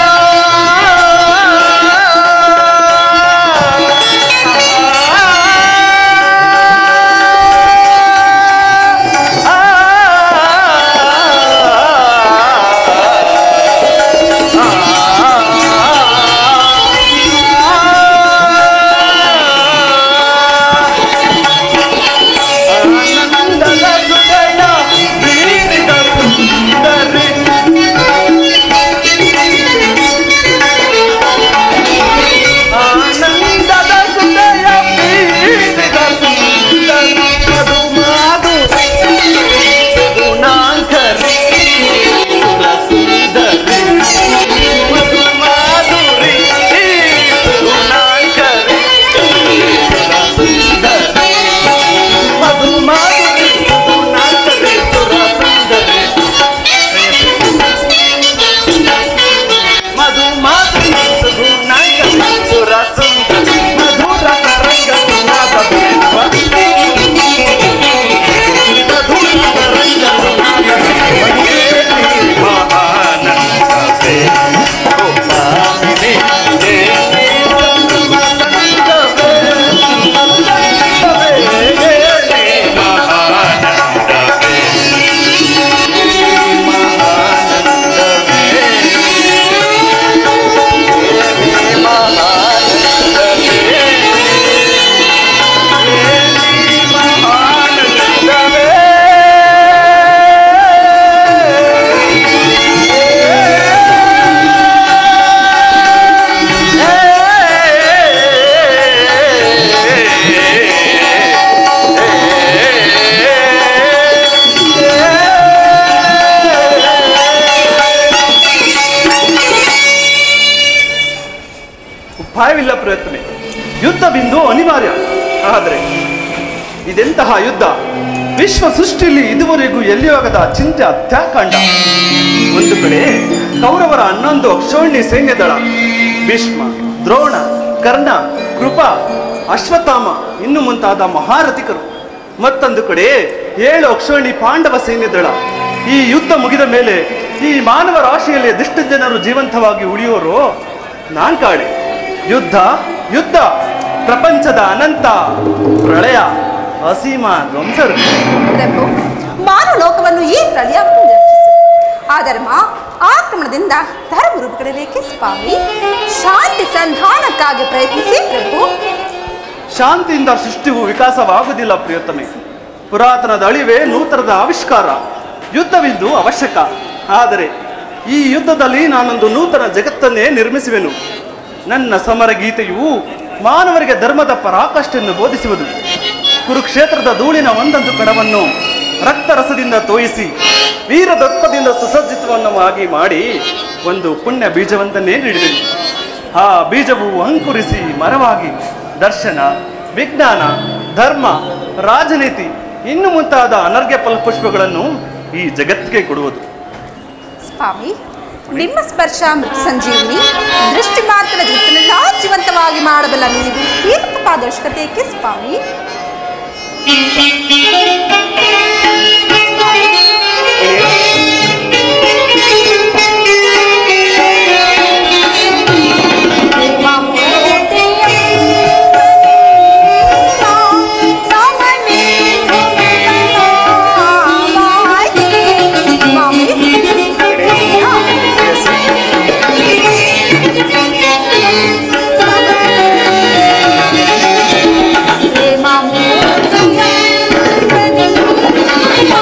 ಆನಂದದ ಸುದಯ ಬೀರಿದ ಸುಂದರಿ ಆನಂದದ ಸುದಯ ಬೀರಿದ ಸುಂದರಿ ಮಧು ಮಾಧು ಗುಣಾಂಕರಿ ಸುರ ಸುಂದರಿ ಮಧು ಮಾಧುರಿ ಗುಣಾಂಕರಿ ಸುರ ಸುಂದರಿ ಮಧು ಮಾಧುರಿ ಗುಣಾಂಕರಿ ಸುರ ಸುಂದರಿ ಮಧು ಮಾಧುರಿ ಗುಣಾಂಕರಿ ಸುರ ಸುಂದರಿ ಮಧುರ ತರಂಗ ಸುನಾದ ಬೇಡುವ ಮಧುರ ತರಂಗ ಸುನಾದ ಬೇಡುವ ಮಹಾನಂದವೇ ಗೋಪಾಲಿನಿ ದೇವಿ ಸಂತಸಂತವೇ ಉಪಾಯವಿಲ್ಲ ಪ್ರಯತ್ನ ಯುದ್ಧ ಬಿಂದು ಅನಿವಾರ್ಯ ಆದರೆ ಇದೆಂತಹ ಯುದ್ಧ ವಿಶ್ವ ಸೃಷ್ಟಿಯಲ್ಲಿ ಇದುವರೆಗೂ ಎಲ್ಲಿಯಾಗದ ಚಿಂತೆ ಹತ್ಯಾಕಾಂಡ ಒಂದು ಕಡೆ ಕೌರವರ ಹನ್ನೊಂದು ಅಕ್ಷೋಹಿಣಿ ಸೈನ್ಯ ದಳ ಭೀಷ್ಮ ದ್ರೋಣ ಕರ್ಣ ಕೃಪ ಅಶ್ವತ್ಥಾಮ ಇನ್ನು ಮುಂತಾದ ಮಹಾರಥಿಕರು ಮತ್ತೊಂದು ಕಡೆ ಏಳು ಅಕ್ಷೋಹಿಣಿ ಪಾಂಡವ ಸೈನ್ಯ ದಳ ಈ ಯುದ್ಧ ಮುಗಿದ ಮೇಲೆ ಈ ಮಾನವ ರಾಶಿಯಲ್ಲಿ ಅದೆಷ್ಟು ಜನರು ಜೀವಂತವಾಗಿ ಉಳಿಯೋರು ನಾನ್ ಕಾಣೆ ಯುದ್ಧ ಯುದ್ಧ ಪ್ರಪಂಚದ ಅನಂತ ಪ್ರಳಯ ಅಸೀಮ ಧ್ವಂಸರು ಪ್ರಭು ಮಾನವ ಲೋಕವನ್ನು ಈ ಪ್ರಳಯವನ್ನು ರಕ್ಷಿಸು ಆಧರ್ಮ ಆಕ್ರಮಣದಿಂದ ಧರ್ಮ ರೂಪುಗೊಳ್ಳಬೇಕೆ ಸ್ವಾಮಿ ಶಾಂತಿ ಸಂಧಾನಕ್ಕಾಗಿ ಪ್ರಯತ್ನಿಸಿ ಪ್ರಭು ಶಾಂತಿಯಿಂದ ಸೃಷ್ಟಿಯು ವಿಕಾಸವಾಗುವುದಿಲ್ಲ ಪ್ರಿಯತಮೆ ಪುರಾತನದ ಅಳಿವೆ ನೂತನದ ಆವಿಷ್ಕಾರ ಯುದ್ಧವಿಂದು ಅವಶ್ಯಕ ಆದರೆ ಈ ಯುದ್ಧದಲ್ಲಿ ನಾನೊಂದು ನೂತನ ಜಗತ್ತನ್ನೇ ನಿರ್ಮಿಸುವೆನು ನನ್ನ ಸಮರ ಗೀತೆಯು ಮಾನವರಿಗೆ ಧರ್ಮದ ಪರಾಕಾಷ್ಠೆಯನ್ನು ಬೋಧಿಸುವುದು ಕುರುಕ್ಷೇತ್ರದ ಧೂಳಿನ ಒಂದೊಂದು ಕಣವನ್ನು ರಕ್ತರಸದಿಂದ ತೋಯಿಸಿ ವೀರದರ್ಪದಿಂದ ಸುಸಜ್ಜಿತವನ್ನವಾಗಿ ಮಾಡಿ ಒಂದು ಪುಣ್ಯ ಬೀಜವೊಂದನ್ನೇ ನೀಡಿದೆನು ಆ ಬೀಜವು ಅಂಕುರಿಸಿ ಮರವಾಗಿ ದರ್ಶನ ವಿಜ್ಞಾನ ಧರ್ಮ ರಾಜನೀತಿ ಇನ್ನು ಮುಂತಾದ ಅನರ್ಘ್ಯ ಫಲಪುಷ್ಪಗಳನ್ನು ಈ ಜಗತ್ತಿಗೆ ಕೊಡುವುದು ಸ್ವಾಮಿ ನಿಮ್ಮ ಸ್ಪರ್ಶ ಮೃತ ಸಂಜೀವಿನಿ ದೃಷ್ಟಿ ಮಾತ್ರ ಜಗತ್ತನ್ನೆಲ್ಲ ಜೀವಂತವಾಗಿ ಮಾಡಬಲ್ಲ ನೀವು ಈ ತಪ್ಪಾದ ಅವಶ್ಯಕತೆ ಏಕೆ ಸ್ವಾಮಿ ಪ್ರೇಮ ಮೂರ್ತಿಯ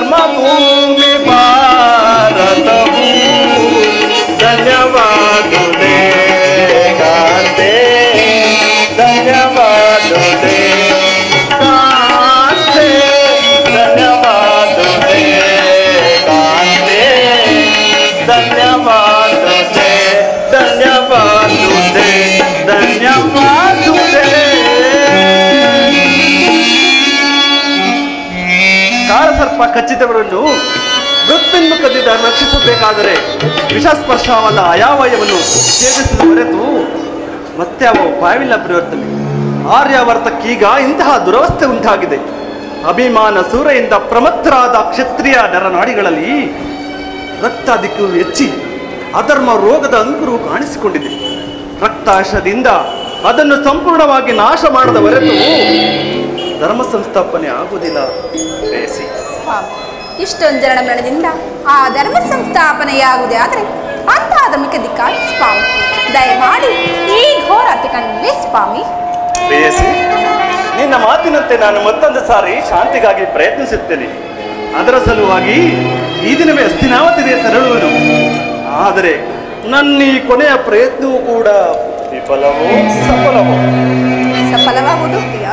ಧರ್ಮಭೂಮಿ ಭಾರತವು ಧನ್ಯವಾದುದೇ ಕಾಂತೆ ಧನ್ಯವಾದುದೇ ಕಾಂತೆ ಧನ್ಯವಾದುದೇ ಕಾಂತೆ ಧನ್ಯವಾದುದೇ ಧನ್ಯವಾದುದೇ ಧನ್ಯವಾದುದೇ ಕಾರಸರ್ಪ ಕಚ್ಚಿದವರನ್ನು ಮೃತ್ಯುನ್ಮುಖದಿಂದ ರಕ್ಷಿಸಬೇಕಾದರೆ ವಿಷಸ್ಪರ್ಶವಲ್ಲ ಅಯಾವಯವನ್ನು ಛೇದಿಸಿದ ಹೊರತು ಮತ್ತೆ ಅವ ಉಪಾಯವಿಲ್ಲ ಪರಿವರ್ತನೆ ಆರ್ಯಾವರ್ತಕ್ಕೀಗ ಇಂತಹ ದುರವಸ್ಥೆ ಉಂಟಾಗಿದೆ ಅಭಿಮಾನ ಸೂರೆಯಿಂದ ಪ್ರಮತ್ತರಾದ ಕ್ಷತ್ರಿಯ ನರನಾಡಿಗಳಲ್ಲಿ ರಕ್ತಾಧಿಕ್ಯವು ಹೆಚ್ಚಿ ಅಧರ್ಮ ರೋಗದ ಅಂಕುರು ಕಾಣಿಸಿಕೊಂಡಿದೆ ರಕ್ತಾಶದಿಂದ ಅದನ್ನು ಸಂಪೂರ್ಣವಾಗಿ ನಾಶ ಮಾಡದ ಹೊರತು ಧರ್ಮ ಸಂಸ್ಥಾಪನೆ ಆಗುವುದಿಲ್ಲ ಬೇಸಿ ಸ್ವಾಮಿ ಇಷ್ಟೊಂದು ಜನ ಮರಣದಿಂದ ಆ ಧರ್ಮ ಸಂಸ್ಥಾಪನೆಯಾಗುವುದೇ ಆದರೆ ಅಂತ ಧರ್ಮಕ್ಕೆ ದಿಕ್ಕಾಗಿ ಸ್ವಾಮಿ ದಯಮಾಡಿ ಈ ಘೋರ ಕಣ್ಣಲ್ಲಿ ಸ್ವಾಮಿ ಬೇಸಿ ನಿನ್ನ ಮಾತಿನಂತೆ ನಾನು ಮತ್ತೊಂದು ಸಾರಿ ಶಾಂತಿಗಾಗಿ ಪ್ರಯತ್ನಿಸುತ್ತೇನೆ ಅದರ ಸಲುವಾಗಿ ಈ ದಿನವೇ ಅಸ್ಥಿನಾವತಿಗೆ ತೆರಳುವೆನು ಆದರೆ ನನ್ನ ಈ ಕೊನೆಯ ಪ್ರಯತ್ನವೂ ಕೂಡ ವಿಫಲವೋ ಸಫಲವೋ ಸಫಲವಾಗುವುದು ಪ್ರಿಯ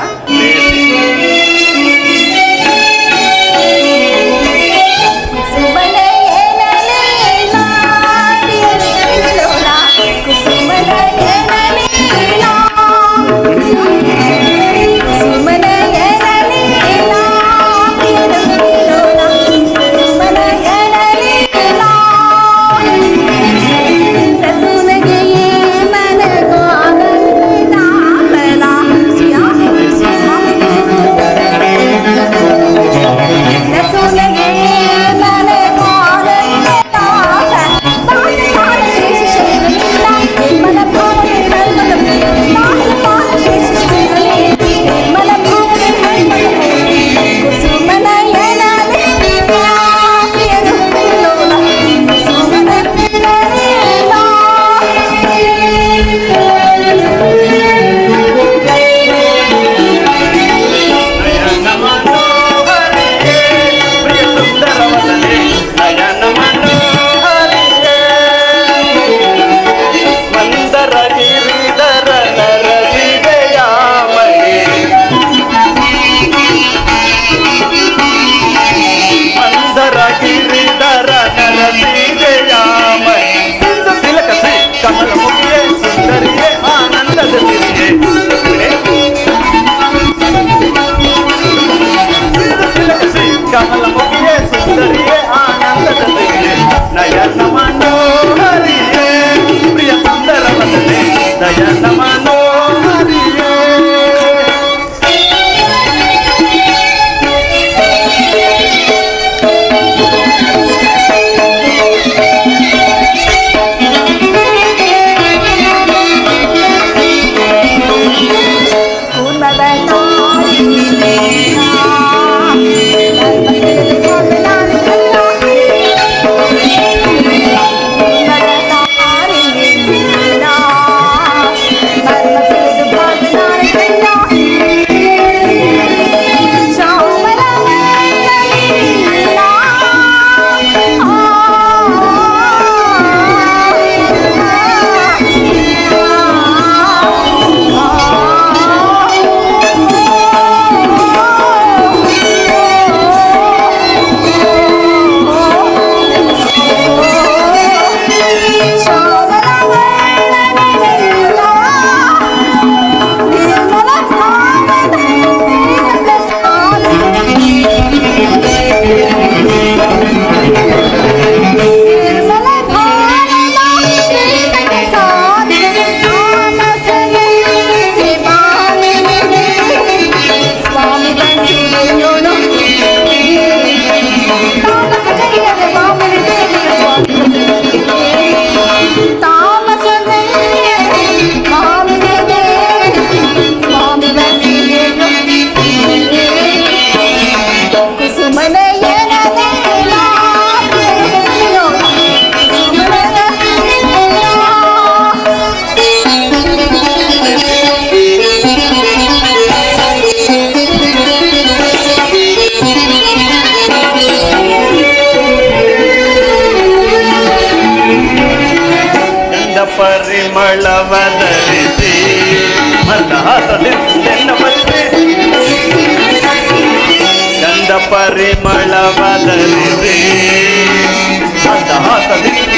ನಯನ ಮನೋಹರಿಯೇ, ಪ್ರಿಯ ಸುಂದರವದನೆ, ನಯನ ಮನೋಹರಿಯೇ. ಮಂದರ ಗಿರಿಧರ ನರಸಿದೆಯಾಮಣಿ ಮಂದರ ಗಿರಿಧರ ನರಸಿದೆಯಾಮಣಿ ಸಿಂಧು ತಿಲಕ ಶ್ರೀ ಕಮಲ ಮುಗಿಯೇ ಸುಂದರಿಯೇ ಆನಂದದ ಸಿರಿಯೇ ಕಮಲ ಮುಗಿಯೇ ಸುಂದರಿಯೇ ಆನಂದದ ಸಿರಿಯೇ ನಯನ ಮನೋಹರಿಯೇ ಪ್ರಿಯ ಸುಂದರ ವದನೆ ನಯನ ಮನೋಹರಿಯೇ ಕೂರ್ಮದ ಪರಿಮಳವದರಿಸಿ ಮಂದಹಾಸದಿಂದ ಮತ್ತೆ ಗಂಧ ಪರಿಮಳವದರಿಸಿ ಮಂದಹಾಸದಿಂದ